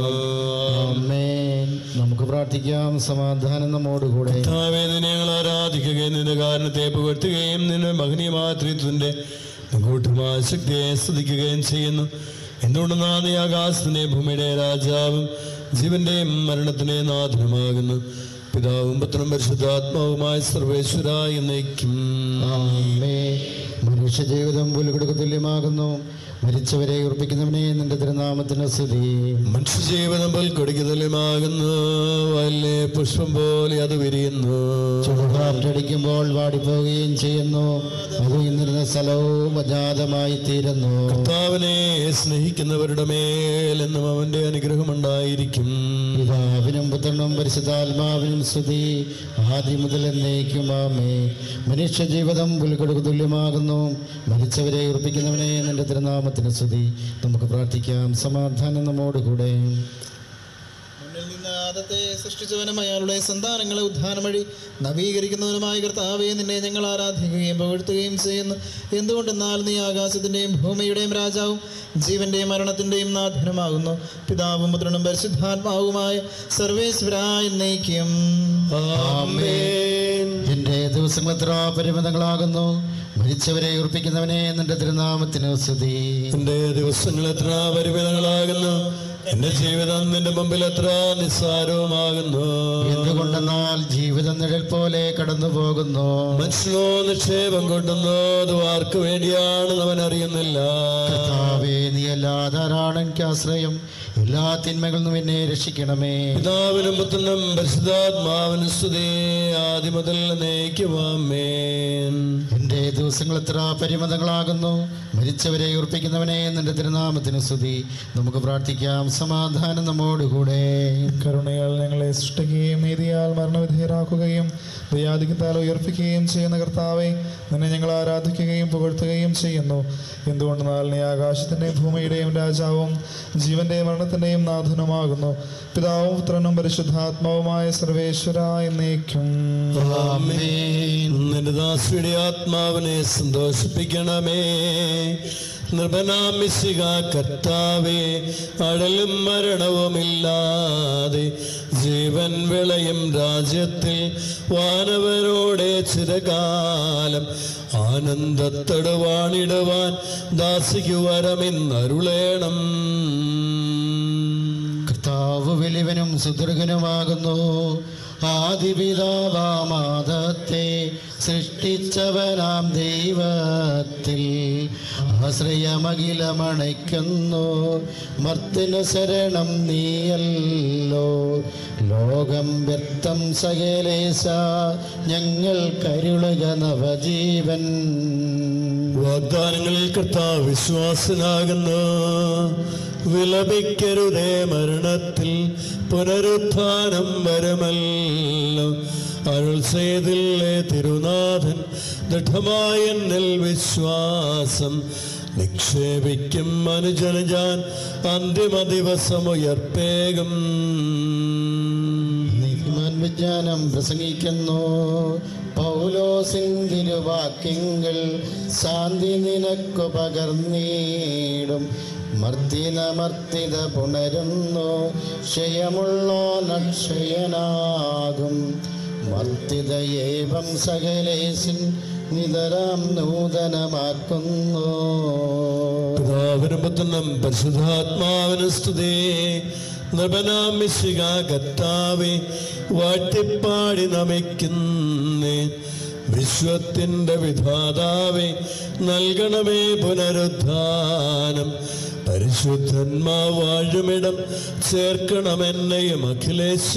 S14: ആമേൻ നമുക്ക് പ്രാർത്ഥിക്കാം സമാധാനം നമ്മോടുകൂടെ
S11: കർത്താവേ, നിന്നെ ഞങ്ങൾ ആരാധിക്കുകയും നിന്റെ കാരണത്തെ പുകഴ്ത്തുകയും നിന്റെ മഹനീയമായ ത്രിത്വന്റെ കൂട്ടമായ ശക്തിയെ സ്തുതിക്കുകയും ചെയ്യുന്നു എന്തുകൊണ്ടെന്നാൽ നീ ആകാശത്തിന്റെ ഭൂമിയുടെ രാജാവും ജീവന്റെയും മരണത്തിന്റെ നാഥനുമാകുന്നു പിതാവും പുത്രനും പരിശുദ്ധാത്മാവുമായ സർവേശ്വര എന്നേക്കും
S14: മനുഷ്യ ജീവിതം പുലുകൊടുക്ക് തുല്യമാകുന്നു മരിച്ചവരെ ഉറപ്പിക്കുന്നവനെ നിന്റെ തിരുനാമത്തിന് സ്തുതി
S11: മനുഷ്യജീവനം പോൽ കൊടിക്ക് തുല്യമാകുന്നു വല്ലേ പുഷ്പം പോലെ അത് വിരിയുന്നു
S14: ചുടുകാറ്റടിക്കുമ്പോൾ വാടിപ്പോവുകയും ചെയ്യുന്നു അത് ഇന്നിരുന്ന സ്ഥലവും അജാതമായി തീരുന്നു
S11: കർത്താവിനെ സ്നേഹിക്കുന്നവരുടെ മേലെന്നും അവന്റെ അനുഗ്രഹമുണ്ടായിരിക്കും
S14: പിതാവിനും പുത്രനും പരിശുദ്ധാത്മാവിനും സ്തുതി ആദ്യം മുതൽ എന്നേക്കുമാമേ മനുഷ്യ ജീവിതം പുൽക്കൊടുക്ക് തുല്യമാകുന്നു മരിച്ചവരെ ഉറപ്പിക്കുന്നവനെ നിന്റെ തിരുനാമത്തിന് സ്തുതി നമുക്ക് പ്രാർത്ഥിക്കാം സമാധാനം നമ്മോടുകൂടെ
S12: മുന്നിൽ നിന്ന്
S15: പ്രഭാതത്തെ സൃഷ്ടിച്ചവനും അയാളുടെ സന്താനങ്ങളെ ഉദ്ധാനം വഴി നവീകരിക്കുന്നവനുമായ കർത്താവെ നിന്നെ ഞങ്ങൾ ആരാധിക്കുകയും പുകഴ്ത്തുകയും ചെയ്യുന്നു എന്തുകൊണ്ടെന്നാൽ നീ ആകാശത്തിൻ്റെയും ഭൂമിയുടെയും രാജാവും ജീവന്റെയും മരണത്തിൻ്റെയും നാഥനുമാകുന്നു പിതാവും പുത്രനും പരിശുദ്ധാത്മാവുമായ സർവേശ്വരായ നയിക്കും
S14: എന്റെ ദിവസങ്ങൾ എത്ര പരിമിതങ്ങളാകുന്നു മരിച്ചവരെ ഉറപ്പിക്കുന്നവനെ നിന്റെ തിരുനാമത്തിന് സ്തുതി
S11: എന്റെ ദിവസങ്ങൾ എത്ര പരിമിതങ്ങളാകുന്നു എന്റെ ജീവിതം നിന്റെ മുമ്പിൽ എത്ര നിസ്സാരവുമാകുന്നു
S14: എന്തുകൊണ്ടെന്നാൽ ജീവിതം നിഴൽ പോലെ കടന്നു പോകുന്നു
S11: മനുഷ്യനോ നിക്ഷേപം കൊണ്ടുന്നു അത് ആർക്ക് വേണ്ടിയാണെന്ന് അവൻ അറിയുന്നില്ല
S14: കർത്താവേ നീ അല്ലാതാരാണ് എനിക്ക് ആശ്രയം എല്ലാ തിന്മകളിൽ നിന്നും എന്നെ രക്ഷിക്കണമേ
S11: പിതാവിനും പുത്രനും പരിശുദ്ധാത്മാവിനും സ്തുതി ആദ്യം മുതൽ നയിക്കുവാമേൻ
S14: എന്റെ ദിവസങ്ങൾ എത്ര പരിമിതങ്ങളാകുന്നു മരിച്ചവരെ ഉറപ്പിക്കുന്നവനെ നിന്റെ തിരുനാമത്തിന് സ്തുതി നമുക്ക് പ്രാർത്ഥിക്കാം സമാധാനം നമ്മോടുകൂടെ
S13: കരുണയാൽ ഞങ്ങളെ സൃഷ്ടിക്കുകയും നീതിയാൽ മരണവിധേയരാക്കുകയും ദയാധികത്താൽ ഉയർപ്പിക്കുകയും ചെയ്യുന്ന കർത്താവെ നിന്നെ ഞങ്ങൾ ആരാധിക്കുകയും പുകഴ്ത്തുകയും ചെയ്യുന്നു എന്തുകൊണ്ടെന്നാൽ നീ ആകാശത്തിൻ്റെയും ഭൂമിയുടെയും രാജാവും ജീവന്റെയും മരണത്തിൻ്റെയും നാഥനുമാകുന്നു പിതാവും പുത്രനും പരിശുദ്ധാത്മാവുമായ സർവേശ്വര എന്നേക്കും
S11: നിന്റെ ദാസിയുടെ ആത്മാവിനെ സന്തോഷിപ്പിക്കണമേ നൃപനാമിശിക കർത്താവേ അടലും മരണവുമില്ലാതെ ജീവൻ വിളയും രാജ്യത്തിൽ വാനവരോടെ ചിരകാലം ആനന്ദത്തടുവാണിടുവാൻ ദാസിക്ക് വരമെന്നരുളേണം
S14: കർത്താവ് വലിയവനും സുദീർഘനുമാകുന്നു ആദിപിതാവാമാദത്തെ സൃഷ്ടിച്ചവനാം ദൈവത്തിൽ ആശ്രയമകിലമണയ്ക്കുന്നു മർത്തിനു ശരണം നീയല്ലോ ലോകം വ്യക്തം സകലേശ ഞങ്ങൾ കരുളുക നവജീവൻ
S11: വാഗ്ദാനങ്ങളിൽ കർത്താവ് വിശ്വാസനാകുന്നു വിലപിക്കരുതേ മരണത്തിൽ പുനരുത്ഥാനം വരുമല്ലോ അരുൾ ചെയ്തില്ലേ തിരുനാഥൻ ദൃഢമായ എന്നിൽ വിശ്വാസം നിക്ഷേപിക്കും അനുജന ഞാൻ അന്തിമ ദിവസം ഉയർപ്പേകും
S14: നീതിമാൻ വിജ്ഞാനം പ്രസംഗിക്കുന്നു പൗലോസിൻ തിരുവാക്യങ്ങൾ ശാന്തി നിനക്കു പകർന്നീടും മർദ്ദിന മർദ്ദിത പുണരുന്നു ക്ഷയമുള്ളോ നക്ഷയനാകും മർദ്ദിതയേവം സകലേശിൻ നിതരാം നൂതനമാക്കുന്നു
S11: പിതാവിനും പുത്രനും പരിശുദ്ധാത്മാവിനും സ്തുതി നൃപനാമിശിക കർത്താവെ വാട്ടിപ്പാടി നമിക്കുന്നേ വിശ്വത്തിൻ്റെ വിധാതാവെ നൽകണമേ പുനരുദ്ധാനം പരിശുദ്ധന്മാ വാഴുമിടം ചേർക്കണമെന്നെയും അഖിലേശ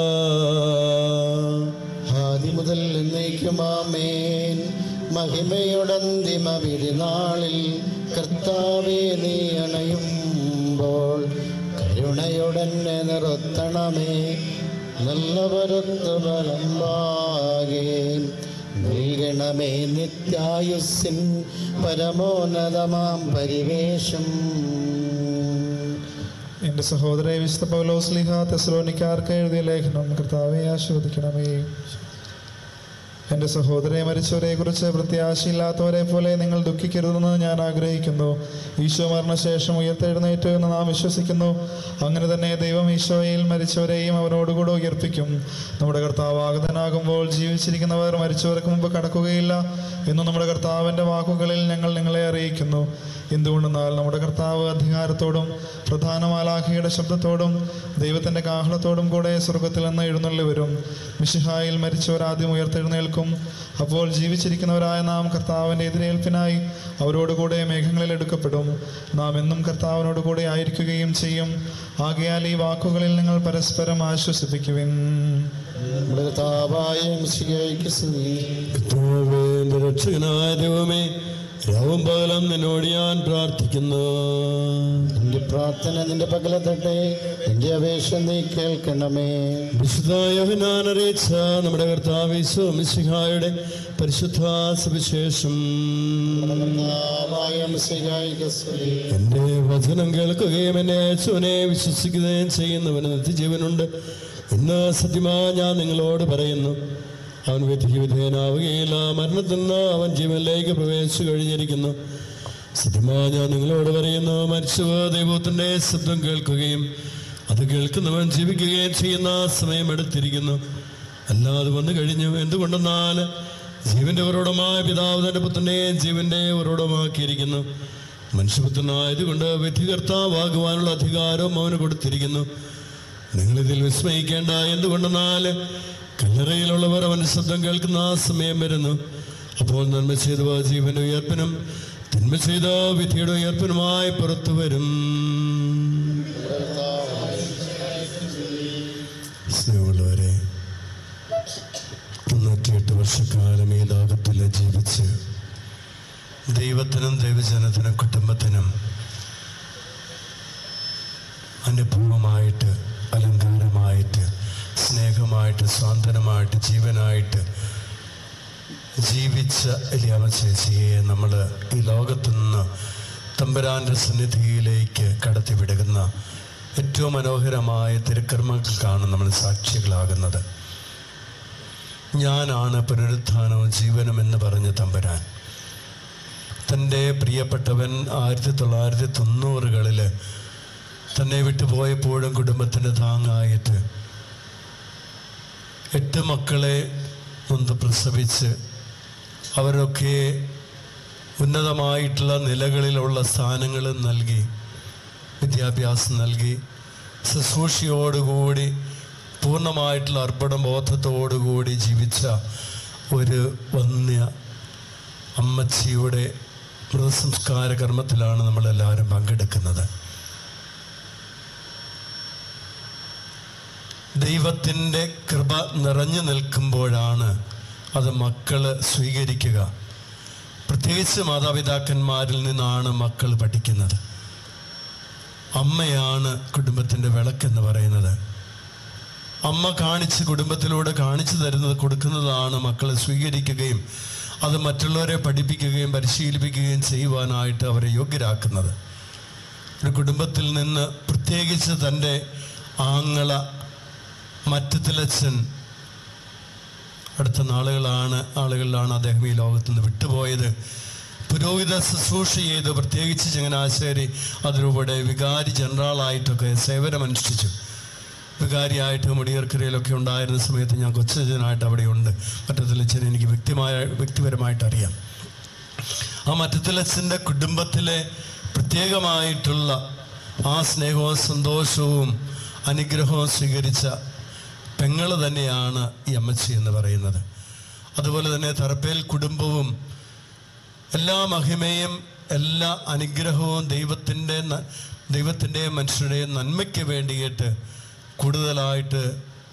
S14: ആദ്യ മുതൽ എന്നേക്കുമാമേൻ മഹിമയുടന്തിമ വിരുന്നാളിൽ കർത്താവെ നീ അണയുമ്പോൾ കരുണയുടനെ നിർത്തണമേ നല്ല പരത്ത് ബലമ്പാകെ നൽകണമേ നിത്യായുസ്സിൻ പരമോന്നതമാം പരിവേഷം
S13: എൻ്റെ സഹോദര വിശുദ്ധ പൗലോസ് ലിഹ തെസലോനിക്കാർക്ക് എഴുതിയ ലേഖനം കർത്താവെ ആശീർവദിക്കണമേ എൻ്റെ സഹോദരെ മരിച്ചവരെ കുറിച്ച് പ്രത്യാശയില്ലാത്തവരെ പോലെ നിങ്ങൾ ദുഃഖിക്കരുതെന്ന് ഞാൻ ആഗ്രഹിക്കുന്നു ഈശോ മരണശേഷം ഉയർത്തെഴുന്നേറ്റു എന്ന് നാം വിശ്വസിക്കുന്നു അങ്ങനെ തന്നെ ദൈവം ഈശോയിൽ മരിച്ചവരെയും അവനോടുകൂടെ ഉയർപ്പിക്കും നമ്മുടെ കർത്താവ് ആഗതനാകുമ്പോൾ ജീവിച്ചിരിക്കുന്നവർ മരിച്ചവർക്ക് മുമ്പ് കടക്കുകയില്ല എന്ന് നമ്മുടെ കർത്താവിൻ്റെ വാക്കുകളിൽ ഞങ്ങൾ നിങ്ങളെ അറിയിക്കുന്നു എന്തുകൊണ്ടെന്നാൽ നമ്മുടെ കർത്താവ് അധികാരത്തോടും പ്രധാന മാലാഖയുടെ ശബ്ദത്തോടും ദൈവത്തിൻ്റെ കാഹളത്തോടും കൂടെ സ്വർഗത്തിൽ നിന്ന് എഴുന്നള്ളി വരും മിഷിഹായിൽ മരിച്ചവർ ആദ്യം ഉയർത്തെഴുന്നേൽക്കും അപ്പോൾ ജീവിച്ചിരിക്കുന്നവരായ നാം കർത്താവിൻ്റെ എതിരേൽപ്പിനായി അവരോടുകൂടെ മേഘങ്ങളിൽ എടുക്കപ്പെടും നാം എന്നും കർത്താവിനോട് കൂടെ ആയിരിക്കുകയും ചെയ്യും ആകയാൽ ഈ വാക്കുകളിൽ നിങ്ങൾ പരസ്പരം ആശ്വസിപ്പിക്കുവിൻ
S14: നമ്മുടെ കർത്താവായ മിശിഹായ്ക്ക് സ്തുതി.
S11: കർത്താവേ, എൻ്റെ രക്ഷകനായ ദൈവമേ രാവും പകലും നിന്നോട് ഞാൻ പ്രാർത്ഥിക്കുന്നു
S14: എൻ്റെ പ്രാർത്ഥന നിന്റെ പകലത്തട്ടെ എൻ്റെ അപേക്ഷ നീ കേൾക്കണമേ
S11: വിശുദ്ധായവനാൻ അറിയിച്ച നമ്മുടെ കർത്താവ് ഈശോ മിശിഹായുടെ പരിശുദ്ധ സുവിശേഷം
S14: കർത്താവായ മിശിഹായ്ക്ക് സ്തുതി.
S11: എൻ്റെ വചനം കേൾക്കുകയും എന്നെ അയച്ചവനെ വിശ്വസിക്കുകയും ചെയ്യുന്നവന് നിത്യജീവനുണ്ട് ഇന്ന് സത്യമാ ഞാൻ നിങ്ങളോട് പറയുന്നു അവൻ വിധിക്ക് വിധേയനാവുകയില്ല മരണത്തിൽ നിന്ന് അവൻ ജീവനിലേക്ക് പ്രവേശിച്ചു കഴിഞ്ഞിരിക്കുന്നു സത്യമാ ഞാൻ നിങ്ങളോട് പറയുന്നു മരിച്ചവ ദൈവത്തിൻ്റെ ശബ്ദം കേൾക്കുകയും അത് കേൾക്കുന്നവൻ ജീവിക്കുകയും ചെയ്യുന്ന സമയം എടുത്തിരിക്കുന്നു അല്ലാതെ വന്നു കഴിഞ്ഞു എന്തുകൊണ്ടെന്നാൽ ജീവന്റെ ഉറവിടമായ പിതാവ് തന്റെ പുത്രനെ ജീവന്റെ ഉറവിടമാക്കിയിരിക്കുന്നു മനുഷ്യപുത്രനായതുകൊണ്ട് വിധികർത്താവാകുവാനുള്ള അധികാരവും അവന് കൊടുത്തിരിക്കുന്നു നിങ്ങളിതിൽ വിസ്മയിക്കേണ്ട എന്തുകൊണ്ടെന്നാൽ കല്ലറയിലുള്ളവർ അവന്റെ ശബ്ദം കേൾക്കുന്ന ആ സമയം വരുന്നു അപ്പോൾ നന്മ ചെയ്തവ ജീവന്റെ ഉയർപ്പിനും തിന്മ ചെയ്ത വിധിയുടെ ഉയർപ്പിനുമായി പുറത്തു വരും സ്നേഹമുള്ളവരെ തൊണ്ണൂറ്റിയെട്ട് വർഷക്കാലം ഈ ലോകത്തിൽ ജീവിച്ച് ദൈവത്തിനും ദൈവജനത്തിനും കുടുംബത്തിനും അനുഭവമായിട്ട് അലങ്കാരമായിട്ട് സ്നേഹമായിട്ട് സ്വാതന്ത്ര്യമായിട്ട് ജീവനായിട്ട് ജീവിച്ച എലിയാമ ചേച്ചിയെ നമ്മൾ ഈ ലോകത്തു നിന്ന് തമ്പുരാൻ്റെ സന്നിധിയിലേക്ക് കടത്തിവിടുന്ന ഏറ്റവും മനോഹരമായ തിരുക്കർമ്മങ്ങൾക്കാണ് നമ്മൾ സാക്ഷികളാകുന്നത് ഞാനാണ് പുനരുത്ഥാനവും ജീവനും എന്ന് പറഞ്ഞ തമ്പുരാൻ തൻ്റെ പ്രിയപ്പെട്ടവൻ ആയിരത്തി തൊള്ളായിരത്തി തൊണ്ണൂറുകളിൽ തന്നെ വിട്ടുപോയപ്പോഴും കുടുംബത്തിൻ്റെ താങ്ങായിട്ട് എട്ട് മക്കളെ നൊന്ത് പ്രസവിച്ച് അവരൊക്കെ ഉന്നതമായിട്ടുള്ള നിലകളിലുള്ള സ്ഥാനങ്ങൾ നൽകി വിദ്യാഭ്യാസം നൽകി ശുശ്രൂഷയോടുകൂടി പൂർണ്ണമായിട്ടുള്ള അർപ്പണ ബോധത്തോടുകൂടി ജീവിച്ച ഒരു വന്യ അമ്മച്ചിയുടെ മൃതസംസ്കാര കർമ്മത്തിലാണ് നമ്മളെല്ലാവരും പങ്കെടുക്കുന്നത് ദൈവത്തിൻ്റെ കൃപ നിറഞ്ഞു നിൽക്കുമ്പോഴാണ് അത് മക്കള് സ്വീകരിക്കുക പ്രത്യേകിച്ച് മാതാപിതാക്കന്മാരിൽ നിന്നാണ് മക്കൾ പഠിക്കുന്നത് അമ്മയാണ് കുടുംബത്തിൻ്റെ വിളക്കെന്ന് പറയുന്നത് അമ്മ കാണിച്ച് കുടുംബത്തിലൂടെ കാണിച്ചു തരുന്നത് കൊടുക്കുന്നതാണ് മക്കളെ സ്വീകരിക്കുകയും അത് മറ്റുള്ളവരെ പഠിപ്പിക്കുകയും പരിശീലിപ്പിക്കുകയും ചെയ്യുവാനായിട്ട് അവരെ യോഗ്യരാക്കുന്നത് ഒരു കുടുംബത്തിൽ നിന്ന് പ്രത്യേകിച്ച് തൻ്റെ ആങ്ങള മറ്റത്തിലച്ഛൻ അടുത്ത നാളുകളാണ് ആളുകളിലാണ് അദ്ദേഹം ഈ ലോകത്ത് നിന്ന് വിട്ടുപോയത് പുരോഹിത ശുശ്രൂഷ ചെയ്ത് പ്രത്യേകിച്ച് ചങ്ങനാശ്ശേരി അതിലൂടെ വികാരി ജനറലായിട്ടൊക്കെ സേവനമനുഷ്ഠിച്ചു വികാരിയായിട്ട് മുടിയർക്കരയിലൊക്കെ ഉണ്ടായിരുന്ന സമയത്ത് ഞാൻ കൊച്ചനായിട്ട് അവിടെയുണ്ട് മറ്റത്തിലച്ഛൻ എനിക്ക് വ്യക്തിമായ വ്യക്തിപരമായിട്ട് അറിയാം ആ മറ്റത്തിലച്ഛൻ്റെ കുടുംബത്തിലെ പ്രത്യേകമായിട്ടുള്ള ആ സ്നേഹവും സന്തോഷവും അനുഗ്രഹവും സ്വീകരിച്ച പെങ്ങൾ തന്നെയാണ് ഈ അമ്മച്ചി എന്ന് പറയുന്നത് അതുപോലെ തന്നെ തറപ്പേൽ കുടുംബവും എല്ലാ മഹിമയും എല്ലാ അനുഗ്രഹവും ദൈവത്തിൻ്റെ ന- ദൈവത്തിൻ്റെയും മനുഷ്യരുടെയും നന്മയ്ക്ക് വേണ്ടിയിട്ട് കൂടുതലായിട്ട്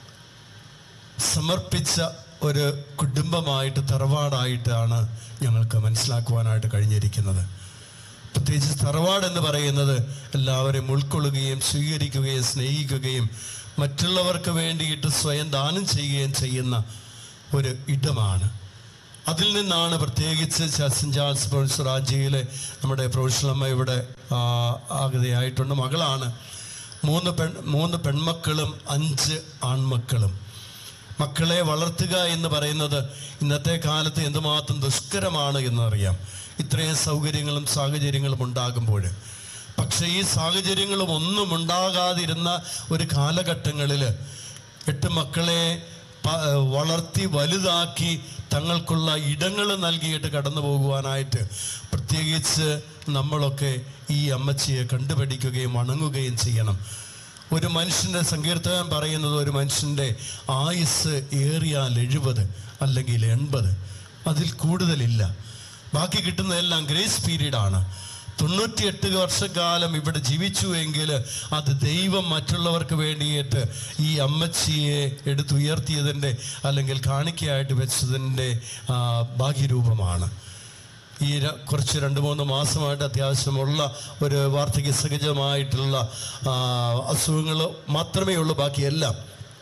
S11: സമർപ്പിച്ച ഒരു കുടുംബമായിട്ട് തറവാടായിട്ടാണ് ഞങ്ങൾക്ക് മനസ്സിലാക്കുവാനായിട്ട് കഴിഞ്ഞിരിക്കുന്നത് പ്രത്യേകിച്ച് തറവാട് എന്ന് പറയുന്നത് എല്ലാവരെയും ഉൾക്കൊള്ളുകയും സ്വീകരിക്കുകയും സ്നേഹിക്കുകയും മറ്റുള്ളവർക്ക് വേണ്ടിയിട്ട് സ്വയം ദാനം ചെയ്യുകയും ചെയ്യുന്ന ഒരു ഇടമാണ് അതിൽ നിന്നാണ് പ്രത്യേകിച്ച് സെൻറ്റ് ചാൾസ് പ്രൊഫസർ രാജ്യയിലെ നമ്മുടെ പ്രൊഫഷണൽ ഇവിടെ ആ, ആഗതയായിട്ടുണ്ട് മകളാണ് മൂന്ന് പെൺ മൂന്ന് പെൺമക്കളും അഞ്ച് ആൺമക്കളും മക്കളെ വളർത്തുക എന്ന് പറയുന്നത് ഇന്നത്തെ കാലത്ത് എന്തുമാത്രം ദുഷ്കരമാണ് എന്നറിയാം ഇത്രയും സൗകര്യങ്ങളും സാഹചര്യങ്ങളും ഉണ്ടാകുമ്പോൾ പക്ഷേ ഈ സാഹചര്യങ്ങളും ഒന്നും ഉണ്ടാകാതിരുന്ന ഒരു കാലഘട്ടങ്ങളിൽ എട്ട് മക്കളെ പ- വളർത്തി വലുതാക്കി തങ്ങൾക്കുള്ള ഇടങ്ങൾ നൽകിയിട്ട് കടന്നു പോകുവാനായിട്ട് പ്രത്യേകിച്ച് നമ്മളൊക്കെ ഈ അമ്മച്ചിയെ കണ്ടുപിടിക്കുകയും വണങ്ങുകയും ചെയ്യണം ഒരു മനുഷ്യൻ്റെ സങ്കീർത്തകൻ പറയുന്നത് ഒരു മനുഷ്യൻ്റെ ആയുസ് ഏറിയാൽ എഴുപത് അല്ലെങ്കിൽ എൺപത് അതിൽ കൂടുതലില്ല ബാക്കി കിട്ടുന്നതെല്ലാം ഗ്രേസ് പീരീഡാണ് തൊണ്ണൂറ്റിയെട്ട് വർഷക്കാലം ഇവിടെ ജീവിച്ചു എങ്കിൽ അത് ദൈവം മറ്റുള്ളവർക്ക് വേണ്ടിയിട്ട് ഈ അമ്മച്ചിയെ എടുത്തുയർത്തിയതിൻ്റെ അല്ലെങ്കിൽ കാണിക്കയായിട്ട് വെച്ചതിൻ്റെ ആ, ഭാഗ്യരൂപമാണ് ഈ ര- കുറച്ച് രണ്ട് മൂന്ന് മാസമായിട്ട് അത്യാവശ്യമുള്ള ഒരു വാർദ്ധക്യ സഹജമായിട്ടുള്ള അസുഖങ്ങൾ മാത്രമേ ഉള്ളൂ ബാക്കിയെല്ലാം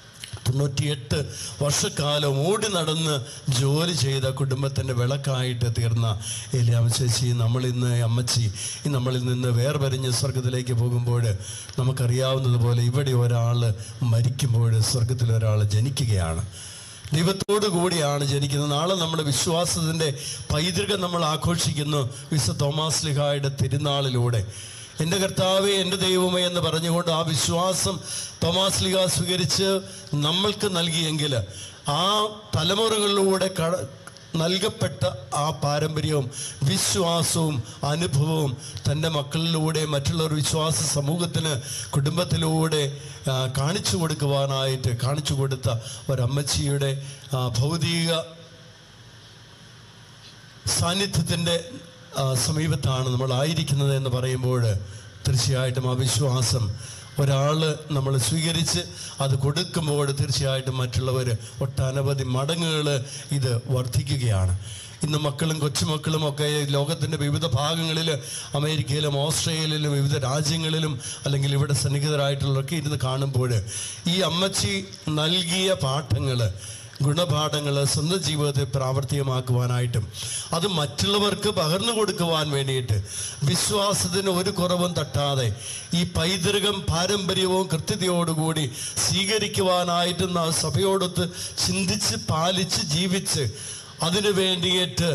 S11: തൊണ്ണൂറ്റിയെട്ട് വർഷക്കാലം ഓടി നടന്ന് ജോലി ചെയ്ത കുടുംബത്തിൻ്റെ വിളക്കായിട്ട് തീർന്ന ഏലിയാമ്മ ചേച്ചി നമ്മളിന്ന് അമ്മച്ചി ഈ നമ്മളിൽ നിന്ന് വേർപരിഞ്ഞ് സ്വർഗത്തിലേക്ക് പോകുമ്പോൾ നമുക്കറിയാവുന്നതുപോലെ ഇവിടെ ഒരാൾ മരിക്കുമ്പോൾ സ്വർഗത്തിൽ ഒരാൾ ജനിക്കുകയാണ് ദൈവത്തോടു കൂടിയാണ് ജനിക്കുന്നത് നാളെ നമ്മുടെ വിശ്വാസത്തിൻ്റെ പൈതൃകം നമ്മൾ ആഘോഷിക്കുന്നു വിശ തോമാസ് ലിഹായുടെ തിരുനാളിലൂടെ എൻ്റെ കർത്താവേ എൻ്റെ ദൈവമേ എന്ന് പറഞ്ഞുകൊണ്ട് ആ വിശ്വാസം തോമാസ് ലിഹ സ്വീകരിച്ച് നമ്മൾക്ക് നൽകിയെങ്കിൽ ആ തലമുറകളിലൂടെ കട നൽകപ്പെട്ട ആ പാരമ്പര്യവും വിശ്വാസവും അനുഭവവും തൻ്റെ മക്കളിലൂടെ മറ്റുള്ളവർ വിശ്വാസ സമൂഹത്തിന് കുടുംബത്തിലൂടെ ആ, കാണിച്ചു കൊടുക്കുവാനായിട്ട് കാണിച്ചു കൊടുത്ത ഒരമ്മച്ചിയുടെ ആ, ഭൗതിക സാന്നിധ്യത്തിൻ്റെ ആ, സമീപത്താണ് നമ്മൾ ആയിരിക്കുന്നത് എന്ന് പറയുമ്പോൾ തീർച്ചയായിട്ടും ആ വിശ്വാസം ഒരാൾ നമ്മൾ സ്വീകരിച്ച് അത് കൊടുക്കുമ്പോൾ തീർച്ചയായിട്ടും മറ്റുള്ളവർ ഒട്ടനവധി മടങ്ങുകൾ ഇത് വർദ്ധിക്കുകയാണ് ഇന്ന് മക്കളും കൊച്ചുമക്കളും ഒക്കെ ലോകത്തിൻ്റെ വിവിധ ഭാഗങ്ങളിൽ അമേരിക്കയിലും ഓസ്ട്രേലിയയിലും വിവിധ രാജ്യങ്ങളിലും അല്ലെങ്കിൽ ഇവിടെ സന്നിഹിതരായിട്ടുള്ളവരൊക്കെ ഇരുന്ന് കാണുമ്പോൾ ഈ അമ്മച്ചി നൽകിയ പാഠങ്ങൾ ഗുണപാഠങ്ങൾ സ്വന്തം ജീവിതത്തിൽ പ്രാവർത്തികമാക്കുവാനായിട്ടും അത് മറ്റുള്ളവർക്ക് പകർന്നു കൊടുക്കുവാൻ വേണ്ടിയിട്ട് വിശ്വാസത്തിന് ഒരു കുറവും തട്ടാതെ ഈ പൈതൃകം പാരമ്പര്യവും കൃത്യതയോടുകൂടി സ്വീകരിക്കുവാനായിട്ടും നാം സഭയോടൊത്ത് ചിന്തിച്ച് പാലിച്ച് ജീവിച്ച് അതിനു വേണ്ടിയിട്ട്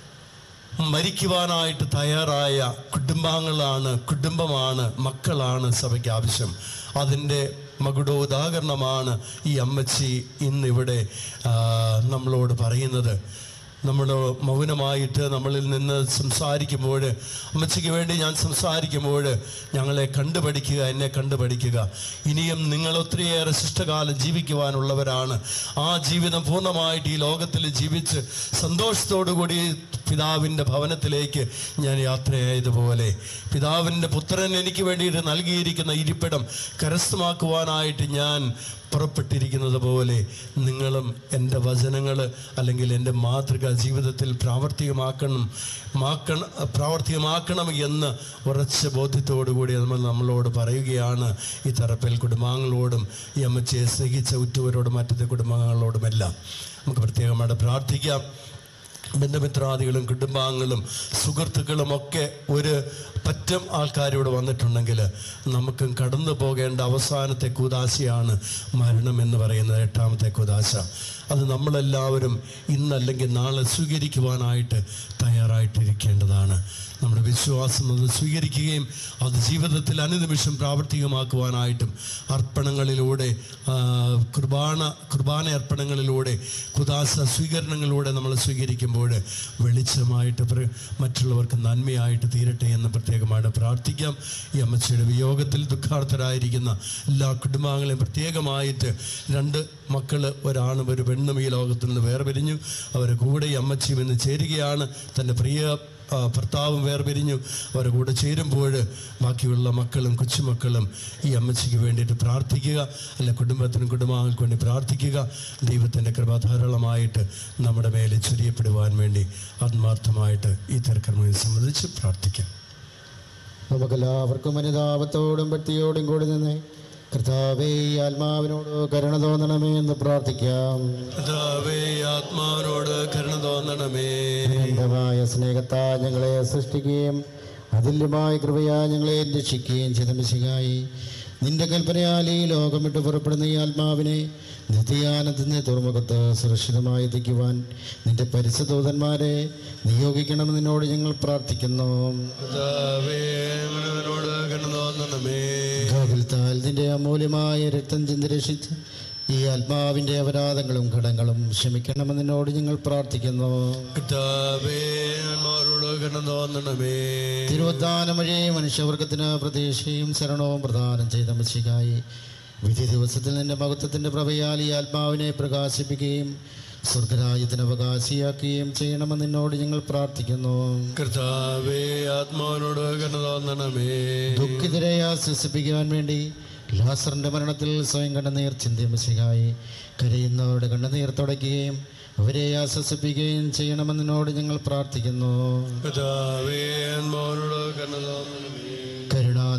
S11: മരിക്കുവാനായിട്ട് തയ്യാറായ കുടുംബാംഗങ്ങളാണ് കുടുംബമാണ് മക്കളാണ് സഭയ്ക്ക് ആവശ്യം അതിൻ്റെ മകുടോദാഹരണമാണ് ഈ അമ്മച്ചി ഇന്നിവിടെ ആ, നമ്മളോട് പറയുന്നത് നമ്മൾ മൗനമായിട്ട് നമ്മളിൽ നിന്ന് സംസാരിക്കുമ്പോൾ അമ്മച്ചിക്ക് വേണ്ടി ഞാൻ സംസാരിക്കുമ്പോൾ ഞങ്ങളെ കണ്ടുപഠിക്കുക എന്നെ കണ്ടുപഠിക്കുക ഇനിയും നിങ്ങൾ ഒത്തിരിയേറെ ശിഷ്ടകാലം ജീവിക്കുവാനുള്ളവരാണ് ആ ജീവിതം പൂർണ്ണമായിട്ട് ഈ ലോകത്തിൽ ജീവിച്ച് സന്തോഷത്തോടു കൂടി പിതാവിൻ്റെ ഭവനത്തിലേക്ക് ഞാൻ യാത്രയായതുപോലെ പിതാവിൻ്റെ പുത്രൻ എനിക്ക് വേണ്ടിയിട്ട് നൽകിയിരിക്കുന്ന ഇരിപ്പിടം കരസ്ഥമാക്കുവാനായിട്ട് ഞാൻ പുറപ്പെട്ടിരിക്കുന്നത് പോലെ നിങ്ങളും എൻ്റെ വചനങ്ങൾ അല്ലെങ്കിൽ എൻ്റെ മാതൃക ജീവിതത്തിൽ പ്രാവർത്തികമാക്കണം മാക്കണം പ്രാവർത്തികമാക്കണം എന്ന് ഉറച്ച ബോധ്യത്തോടു കൂടി നമ്മൾ നമ്മളോട് പറയുകയാണ് ഈ തറപ്പിൽ കുടുംബാംഗങ്ങളോടും ഈ അമ്മച്ചയെ സ്നേഹിച്ച ഉറ്റവരോടും മറ്റത്തെ കുടുംബാംഗങ്ങളോടുമെല്ലാം നമുക്ക് പ്രത്യേകമായിട്ട് പ്രാർത്ഥിക്കാം ബന്ധുമിത്രാദികളും കുടുംബാംഗങ്ങളും സുഹൃത്തുക്കളും ഒക്കെ ഒരു പറ്റം ആൾക്കാരോട് വന്നിട്ടുണ്ടെങ്കിൽ നമുക്കും കടന്നു പോകേണ്ട അവസാനത്തെ കൂതാശയാണ് മരണം എന്ന് പറയുന്നത് എട്ടാമത്തെ കൂതാശ അത് നമ്മളെല്ലാവരും ഇന്നല്ലെങ്കിൽ നാളെ സ്വീകരിക്കുവാനായിട്ട് തയ്യാറായിട്ടിരിക്കേണ്ടതാണ് നമ്മുടെ വിശ്വാസം അത് സ്വീകരിക്കുകയും അത് ജീവിതത്തിൽ അനുനിമിഷം പ്രാവർത്തികമാക്കുവാനായിട്ടും അർപ്പണങ്ങളിലൂടെ ആ, കുർബാന കുർബാന അർപ്പണങ്ങളിലൂടെ കുദാസ സ്വീകരണങ്ങളിലൂടെ നമ്മൾ സ്വീകരിക്കുമ്പോൾ വെളിച്ചമായിട്ട് പ്ര- മറ്റുള്ളവർക്ക് നന്മയായിട്ട് തീരട്ടെ എന്ന് പ്രത്യേകമായിട്ട് പ്രാർത്ഥിക്കാം ഈ അമ്മച്ചിയുടെ വിയോഗത്തിൽ ദുഃഖാർത്ഥരായിരിക്കുന്ന എല്ലാ കുടുംബാംഗങ്ങളെയും പ്രത്യേകമായിട്ട് രണ്ട് മക്കൾ ഒരാണും ഒരു പെണ്ണും ഈ ലോകത്തിൽ നിന്ന് വേർപിരിഞ്ഞു അവരെ കൂടെ ഈ അമ്മച്ചിയും ഇന്ന് ചേരുകയാണ് തൻ്റെ പ്രിയ ആ, ഭർത്താവും വേർപിരിഞ്ഞു അവരുടെ കൂടെ ചേരുമ്പോൾ ബാക്കിയുള്ള മക്കളും കൊച്ചുമക്കളും ഈ അമ്മച്ചിക്ക് വേണ്ടിയിട്ട് പ്രാർത്ഥിക്കുക അല്ല കുടുംബത്തിനും കുടുംബാംഗങ്ങൾക്ക് വേണ്ടി പ്രാർത്ഥിക്കുക ദൈവത്തിൻ്റെ കൃപ ധാരാളമായിട്ട് നമ്മുടെ മേലെ ചൊരിയപ്പെടുവാൻ വേണ്ടി ആത്മാർത്ഥമായിട്ട് ഈ തിരക്കർമ്മയെ സംബന്ധിച്ച് പ്രാർത്ഥിക്കാം
S14: നമുക്കെല്ലാവർക്കും അനുതാപത്തോടും ഭക്തിയോടും കൂടി നിന്ന് കർത്താവേ ഈ ആത്മാവിനോട് കരുണ തോന്നണമേ എന്ന് പ്രാർത്ഥിക്കാം
S11: കർത്താവേ ആത്മാവിനോട് കരുണ തോന്നണമേ
S14: അനന്തമായ സ്നേഹത്താ ഞങ്ങളെ സൃഷ്ടിക്കുകയും അതുല്യമായ കൃപയാ ഞങ്ങളെ രക്ഷിക്കുകയും ചെയ്ത മിശികായി നിന്റെ കൽപ്പനയാൽ ഈ ലോകം വിട്ട് പുറപ്പെടുന്ന ഈ ആത്മാവിനെ നിത്യാനന്ദത്തിന്റെ തുറമുഖത്ത് സുരക്ഷിതമായി എത്തിക്കുവാൻ നിന്റെ പരിശുദ്ധൂതന്മാരെ നിയോഗിക്കണം നിന്നോട് ഞങ്ങൾ പ്രാർത്ഥിക്കുന്നു
S11: കർത്താവേ അവനവനോട് കരുണ തോന്നണമേ
S14: ഗോകുലത്താൽ നിന്റെ അമൂല്യമായ രക്തം ചിന്തി രക്ഷിച്ച് ഈ ആത്മാവിന്റെ അപരാധങ്ങളും ഘടങ്ങളും ക്ഷമിക്കണമെന്ന് നിന്നോട് ഞങ്ങൾ പ്രാർത്ഥിക്കുന്നു
S11: കർത്താവേ ആത്മാവിനോട് കരുണ തോന്നണമേ
S14: തിരുവത്താനം വഴി മനുഷ്യവർഗത്തിന് പ്രതീക്ഷയും ശരണവും പ്രദാനം ചെയ്ത മിശികായി വിധി ദിവസത്തിൽ നിന്റെ മഹത്വത്തിന്റെ പ്രഭയാൽ ഈ ആത്മാവിനെ പ്രകാശിപ്പിക്കുകയും സ്വർഗരാജ്യത്തിന് അവകാശിയാക്കുകയും ചെയ്യണമെന്ന് നിന്നോട് ഞങ്ങൾ പ്രാർത്ഥിക്കുന്നു
S11: കർത്താവേ ആത്മാവിനോട് കരുണ തോന്നണമേ
S14: ദുഃഖിതരെ ആശ്വസിപ്പിക്കുവാൻ വേണ്ടി ലാസറിന്റെ മരണത്തിൽ സ്വയം കണ്ണുനീർ ചിന്തിമസികായി കരയുന്നവരുടെ കണ്ണുനീർ തുടയ്ക്കുകയും അവരെ ആശ്വസിപ്പിക്കുകയും ചെയ്യണമെന്ന് നിന്നോട് ഞങ്ങൾ പ്രാർത്ഥിക്കുന്നു
S11: കർത്താവേ ആത്മാവിനോട് കരുണ തോന്നണമേ
S14: കരുണാനിധിയും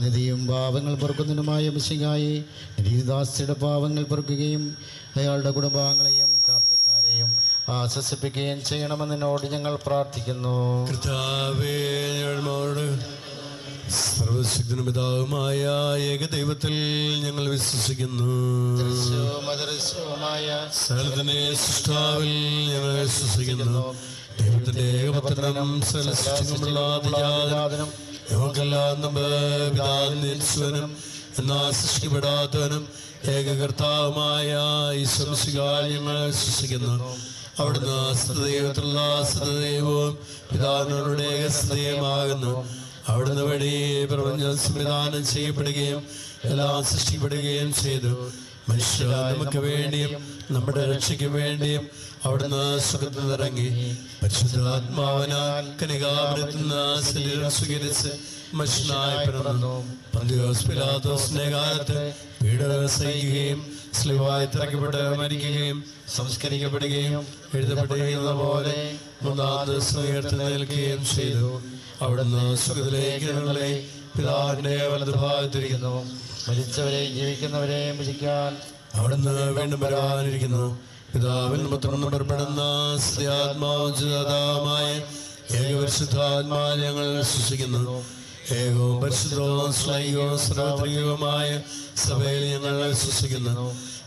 S14: പാവങ്ങൾ പൊറുക്കുന്നതിനുമായ മിശികായി രീതിദാസിയുടെ പാവങ്ങൾ പൊറുക്കുകയും അയാളുടെ കുടുംബാംഗങ്ങളെയും ചാർത്തക്കാരെയും ആശ്വസിപ്പിക്കുകയും ചെയ്യണമെന്ന് നിന്നോട് ഞങ്ങൾ പ്രാർത്ഥിക്കുന്നു
S11: കർത്താവേ ഞങ്ങളോട് സർവശക്തനും പിതാവുമായ ഏകദൈവത്തിൽ ഞങ്ങൾ വിശ്വസിക്കുന്നു
S14: ദൃശ്യവും അദൃശ്യവുമായ
S11: സകലത്തിന്റെ സൃഷ്ടാവിൽ ഞങ്ങൾ വിശ്വസിക്കുന്നു ദൈവത്തിന്റെ ഏകപുത്രനും സകലസൃഷ്ടിക്കുമുള്ള അതിജാതനും നമുക്കെല്ലാം നമ്മ പിതാവിനും എന്നാ സൃഷ്ടിക്കപ്പെടാത്തവനും ഏകകർത്താവുമായ ഈശ്വരശികാൽ ഞങ്ങൾ വിശ്വസിക്കുന്നു അവിടുന്ന് സതദൈവത്തിലുള്ള സതദൈവവും പിതാവിനോടുടെ ഏകസതയമാകുന്നു അവിടുന്ന് വഴി പ്രപഞ്ചം സംവിധാനം ചെയ്യപ്പെടുകയും എല്ലാം സൃഷ്ടിക്കപ്പെടുകയും ചെയ്തു മനുഷ്യ നമുക്ക് വേണ്ടിയും നമ്മുടെ രക്ഷയ്ക്ക് വേണ്ടിയും അവിടുന്ന് സുഖത്തിൽ ഇറങ്ങി പരിശുദ്ധാത്മാവനാൽ കനികാപുരത്തുന്ന ശരീരം സ്വീകരിച്ച് മനുഷ്യനായി പിറന്നു പന്തിയോസ് പിലാത്തോസിന്റെ കാലത്ത് പീഡകൾ സഹിക്കുകയും സ്ലിവായി തിറക്കപ്പെട്ട് മരിക്കുകയും സംസ്കരിക്കപ്പെടുകയും എഴുതപ്പെട്ടിരിക്കുന്ന പോലെ മൂന്നാം ദിവസം ഉയർത്തി നിൽക്കുകയും ചെയ്തു അവിടുന്ന് സുഖത്തിലേക്ക് ഞങ്ങളെ പിതാവിന്റെ വലതുഭാഗത്തിരിക്കുന്നു
S14: മരിച്ചവരെയും ജീവിക്കുന്നവരെയും വിധിക്കാൻ
S11: അവിടുന്ന് വീണ്ടും വരാനിരിക്കുന്നു പിതാവിൽ പുത്രന്ന് പുറപ്പെടുന്ന സ്ത്രീയാത്മാവുമായ ഏകപരിശുദ്ധാത്മാ ഞങ്ങൾ വിശ്വസിക്കുന്നു ഏകവും പരിശുദ്ധവും സ്ലൈകവും സർവത്രികവുമായ സഭയിൽ ഞങ്ങൾ വിശ്വസിക്കുന്നു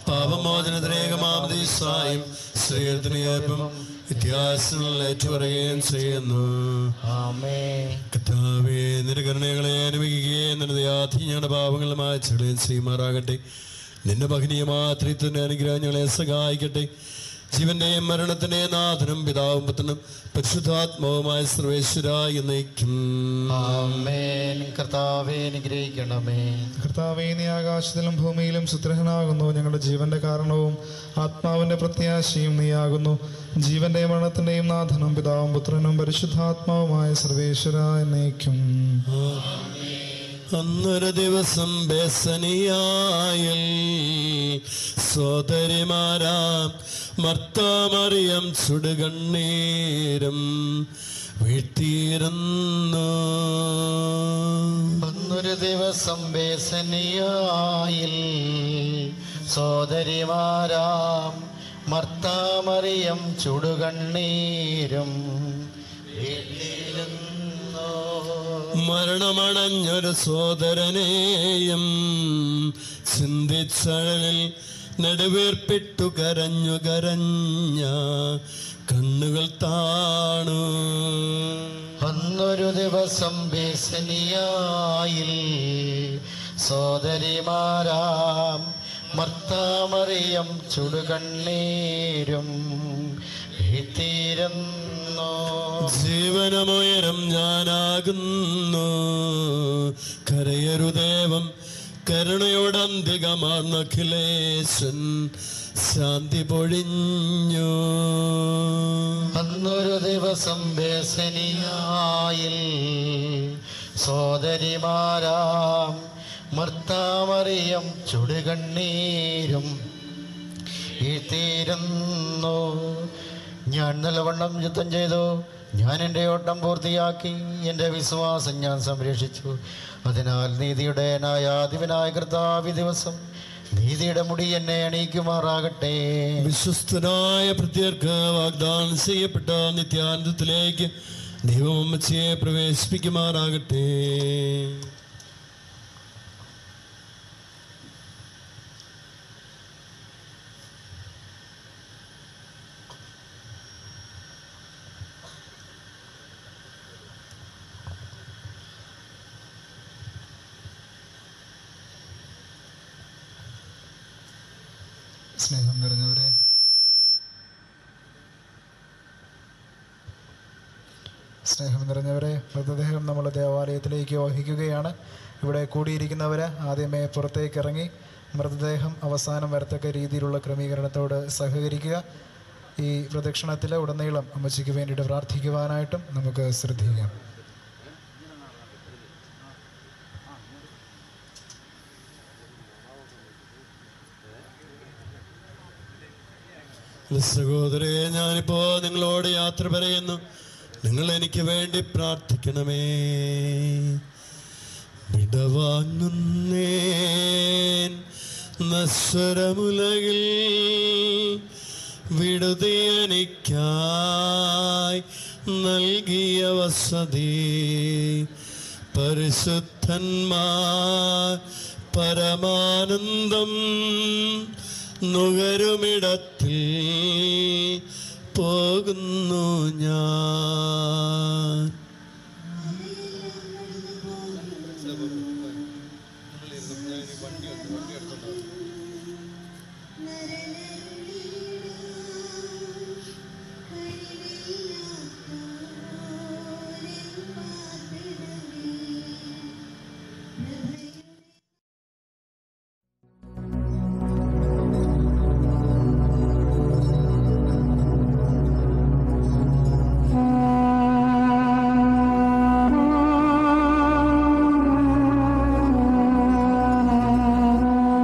S11: പാപമോചനത്തിനേകമാമതീസായും ശ്രീയത്തിനും വ്യത്യാസങ്ങൾ ഏറ്റുപറയുകയും ചെയ്യുന്നു കർത്താവേ നിന്റെ കരുണകളെ അനുഭവിക്കുകയും നിന്റെ ദയാധി ഞങ്ങളുടെ പാപങ്ങൾ മാച്ചുകളെയും ചെയ്യുമാറാകട്ടെ നിന്റെ മഹനീയമായ ത്രിത്വന്റെ അനുഗ്രഹം ഞങ്ങളെ സഹായിക്കട്ടെ ജീവന്റെയും മരണത്തിന്റെയും നാഥനും പിതാവും പുത്രനും പരിശുദ്ധാത്മാവുമായ സർവേശ്വര എന്നേക്കും
S14: ആമേൻ കർത്താവേ അനുഗ്രഹിക്കണമേ
S15: കർത്താവേ നീ ആകാശത്തിലും ഭൂമിയിലും സുഗ്രഹനാകുന്നു ഞങ്ങളുടെ ജീവന്റെ കാരണവും ആത്മാവിന്റെ പ്രത്യാശയും നീയാകുന്നു ജീവന്റെയും മരണത്തിന്റെയും നാഥനും പിതാവും പുത്രനും പരിശുദ്ധാത്മാവുമായ സർവേശ്വര എന്നേക്കും
S11: അന്നൊരു ദിവസം ബേസനിയായിൽ സോദരിമാരാം മർത്താമറിയം ചുടുകണ്ണീരും വീഴ്ത്തിയിരുന്നു
S14: അന്നൊരു ദിവസം ബേസനിയായിൽ സോദരിമാരാം മർത്താമറിയം ചുടുകണ്ണീരും
S11: മരണമടഞ്ഞൊരു സോദരനെയും ചിന്തിച്ചഴലിൽ നെടുവീർപ്പിട്ടു കരഞ്ഞു കരഞ്ഞ കണ്ണുകൾ താണു
S14: അന്നൊരു ദിവസം ബേസനിയായിൽ സോദരിമാരാം മർത്താമറിയം ചുടുകണ്ണീരും വീഴ്ത്തിയിരുന്നു
S11: ജീവനമുയരം ഞാനാകുന്നു കരയരുദേവം കരുണയോടന്തികമാർന്ന അഖിലേശൻ ശാന്തി പൊഴിഞ്ഞു
S14: അന്നൊരു ദിവസം ബേസനിയായിൽ സോദരിമാരാം മർത്താമറിയം ചുടുകണ്ണീരും ഈഴ്ത്തിയിരുന്നു ഞാൻ നല്ലവണ്ണം യുദ്ധം ചെയ്തു ഞാൻ എൻ്റെ ഓട്ടം പൂർത്തിയാക്കി എൻ്റെ വിശ്വാസം ഞാൻ സംരക്ഷിച്ചു അതിനാൽ നീതിയുടെ ന്യായാധിപനായ കർത്താവ് ഈ ദിവസം നീതിയുടെ മുടി എന്നെ അണിയിക്കുമാറാകട്ടെ
S11: വിശ്വസ്തനായ പ്രത്യർക്ക് വാഗ്ദാനം ചെയ്യപ്പെട്ട നിത്യാനന്ദത്തിലേക്ക് ദൈവമമ്മച്ചയെ പ്രവേശിപ്പിക്കുമാറാകട്ടെ
S13: സ്നേഹം നിറഞ്ഞവരെ സ്നേഹം നിറഞ്ഞവരെ മൃതദേഹം നമ്മൾ ദേവാലയത്തിലേക്ക് വഹിക്കുകയാണ് ഇവിടെ കൂടിയിരിക്കുന്നവർ ആദ്യമേ പുറത്തേക്ക് ഇറങ്ങി മൃതദേഹം അവസാനം വരത്തക്ക രീതിയിലുള്ള ക്രമീകരണത്തോട് സഹകരിക്കുക ഈ പ്രദക്ഷിണത്തിൽ ഉടനീളം അമ്മച്ചിക്ക് വേണ്ടിയിട്ട് പ്രാർത്ഥിക്കുവാനായിട്ടും നമുക്ക് ശ്രദ്ധിക്കാം
S11: സഹോദരെ ഞാനിപ്പോ നിങ്ങളോട് യാത്ര പറയുന്നു നിങ്ങൾ എനിക്ക് വേണ്ടി പ്രാർത്ഥിക്കണമേ വിടവാങ്ങുന്നേൻ നശ്വരമുലകിൽ വിടുതിയനിക്കായി നൽകിയ വസതി പരിശുദ്ധന്മാർ പരമാനന്ദം നുകരുമിടത്തിൽ പോകുന്നു ഞാൻ
S5: ആ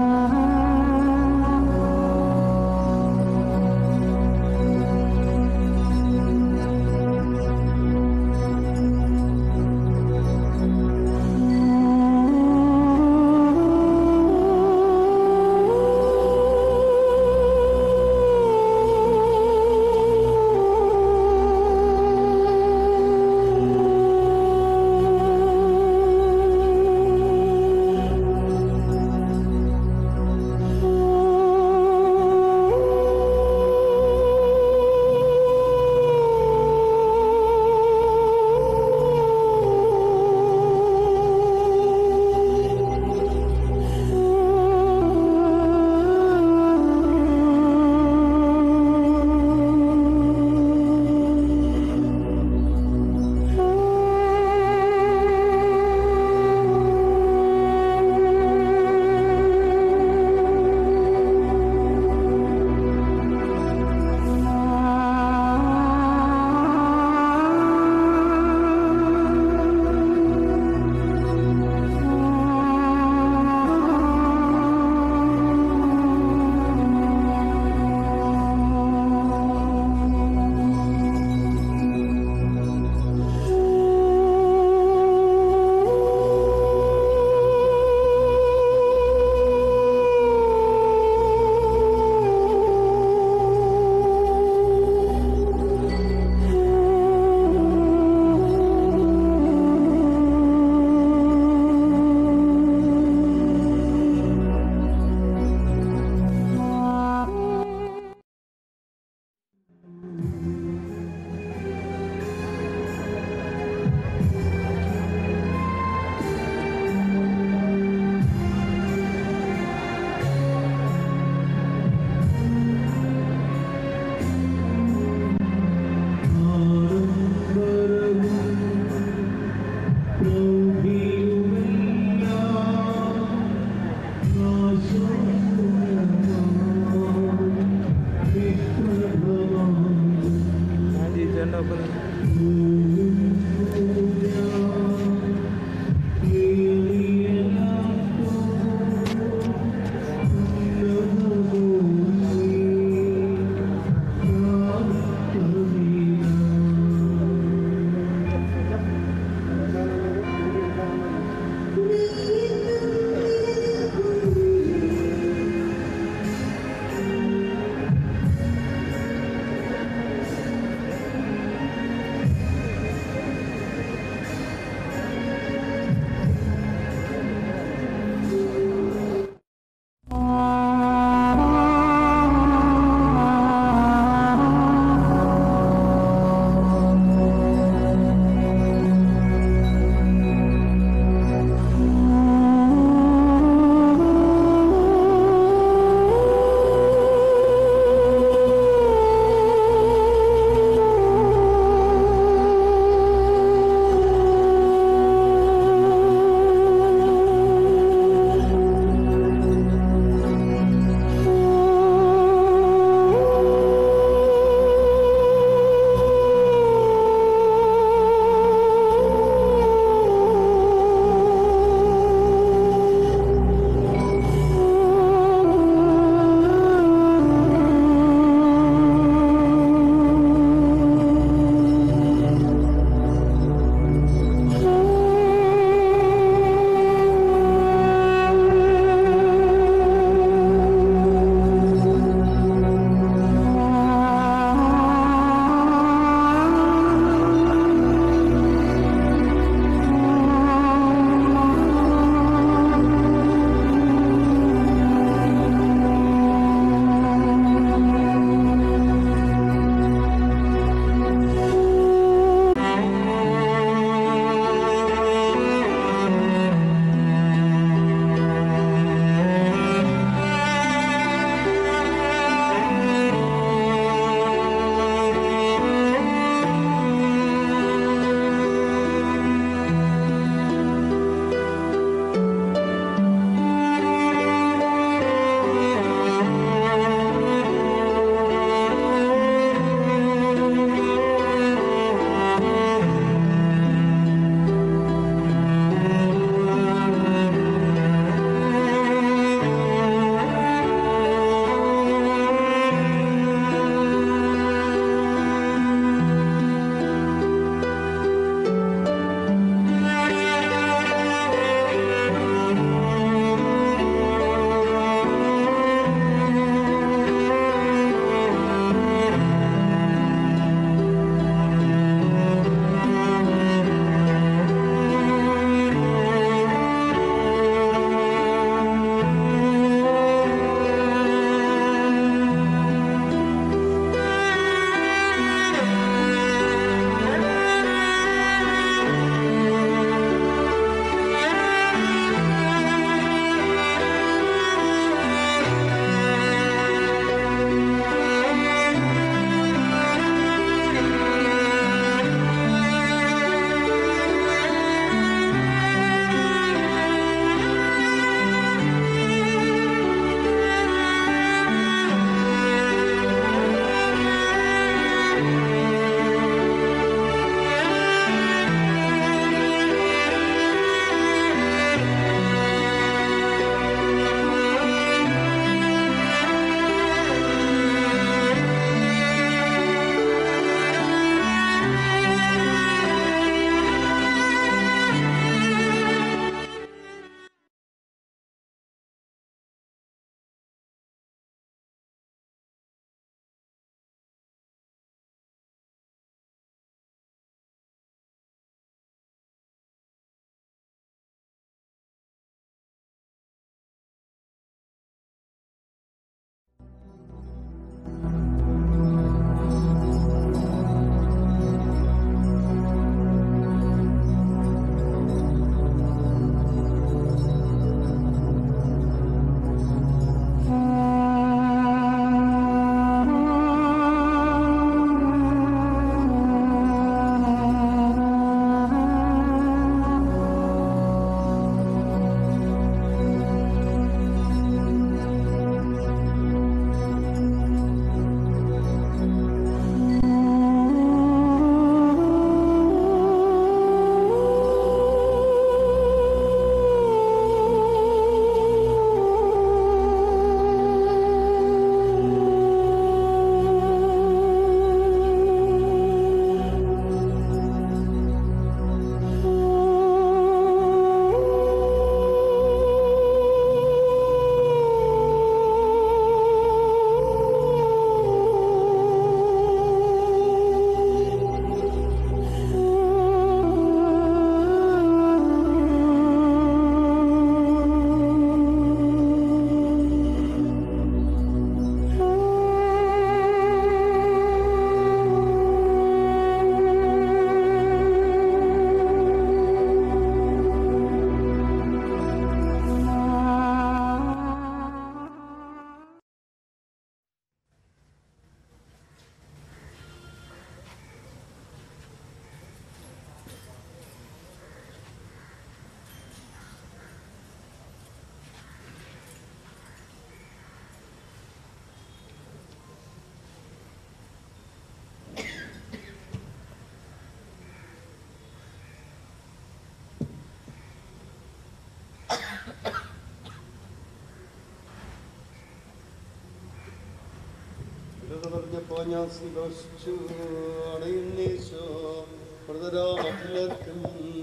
S11: പറഞ്ഞപ്പോ ഞാൻ സന്തോഷിച്ചു അടയുന്നീശോ മൃതരാമത്തിലെത്തും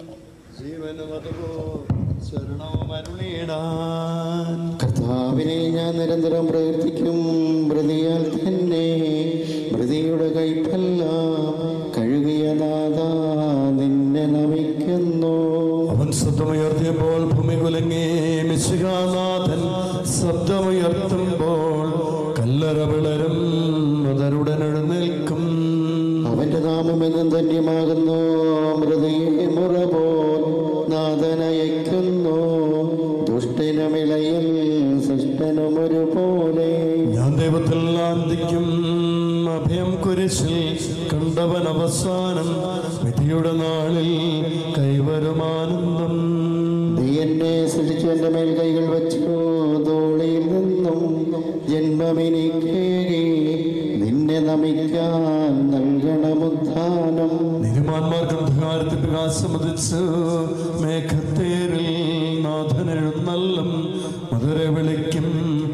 S11: ജീവനും അതുപോ ശരണവും അരുളിയിടാൻ
S14: കർത്താവിനെ ഞാൻ നിരന്തരം പ്രവർത്തിക്കും മൃതിയാൽ തന്നെ മൃതിയുടെ കൈപ്പെല്ലാം കഴുകിയ നാഥ നിന്നെ നമിക്കുന്നു
S11: അവൻ ശബ്ദമുയർത്തിയപ്പോൾ ഭൂമി കുലങ്ങി മിശികാനാഥൻ ശബ്ദമുയർത്തുമ്പോൾ കല്ലറ വിളരും മുതരുടൻ എഴുന്നേൽക്കും
S14: അവന്റെ നാമം എന്നും ധന്യമാകുന്നു മൃതിയെ മുറ പോൽ നാഥനയക്കുന്നു ദുഷ്ടനുമിളയിൽ സൃഷ്ടനും ഒരുപോലെ
S11: ഞാൻ ദൈവത്തിൽ ആന്തിക്കും അഭയം കുരിശിൽ കണ്ടവൻ അവസാനം വിധിയുടെ നാളിൽ കൈവരുമാനന്ദം
S14: നീ എന്നെ സൃഷ്ടിച്ചു എന്റെ മേൽ കൈകൾ വെച്ചു ധൂളിയിൽ നിന്നും ജന്മമിനിക്കേകി നിന്നെ നമിക്കാൻ നൽകണമുദ്ധാനം
S11: നീതിമാന്മാർക്ക് അന്ധകാരത്തിൽ പ്രകാശം ഉദിച്ച് മേഘത്തേരിൽ നാഥൻ എഴുന്നള്ളും മധുര വിളിക്കും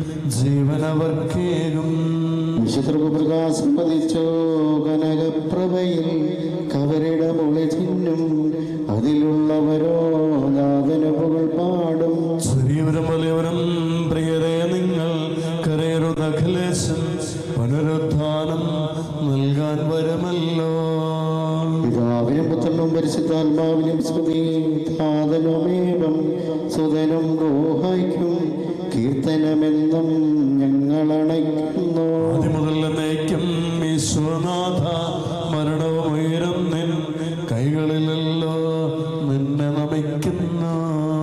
S11: ജീവനവർക്കേകും
S14: വിശുദ്ധർക്ക് പ്രകാശം പതിച്ചു കനകപ്രഭയിൽ കവരിട മുളി ചിഹ്നും അതിലുള്ളവരോ നാഥന പുകൾ പാടും
S11: ചെറിയവരും വലിയവരും പ്രിയരെ നിങ്ങൾ കരയരുത് അഖിലേശൻ പുനരുദ്ധാനം നൽകാൻ വരുമല്ലോ
S14: പിതാവിനും പുത്രനും പരിശുദ്ധാത്മാവിനും സ്തുതി ധാതനമേവം സുതനും റോഹായ്ക്കും കീർത്തനമെന്നും ഞങ്ങൾ അണയ്ക്കുന്നു
S11: മുതൽ എന്നേക്കും വിശ്വനാഥ മരണവും ഉയരം നിൻ കൈകളിലല്ലോ നിന്നെ നമിക്കുന്നു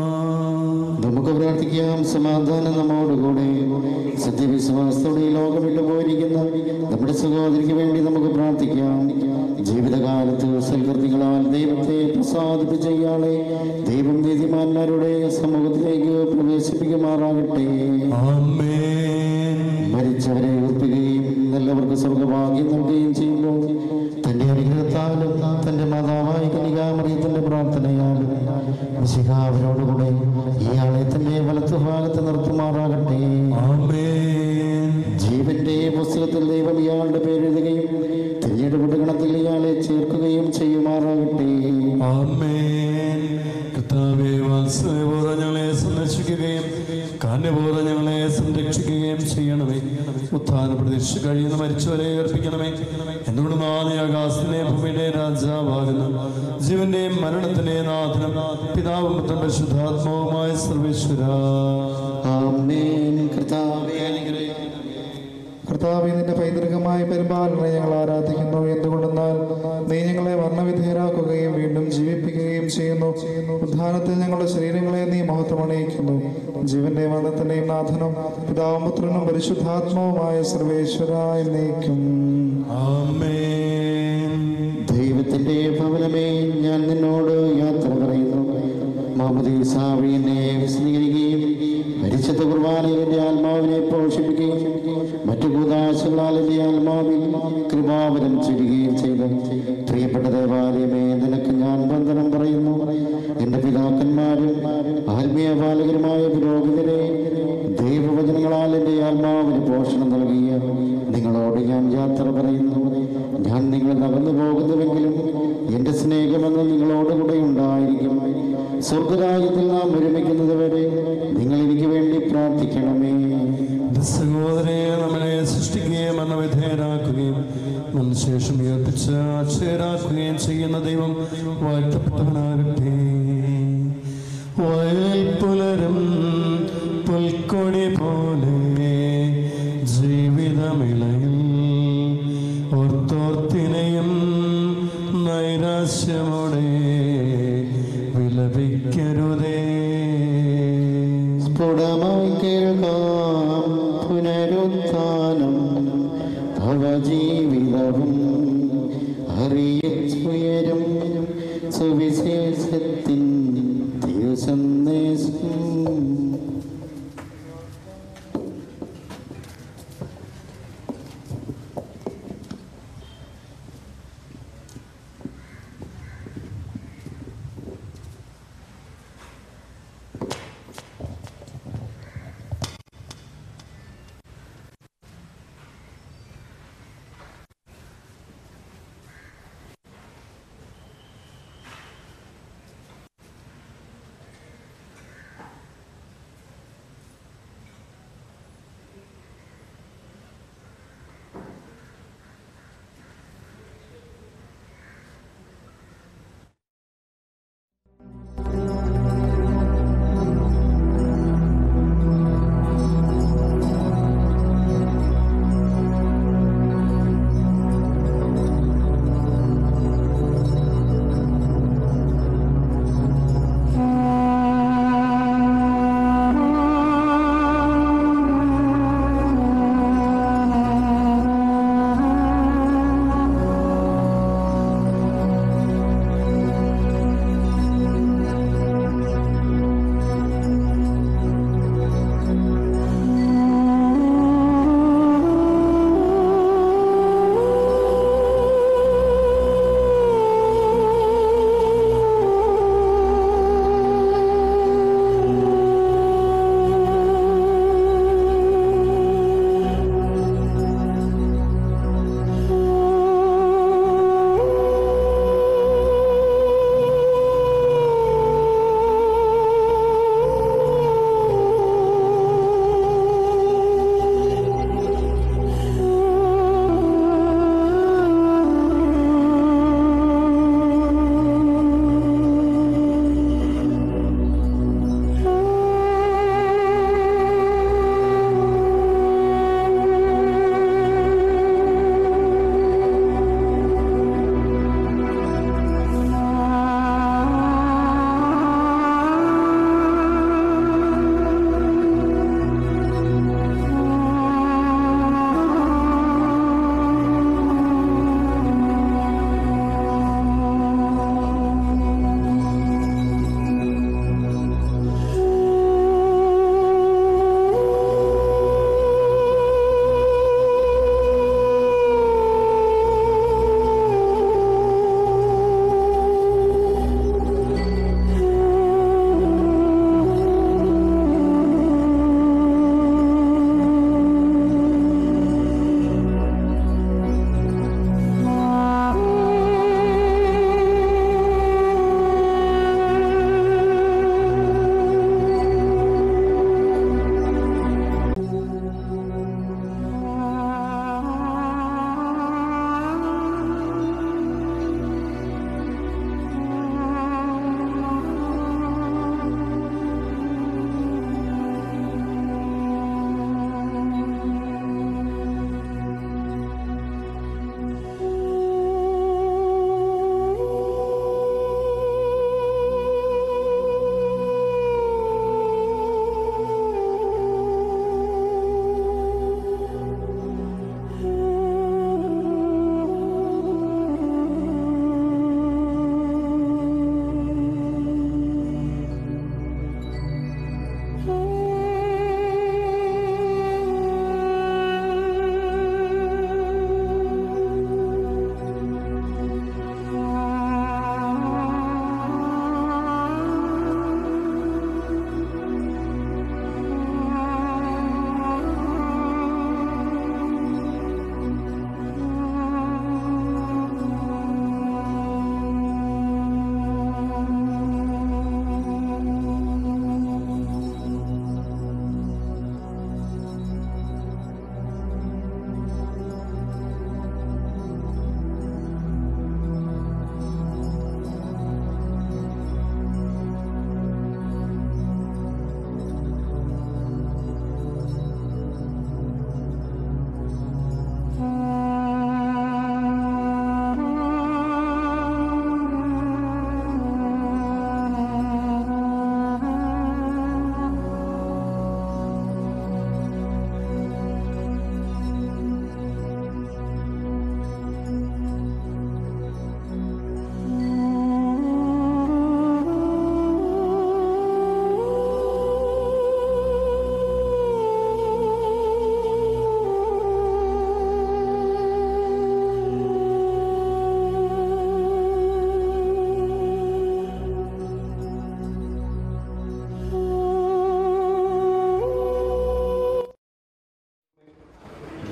S14: നമുക്ക് പ്രാർത്ഥിക്കാം സമാധാനം നമ്മോടുകൂടെ സത്യവിശ്വാസത്തോടെ ഈ ലോകം വിട്ടു പോയിരിക്കുന്ന നമ്മുടെ സഹോദരിക്ക് വേണ്ടി നമുക്ക് പ്രാർത്ഥിക്കാം ജീവിതകാലത്ത് സൽകൃതികളാൽ ദൈവത്തെ പ്രസാദിപ്പിച്ച ഇയാളെ ദൈവം നീതിമാന്മാരുടെ സമൂഹത്തിലേക്ക് പ്രവേശിപ്പിക്കുമാറാകട്ടെ മരിച്ചവരെ ഉയർത്തുകയും നല്ലവർക്ക് സ്വർഗഭാഗ്യം നൽകുകയും ചെയ്യുമ്പോൾ തന്റെ അനുഗ്രഹത്താലും തന്റെ മാതാവായ കനികാമറിയത്തിന്റെ പ്രാർത്ഥനയാലും മിശിഹ അവരോടുകൂടെ ഇയാളെ തന്റെ വലത്തുഭാഗത്ത് നിർത്തുമാറാകട്ടെ ജീവന്റെ പുസ്തകത്തിൽ ദൈവം ഇയാളുടെ പേരെഴുതുകയും തിരഞ്ഞെടുപ്പ് ഗണത്തിൽ ഇയാളെ ചേർക്കുകയും ചെയ്യുമാറാകട്ടെ
S11: കർത്താവേ വാത്സല്യപൂർവ്വം ഞങ്ങളെ സന്ദർശിക്കുകയും കാന്യപൂർവ്വം ഞങ്ങളെ സംരക്ഷിക്കുകയും ചെയ്യണമേ ഉത്ഥാന പ്രതീക്ഷ കഴിയുന്ന മരിച്ചവരെ ഏർപ്പിക്കണമേ എന്തുകൊണ്ട് നാളെ ആകാശത്തിലെ ഭൂമിയുടെ രാജാവാകുന്നു ജീവന്റെയും മരണത്തിന്റെ നാഥനം പിതാവും പുത്രൻ പരിശുദ്ധാത്മാവുമായ സർവേശ്വര
S14: ആമേൻ കർത്താവേ അനുഗ്രഹിക്കണമേ
S13: കർത്താവെ നിന്റെ പൈതൃകമായ പരിപാലനയെ ഞങ്ങൾ ആരാധിക്കുന്നു എന്തുകൊണ്ടെന്നാൽ നീ ഞങ്ങളെ വർണ്ണവിധേയരാക്കുകയും വീണ്ടും ജീവിപ്പിക്കുകയും ചെയ്യുന്നു ഉദ്ധാനത്തിൽ ഞങ്ങളുടെ ശരീരങ്ങളെ നീ മഹത്വമണിയിക്കുന്നു ജീവന്റെ മരണത്തിന്റെയും നാഥനും പിതാവും പുത്രനും പരിശുദ്ധാത്മാവുമായ സർവേശ്വരായി നീക്കും
S14: ദൈവത്തിന്റെ ഭവനമേ ഞാൻ നിന്നോട് യാത്ര പറയുന്നു മാമദീസാവി എന്നെ വിശദീകരിക്കുകയും പരിശുദ്ധ കുർബാനയിൽ എൻ്റെ ആത്മാവിനെ പോഷിപ്പിക്കുകയും മറ്റു കൂതാശകളാൽ എൻ്റെ ആത്മാവിൽ കൃപാവരം ചൊരിയുകയും ചെയ്ത പ്രിയപ്പെട്ട ദേവാലയമേ നിനക്ക് ഞാൻ വന്ദനം പറയുന്നു എൻ്റെ പിതാക്കന്മാരും ആത്മീയ പാലകരുമായ പുരോഹിതരെ ദൈവവചനങ്ങളാൽ എൻ്റെ ആത്മാവിന് പോഷണം നൽകിയ നിങ്ങളോട് ഞാൻ യാത്ര പറയുന്നു ഞാൻ നിങ്ങൾ നടന്നു പോകുന്നുവെങ്കിലും എൻ്റെ സ്നേഹമെന്ന് നിങ്ങളോട് കൂടെ ഉണ്ടായിരിക്കും സ്വർഗരാജ്യത്തിൽ നാം ഒരുമിക്കുന്നത് വരെ നിങ്ങൾ എനിക്ക് വേണ്ടി പ്രാർത്ഥിക്കണമേ
S11: സഹോദരയെ നമ്മളെ സൃഷ്ടിക്കുകയും മരണവിധേയരാക്കുകയും മനുശേഷം ഉയർപ്പിച്ച് അക്ഷയരാക്കുകയും ചെയ്യുന്ന ദൈവം വാഴ്ത്തപ്പെട്ടവനാകട്ടെ വയൽ പുലരും പുൽക്കൊടി പോലെ ജീവിതമിളയിൽ ഓർത്തോർത്തിനെയും നൈരാശ്യമോടെ വിലപിക്കരുതേ
S14: സ്ഫുടമായി കേൾക്കാം പുനരുത്ഥാനം ഭവജീവിതവും അറിയുയരും സുവിശേഷത്തിൻ തിരുസന്ദേശം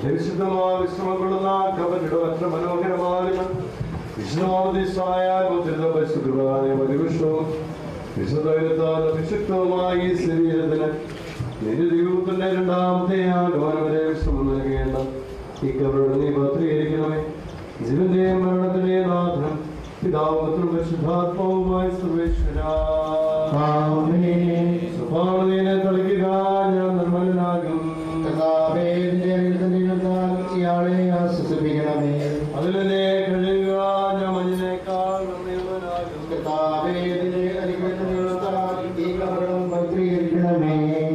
S11: വിശുദ്ധമായ വിശ്രമം കൊള്ളുന്ന കവരുടെ അത്ര മനോഹരമായ വിഷ്ണുവായ മുദ്രിത പരിശുദ്ധമായ പരിവിഷ്ണവും വിശുദ്ധത്താൽ അഭിഷിക്തവുമായ ഈ ശരീരത്തിന് നിന്റെ ദൈവത്തിന്റെ രണ്ടാമത്തെ ആഗമനം വരെ വിശ്രമം നൽകേണ്ട ഈ കവരുടെ നീ പത്രീകരിക്കണമേ ജീവന്റെയും മരണത്തിന്റെയും നാഥനം പിതാവ് പുത്രനും പരിശുദ്ധാത്മാവുമായ സർവേശ്വര സ്വഭാവനീനെ തളിക്കുക ഞാൻ നിർമ്മലനാകും
S14: ഇയാളെ ആശ്വസിപ്പിക്കണമേ
S11: അതിലെ കഴിയുക ഞാൻ മഞ്ഞിനേക്കാൾ നന്ദിയുള്ളവനാകും
S14: കർത്താവേദിനെ അനുഗ്രഹങ്ങളാൽ ഈ കവരണം പത്രീകരിക്കണമേ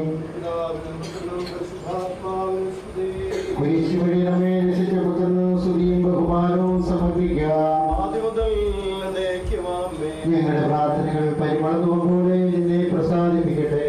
S14: കുരിശു വഴി നമ്മെ രക്ഷിച്ച പുത്രന് സ്തുതിയും ബഹുമാനവും സമർപ്പിക്കാം ഞങ്ങളുടെ പ്രാർത്ഥനകൾ പരിമളതുപോലെ നിന്നെ പ്രസാദിപ്പിക്കട്ടെ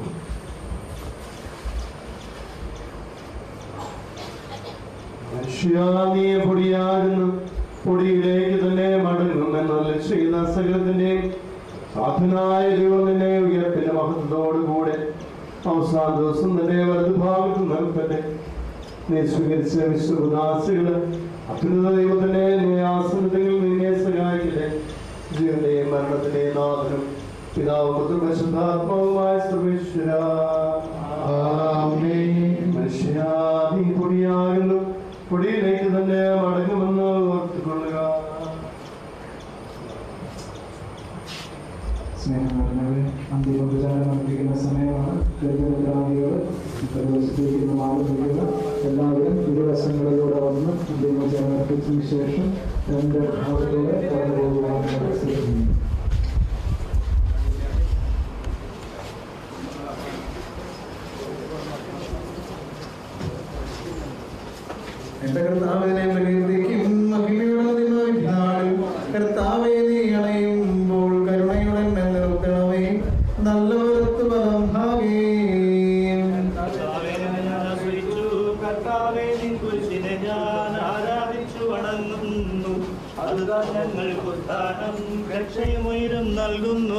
S11: മനുഷ്യാനിയെ പൊടിയാകുന്നു പൊടിയിലേക്ക് തന്നെ മടങ്ങും എന്നാൽ ചെയ്യുന്ന സകലത്തിന്റെയും സാധനായ ദൈവം നിന്നെ ഉയർപ്പിന്റെ മഹത്വത്തോടുകൂടെ അവസാന ദിവസം നിന്റെ വലതുഭാഗത്ത് നൽകട്ടെ നീ സ്വീകരിച്ച വിശ്വദാസികള് അത്യുന്നത ദൈവത്തിന്റെ ആസനത്തിൽ നിന്നെ സഹായിക്കട്ടെ ജീവന്റെയും മരണത്തിന്റെയും നാഥനും പിതാവ് പുത്രപരിശുദ്ധാത്മാവുമായ സർവേശ്വര മനുഷ്യ നീ പൊടിയാകുന്നു പൊടിയിലേക്ക് തന്നെ മടങ്ങുമെന്ന് ഓർത്തുകൊള്ളുക
S13: സ്നേഹം നിറഞ്ഞവരെ അന്തിമ വിചാരം നടത്തിക്കുന്ന സമയമാണ് ഗർഭനിദ്രാദികൾ പ്രവേശിപ്പിക്കുന്ന മാതൃകകൾ എല്ലാവരും ഇരുവശങ്ങളിലൂടെ വന്ന് അന്തിമ വിചാരം നടത്തിയതിനു ശേഷം രണ്ട് ഭാഗത്തോടെ കടന്നു പോകുവാനാണ് ശ്രമിക്കുന്നത് എന്റെ കർത്താവിനെ പ്രകീർത്തിക്കും മഹിമയുടെ ദിനവിധാനം കർത്താവെ നീ അണയുമ്പോൾ കരുണയുടെ നിർത്തണമേ നല്ലവരത്ത് ബലം ഭാഗേ
S12: കർത്താവേ നിൻ കുരിശിനെ ഞാൻ ആരാധിച്ചു വണങ്ങുന്നു അതുതാൻ ഞങ്ങൾക്ക് ഉദ്ധാനം രക്ഷയും ഉയരും നൽകുന്നു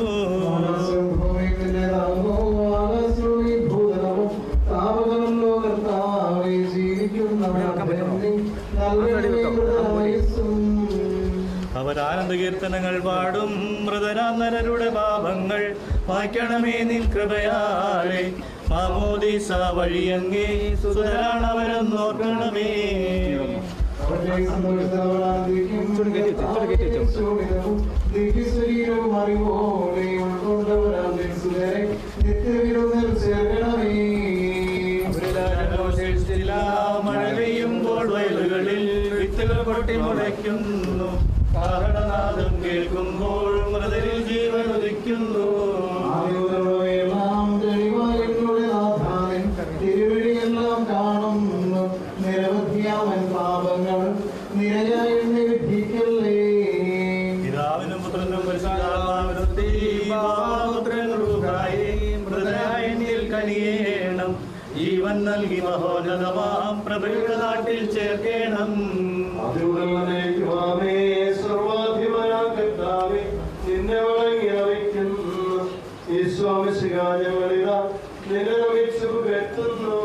S12: അവരാനന്ദ കീർത്തനങ്ങൾ പാടും മൃതരാന്നരരുടെ പാപങ്ങൾ വായിക്കണമേ നിൻ കൃപയാലെ മാമോദീസ വഴിയങ്ങേ സുതരാണവരെന്നോർക്കണമേ മഴ പെയ്യുമ്പോൾ വയലുകളിൽ വിത്തുകൾ പൊട്ടി മുളയ്ക്കുന്നു കാരണനാദം കേൾക്കുമ്പോൾ മൃതരിൽ ജീവൻ ഉദിക്കുന്നു
S13: തിരുവഴിയെല്ലാം കാണുന്നു നിരവധിയാമൻ പാപങ്ങൾ നിരയായി വിധിക്കല്ലേ
S12: പിതാവിനും പുത്രനും പരിശുദ്ധാത്മാവിനും ദൈവപുത്രനുമായി മൃതരായ എന്നിൽ കനിയേണം ജീവൻ നൽകി മഹോന്നതമാം പ്രഭയുടെ നാട്ടിൽ ചേർക്കേണം
S11: അതിരുടലനേക്കുമാമേ സർവാധിപനാം കർത്താവേ നിന്നെ വണങ്ങി അവയ്ക്കുന്നു ഈ സ്വാമിശിക ഞങ്ങളിതാ നിന്നെ നമിച്ചു പുകഴ്ത്തുന്നു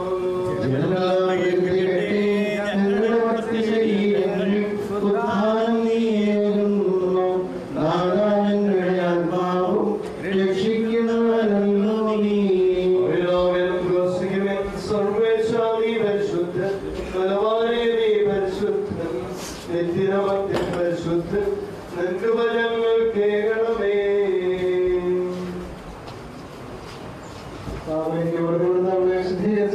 S12: ഞങ്ങളുടെ ശരീരങ്ങൾ ഉദ്ധാനം നീയേകുന്നു നാദാനങ്ങളുടെ ആത്മാവും രക്ഷിക്കുന്നവനല്ലോ നീ
S11: അഭിരാമൻ ഘോഷിക്കുവിൻ സർവേശ്വര നീ പരിശുദ്ധൻ ബലവാനേ നീ പരിശുദ്ധൻ നിത്യനമത്യൻ പരിശുദ്ധൻ നിനക്ക് ഭജങ്ങൾ കേൾക്കണമേ
S13: ശുദ്ധീകരണം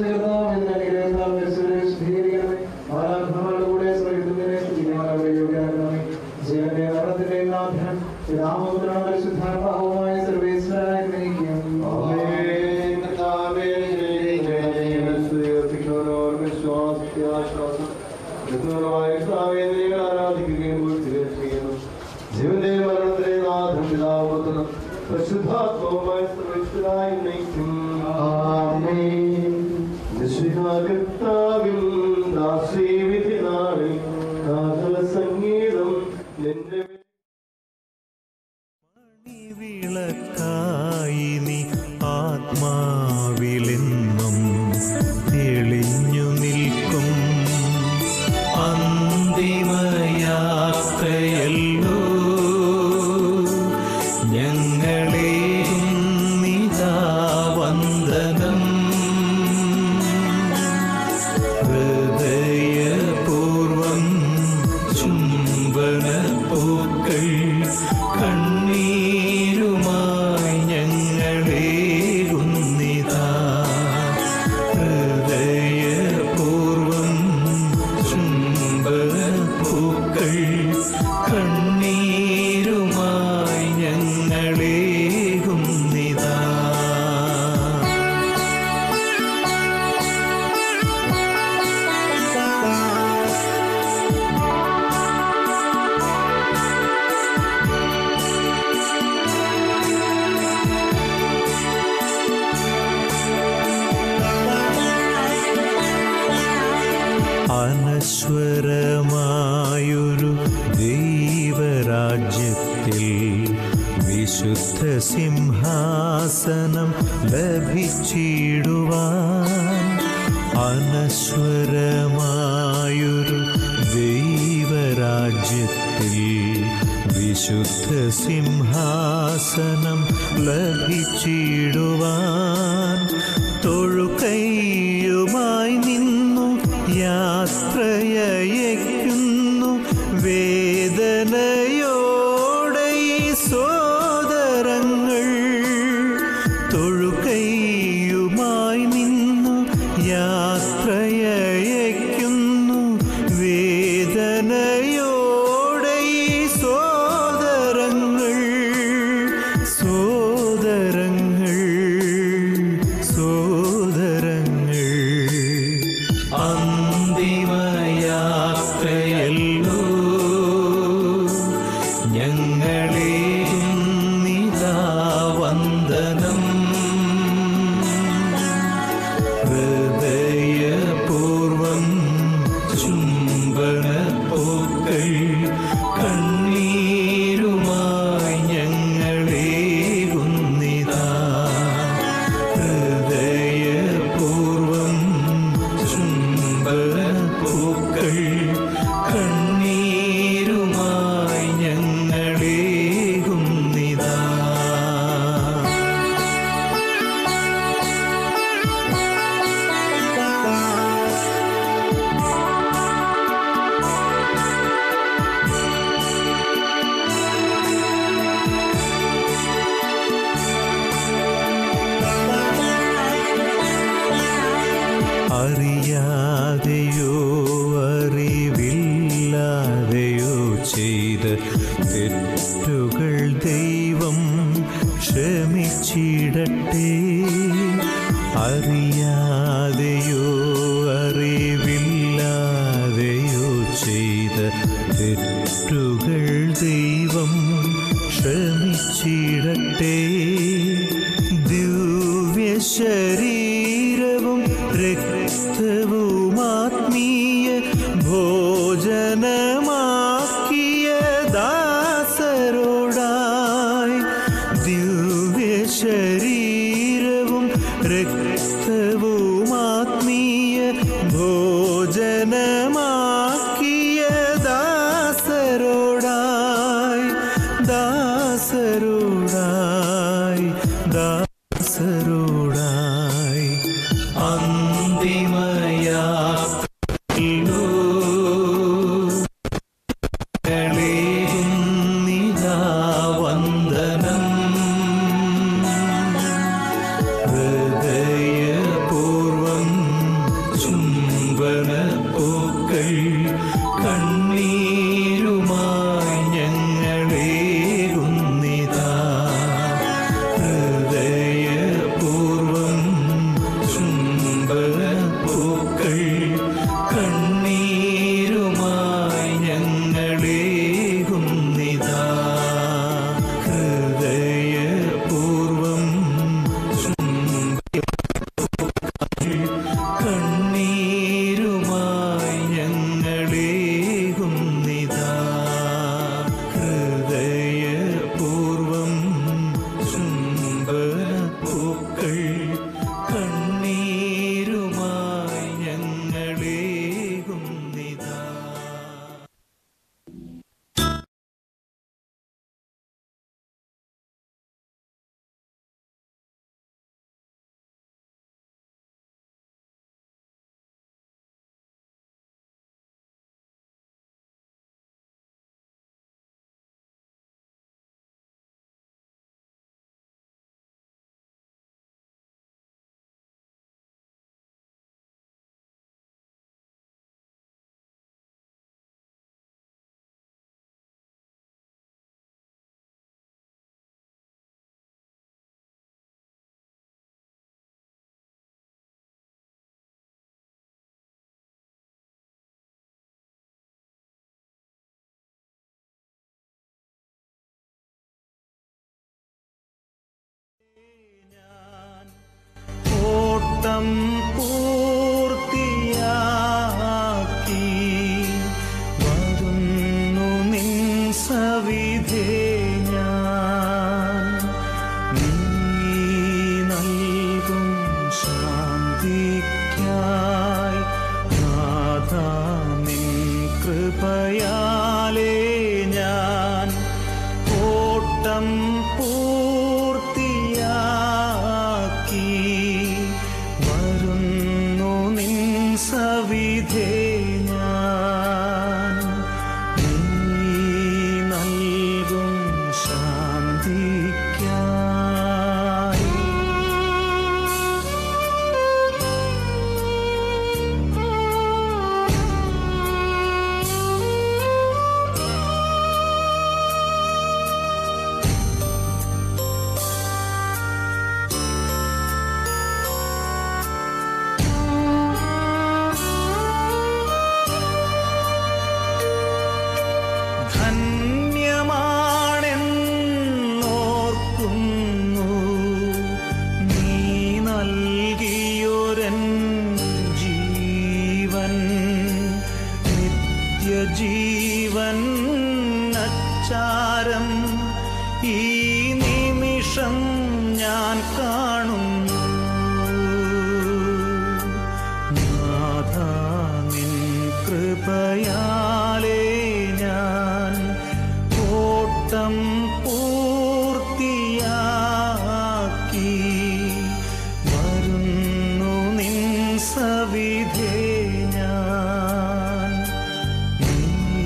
S16: വിശുദ്ധ സിംഹാസനം ലഭിച്ചിടുവാൻ അനശ്വരമായൊരു ദൈവരാജ്യത്തിൽ വിശുദ്ധ സിംഹാസനം ലഭിച്ചിടുവാൻ തൊഴുകൈയുമായി നിന്നു യാത്രയയക്കുന്നു വേദനയോടെ ഈ സോദരങ്ങൾ തൊഴുകൈയുമായി നിന്നു യാത്രയയക്കുന്നു വേദനയോടെ ഈ സോദരങ്ങൾ സോദരങ്ങൾ സോദരങ്ങൾ അന്തിമയാത്രയല്ലോ ഞങ്ങളെ നിതാ വന്ദനം ഹൃദയപൂർവം ചുംബന പൂക്കൾ കണ്ണീരുമായി ഞങ്ങളെ കുന്നിതാ ഹൃദയപൂർവം ചുംബന പൂക്കൾ കണ്ണീരുമായി ഞങ്ങളെ കുന്നിതാ അറിയാതെയോ അറിവില്ലാതെയോ ചെയ്ത തെറ്റുകൾ ദൈവം ക്ഷമിച്ചിടട്ടെ അറിയാതെയോ അറിവില്ലാതെയോ ചെയ്ത തെറ്റുകൾ ദൈവം ക്ഷമിച്ചിടട്ടെ ദിവ്യ ശരീരവും രക്തവും ആത്മീയ ഭോജനമാക്കിയ ദാസരോടായി ദിവ്യ ശരീരവും രക്തവും ആത്മീയ ഭോജനമാക്കിയ ദാസരോടായി ദാസരോടായി ദാസരോടായി അന്തിമയാത്രയിലോ നിതാ വന്ദനം ഹൃദയപൂർവം ചുംബന പൂക്കൾ കണ്ണീരുമായി ഞങ്ങളെ കുന്നിതാ ഹൃദയപൂർവം ചുംബന പൂക്കൾ കണ്ണീരുമായി ഞങ്ങളെ കുന്നിതാ ഹൃദയപൂർവം കണ്ണീരുമായി ഞങ്ങളെ കുന്നിതാ ഹൃദയപൂർവം ചുംബന പൂക്കൾ കണ്ണീരുമായി ഞങ്ങളെ കുന്നിതാ ഓട്ടം പൂർത്തിയാക്കി വരുന്നു നിൻ സവിധേ ഞാൻ സവിധേ ഞാൻ നീ നൽകും ശാന്തിക്കായി ധന്യമാണെന്നോർക്കുന്നു നീ നൽകിയൊരൻ ജീവൻ നിത്യജീവൻ അച്ചാരം ഈ നിമിഷം ഞാൻ കാണുന്നു നാഥ നിൻ കൃപയാലേ ഞാൻ ഓട്ടം പൂർത്തിയാക്കി വരുന്നു നിൻ സവിധേ ഞാൻ നീ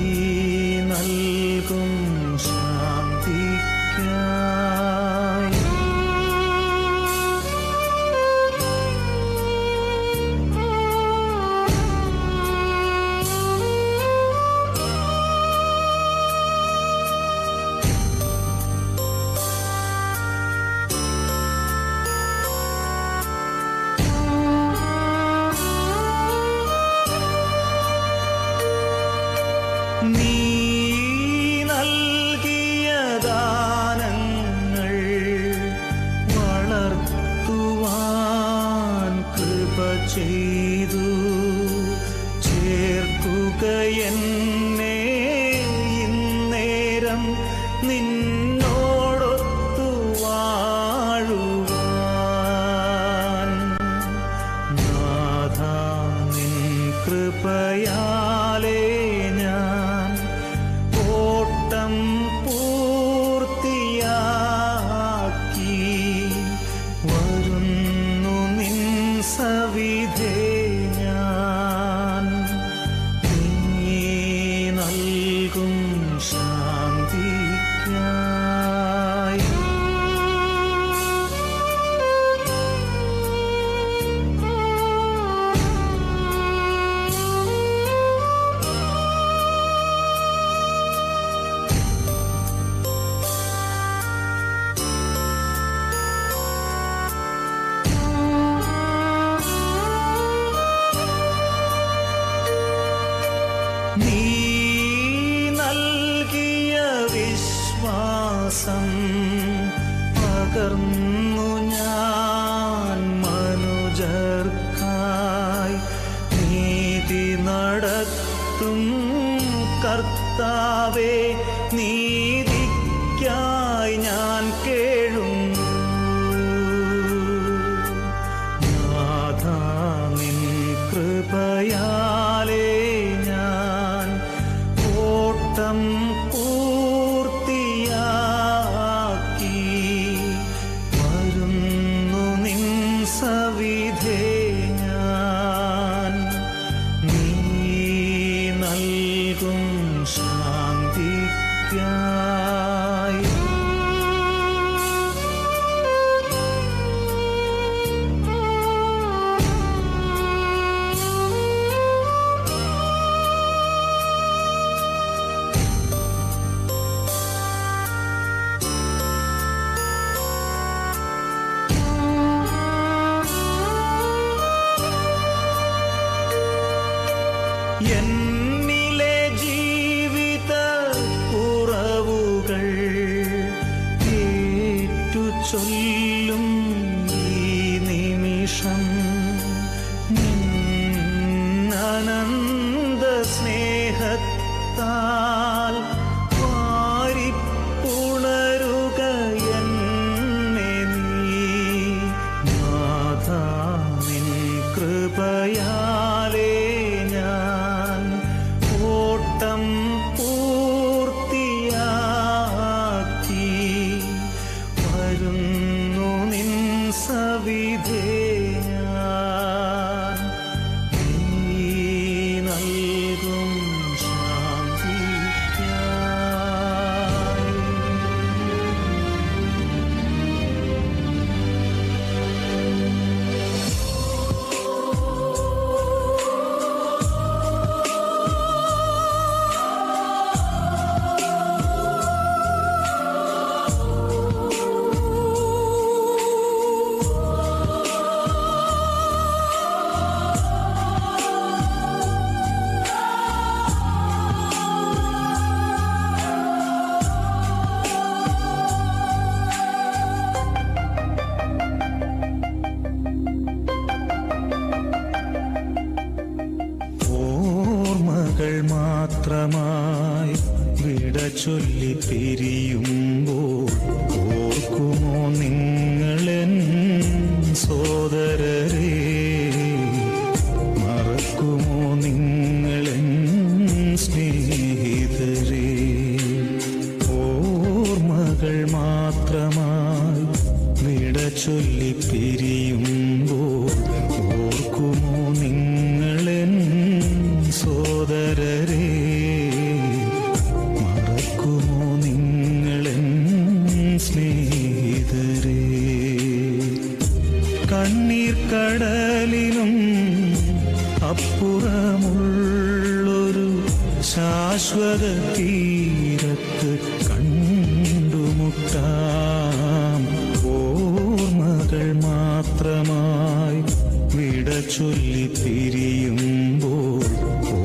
S16: നൽകും ശാന്തിക്കായി നീ നൽകിയ ദാനങ്ങൾ വളർത്തുവാൻ കൃപ ചെയ്തു ചേർക്കുക എന്നെ ഇന്നേരം നിന്നോടൊത്തു വാഴുവാൻ നാഥ നിൻ കൃപയാലേ ഞാൻ ഓട്ടം പൂർത്തിയാക്കി വരുന്നു നിൻ സവിധേ ഞാൻ നീ നൽകും ശാന്തിക്കായി നീ നൽകിയ വിശ്വാസം പകർന്നു ഞാൻ മനുജർക്കായി നീതി നടത്തും കർത്താവേ നീതിക്കായി ഞാൻ കേഴുന്നു നാഥ നിൻ കൃപയാലേ ഞാൻ ഓട്ടം പൂർത്തിയാക്കി വരുന്നു നിൻ സവിധേ ഞാൻ നീ നൽകും ശാന്തിക്കായി എന്നിലെ ജീവിത കുറവുകൾ ഏറ്റു ചൊല്ലും ഈ നിമിഷം അനന്ത സ്നേഹത്താൽ വാരിപ്പുണരുക എന്നെ നീ നാഥ നിൻ കൃപയാലേ ഞാൻ ഓട്ടം പൂർത്തിയാക്കി വരുന്നു നിൻ സവിധേ ഞാൻ നീ മാത്രമായി വിട ചൊല്ലി പിരിയുമ്പോൾ ഓർക്കുമോ നിങ്ങളെൻ സോദരരെ മറക്കുമോ നിങ്ങളെൻ സ്നേഹിതരെ ഓർമ്മകൾ മാത്രമായി വിട ചൊല്ലി പിരിയുമ്പോൾ ഓർക്കുമോ നിങ്ങളെൻ സോദരരെ മറക്കുമോ നിങ്ങളെൻ സ്നേഹിതരെ കണ്ണീർ കടലിനും അപ്പുറമുള്ളൊരു ശാശ്വത തീരത്ത് കണ്ടുമുട്ടാം ഓർമ്മകൾ മാത്രമായി വിട ചൊല്ലി പിരിയുമ്പോൾ